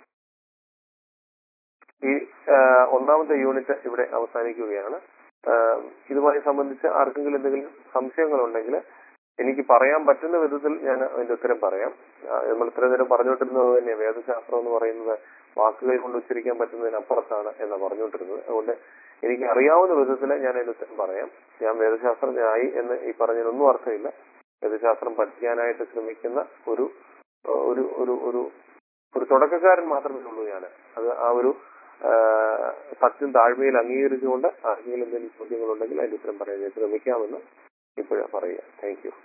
ഈ ആ, ഒന്നാമത്തെ യൂണിറ്റ് ഇവിടെ അവസാനിക്കുകയാണ് ആ, ഇതുമായി സംബന്ധിച്ച് ആർക്കെങ്കിലും എന്തെങ്കിലും സംശയങ്ങളുണ്ടെങ്കിൽ എനിക്ക് പറയാൻ പറ്റുന്ന വിധത്തിൽ ഞാൻ അതിന്റെ ഉത്തരം പറയാം ആ, നമ്മൾ ഇത്രയും നേരം പറഞ്ഞുകൊണ്ടിരുന്നത് തന്നെ വേദശാസ്ത്രം എന്ന് പറയുന്നത് വാക്കുകൾ കൊണ്ട് ഉച്ചരിക്കാൻ പറ്റുന്നതിനപ്പുറത്താണ് എന്ന് പറഞ്ഞുകൊണ്ടിരുന്നത് അതുകൊണ്ട് എനിക്ക് അറിയാവുന്ന വിധത്തിൽ ഞാൻ അതിന്റെ ഉത്തരം പറയാം ഞാൻ വേദശാസ്ത്രജ്ഞനായി എന്ന് ഈ പറഞ്ഞതിനൊന്നും അർത്ഥമില്ല വേദശാസ്ത്രം പഠിക്കാനായിട്ട് ശ്രമിക്കുന്ന ഒരു ഒരു ഒരു ഒരു ഒരു തുടക്കക്കാരൻ മാത്രമേ ഉള്ളൂ ഞാൻ അത് ആ ഒരു ആ, സത്യം താഴ്മയിൽ അംഗീകരിച്ചുകൊണ്ട് ആർക്കെങ്കിലും എന്തെങ്കിലും ചോദ്യങ്ങളുണ്ടെങ്കിൽ അതിന്റെ ഉത്തരം പറയാൻ ഞാൻ ശ്രമിക്കാമെന്ന് ഇപ്പോഴാ പറയുക താങ്ക് യു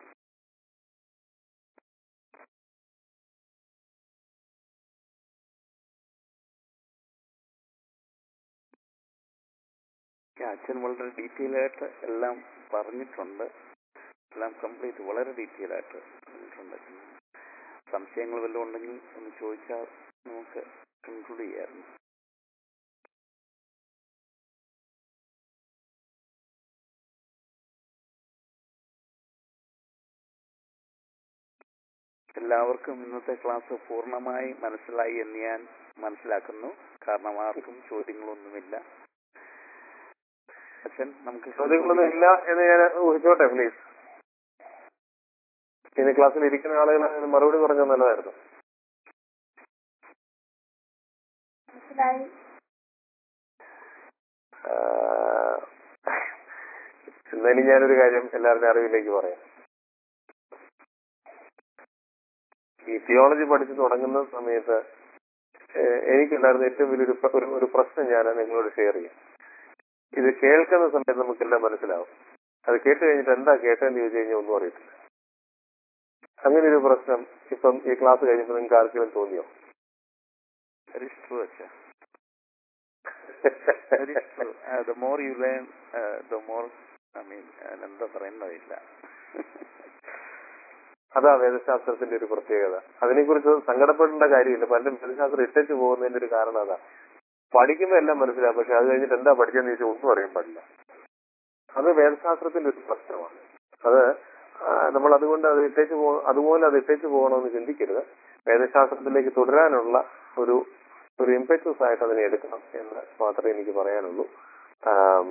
ഈ അച്ഛൻ വളരെ ഡീറ്റെയിൽ ആയിട്ട് എല്ലാം പറഞ്ഞിട്ടുണ്ട് എല്ലാം കംപ്ലീറ്റ് വളരെ ഡീറ്റെയിൽ ആയിട്ട് പറഞ്ഞിട്ടുണ്ട് അച്ഛൻ സംശയങ്ങൾ വല്ലതും ഉണ്ടെങ്കിൽ ഒന്ന് ചോദിച്ചാൽ നമുക്ക് കൺക്ലൂഡ് ചെയ്യാമായിരുന്നു എല്ലാവർക്കും ഇന്നത്തെ ക്ലാസ് പൂർണ്ണമായി മനസ്സിലായി എന്ന് ഞാൻ മനസ്സിലാക്കുന്നു കാരണം ആർക്കും ചോദ്യങ്ങളൊന്നുമില്ല അച്ഛൻ നമുക്ക് ചോദ്യങ്ങളൊന്നും ഇല്ല എന്ന് ഞാൻ ഊഹിച്ചോട്ടെ പ്ലീസ് ഇനി ക്ലാസ്സിൽ ഇരിക്കുന്ന ആളുകൾ അതിന് മറുപടി പറഞ്ഞാൽ നല്ലതായിരുന്നു മനസ്സിലായി ആഹ് എന്നാലും ഞാനൊരു കാര്യം എല്ലാവരുടെയും അറിവിലേക്ക് പറയാം ഈ തിയോളജി പഠിച്ചു തുടങ്ങുന്ന സമയത്ത് ഏഹ് എനിക്കുണ്ടായിരുന്ന ഏറ്റവും വലിയൊരു പ്ര- ഒരു ഒരു പ്രശ്നം ഞാൻ നിങ്ങളോട് ഷെയർ ചെയ്യാം ഇത് കേൾക്കുന്ന സമയത്ത് നമുക്കെല്ലാം മനസ്സിലാവും അത് കേട്ട് കഴിഞ്ഞിട്ട് എന്താ കേട്ടതെന്ന് ചോദിച്ചു കഴിഞ്ഞാൽ ഒന്നും അറിയത്തില്ല അങ്ങനെ ഒരു പ്രശ്നം ഇപ്പം ഈ ക്ലാസ് കഴിഞ്ഞപ്പോൾ നിങ്ങൾക്ക് ആർക്കെങ്കിലും തോന്നിയോ That is true, Acha. That is true. Uh, the more you learn, uh, the more, I mean, uh, എന്താ പറയുന്നതില്ല അതാ വേദശാസ്ത്രത്തിന്റെ ഒരു പ്രത്യേകത അതിനെക്കുറിച്ച് സങ്കടപ്പെടേണ്ട കാര്യമില്ല പലരും വേദശാസ്ത്രം ഇട്ടേച്ച് പോകുന്നതിന്റെ ഒരു കാരണം അതാ പഠിക്കുമ്പോൾ എല്ലാം മനസ്സിലാവും പക്ഷെ അത് കഴിഞ്ഞിട്ട് എന്താ പഠിച്ചെന്ന് ചോദിച്ചാൽ ഒന്നും അറിയാൻ പാടില്ല അത് വേദശാസ്ത്രത്തിന്റെ ഒരു പ്രശ്നമാണ് അത് ആ, നമ്മൾ അതുകൊണ്ട് അത് ഇട്ടേച്ച് പോ അതുപോലെ അത് ഇട്ടേച്ച് പോകണമെന്ന് ചിന്തിക്കരുത് വേദശാസ്ത്രത്തിലേക്ക് തുടരാനുള്ള ഒരു ഒരു ഇമ്പറ്റസ് ആയിട്ട് അതിനെ എടുക്കണം എന്ന് മാത്രമേ എനിക്ക് പറയാനുള്ളൂ ആം,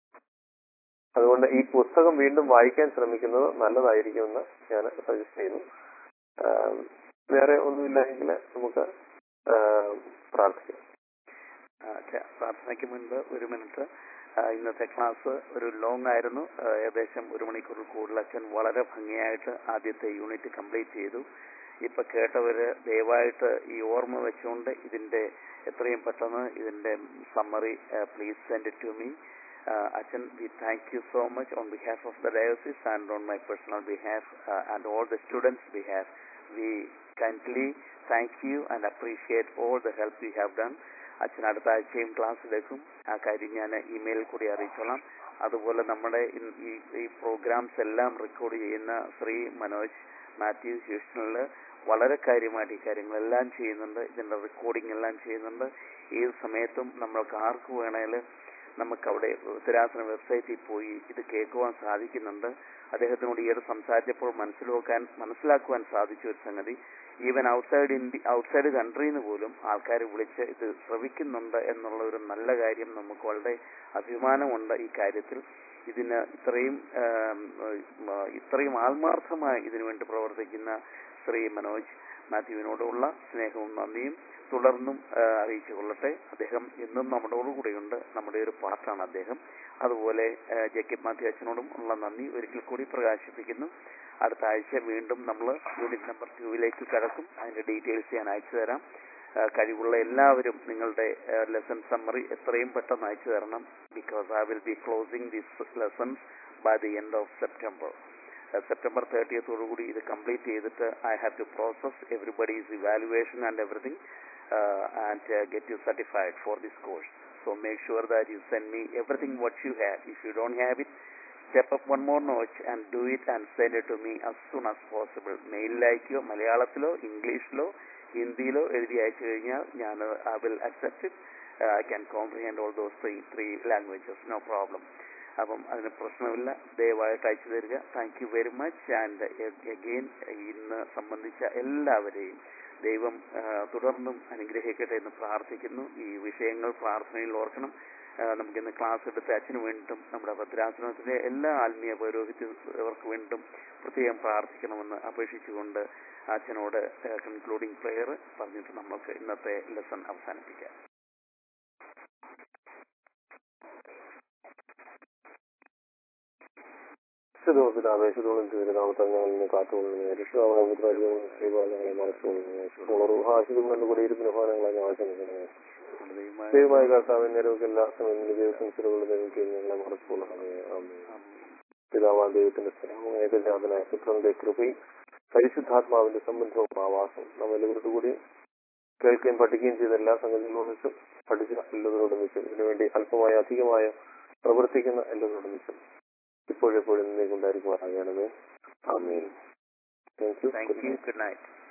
അതുകൊണ്ട് ഈ പുസ്തകം വീണ്ടും വായിക്കാൻ ശ്രമിക്കുന്നത് നല്ലതായിരിക്കുമെന്ന് ഞാൻ സജസ്റ്റ് ചെയ്യുന്നു ആം, വേറെ ഒന്നുമില്ലെങ്കിൽ നമുക്ക് ആം, പ്രാർത്ഥിക്കാം ആ, ച- പ്രാർത്ഥനയ്ക്ക് മുൻപ് ഒരു മിനിറ്റ് ആ, ഇന്നത്തെ ക്ലാസ് ഒരു ലോങ് ആയിരുന്നു ആ, ഏകദേശം ഒരു മണിക്കൂറിൽ കൂടുതൽ അച്ഛൻ വളരെ ഭംഗിയായിട്ട് ആദ്യത്തെ യൂണിറ്റ് കംപ്ലീറ്റ് ചെയ്തു ഇപ്പൊ കേട്ടവര് ദയവായിട്ട് ഈ ഓർമ്മ വെച്ചുകൊണ്ട് ഇതിന്റെ എത്രയും പെട്ടെന്ന് ഇതിന്റെ summary please send it to me അച്ഛൻ we thank you so much on behalf of the diocese and on my personal behalf and all the students behalf we kindly thank you and appreciate all the help you have done അച്ഛൻ അടുത്ത ആഴ്ചയും ക്ലാസ്സിലേക്കും ആ കാര്യം ഞാൻ ഇമെയിലിൽ കൂടി അറിയിച്ചോളാം അതുപോലെ നമ്മുടെ in- ഈ ഈ പ്രോഗ്രാംസ് എല്ലാം റെക്കോർഡ് ചെയ്യുന്ന ശ്രീ മനോജ് മാത്യു ഹ്യൂസ്റ്റണിൽ വളരെ കാര്യമായിട്ട് ഈ കാര്യങ്ങളെല്ലാം ചെയ്യുന്നുണ്ട് ഇതിന്റെ റെക്കോർഡിംഗ് എല്ലാം ചെയ്യുന്നുണ്ട് ഏത് സമയത്തും നമ്മൾക്ക് ആർക്ക് വേണേലും നമുക്ക് അവിടെ ഉത്തരാസന വെബ്സൈറ്റിൽ പോയി ഇത് കേൾക്കുവാൻ സാധിക്കുന്നുണ്ട് അദ്ദേഹത്തിനോട് ഈയിടെ സംസാരിച്ചപ്പോൾ മനസ്സിലാക്കാൻ മനസ്സിലാക്കുവാൻ സാധിച്ച ഒരു സംഗതി ഈവൻ ഔട്ട്സൈഡ് ഇന്ത്യ ഔട്ട്സൈഡ് കൺട്രിയിൽ നിന്ന് പോലും ആൾക്കാർ വിളിച്ച് ഇത് ശ്രവിക്കുന്നുണ്ട് എന്നുള്ള ഒരു നല്ല കാര്യം നമുക്ക് വളരെ അഭിമാനമുണ്ട് ഈ കാര്യത്തിൽ ഇതിന് ഇത്രയും ആം, ഉം, ഇത്രയും ആത്മാർത്ഥമായി ഇതിനുവേണ്ടി പ്രവർത്തിക്കുന്ന ശ്രീ മനോജ് മാത്യുവിനോടുള്ള സ്നേഹവും നന്ദിയും തുടർന്നും ആ, അറിയിച്ചു കൊള്ളട്ടെ അദ്ദേഹം എന്നും നമ്മളോടുകൂടെയുണ്ട് നമ്മുടെ ഒരു പാർട്ടാണ് അദ്ദേഹം അതുപോലെ ആ, ജേക്കബ് മാത്യു അച്ഛനോടും ഉള്ള നന്ദി ഒരിക്കൽ കൂടി പ്രകാശിപ്പിക്കുന്നു അടുത്ത ആഴ്ച വീണ്ടും നമ്മൾ യൂണിറ്റ് നമ്പർ ടൂവിലേക്ക് കടക്കും അതിന്റെ ഡീറ്റെയിൽസ് ഞാൻ അയച്ചു തരാം ആ, കഴിവുള്ള എല്ലാവരും നിങ്ങളുടെ ലെസൺ സമ്മറി എത്രയും പെട്ടെന്ന് അയച്ചു തരണം because I will be closing this lessons by the end of September September തേർട്ടിയത്തോടുകൂടി ഇത് കംപ്ലീറ്റ് ചെയ്തിട്ട് I have to process everybody's evaluation and everything and get you certified for this course so make sure that you send me everything what you have if you don't have it step up one more notch and do it and send it to me as soon as possible മെയിലിലയക്കോ മലയാളത്തിലോ ഇംഗ്ലീഷിലോ ഹിന്ദിയിലോ എഴുതി അയച്ചു കഴിഞ്ഞാൽ ഞാൻ I will accept it I can comprehend all those three three languages no problem അപ്പം അതിന് പ്രശ്നമില്ല ദയവായിട്ട് അയച്ചു തരിക thank you very much and again ഇന്ന് സംബന്ധിച്ച എല്ലാവരെയും ദൈവം ആ, തുടർന്നും അനുഗ്രഹിക്കട്ടെ എന്ന് പ്രാർത്ഥിക്കുന്നു ഈ വിഷയങ്ങൾ പ്രാർത്ഥനയിൽ ഓർക്കണം ആ, നമുക്കിന്ന് ക്ലാസ് എടുത്ത അച്ഛന് വേണ്ടിയിട്ടും നമ്മുടെ ഭദ്രാസനത്തിലെ എല്ലാ ആത്മീയ പൗരോഹിത്യവർക്ക് വേണ്ടിയിട്ടും പ്രത്യേകം പ്രാർത്ഥിക്കണമെന്ന് അപേക്ഷിച്ചുകൊണ്ട് അച്ഛനോട് കൺക്ലൂഡിംഗ് പ്രെയർ പറഞ്ഞിട്ട് നമുക്ക് ഇന്നത്തെ ലെസൺ അവസാനിപ്പിക്കാം ശുദ്ധോപിതാവേ ശുദ്ധോളം തിരുനാമത്തങ്ങൾ നിന്ന് കാത്തുകൊള്ളുന്നേ രക്ഷിതാവുന്ന ശ്രീപാദങ്ങളെ മറച്ചുകൊള്ളുന്നേ ഹാശിതും കണ്ടുകൂടി ഇരുപ്പിന് ഭവനങ്ങളെ ഞാൻ ആശംസിക്കണേ നമ്മുടെ ദൈവമായ ദൈവമായ കർത്താവിന്റെ എല്ലാ സമയത്തും ദൈവസംസരങ്ങളുടെ നിങ്ങൾക്ക് ഞങ്ങളെ മറച്ചുകൊള്ളണമേ ആമേൻ പിതാവാൻ ദൈവത്തിന്റെ സ്ഥലവും ഏകജാതനായ പുത്രന്റെ കൃപയും പരിശുദ്ധാത്മാവിന്റെ സംബന്ധവും ആവാസം നാം എല്ലാവരോടും കൂടി കേൾക്കുകയും പഠിക്കുകയും ചെയ്ത എല്ലാ സംഗതികളോടും വെച്ചും പഠിച്ച എല്ലാവരോടും വെച്ചും ഇതിനുവേണ്ടി അല്പമായ അധികമായ പ്രവർത്തിക്കുന്ന എല്ലാവരോടും വെച്ചും ഇപ്പോഴെപ്പോഴും നിന്നേക്കുണ്ടായിരിക്കുവാനാകണമേ ആമേൻ thank you thank you good night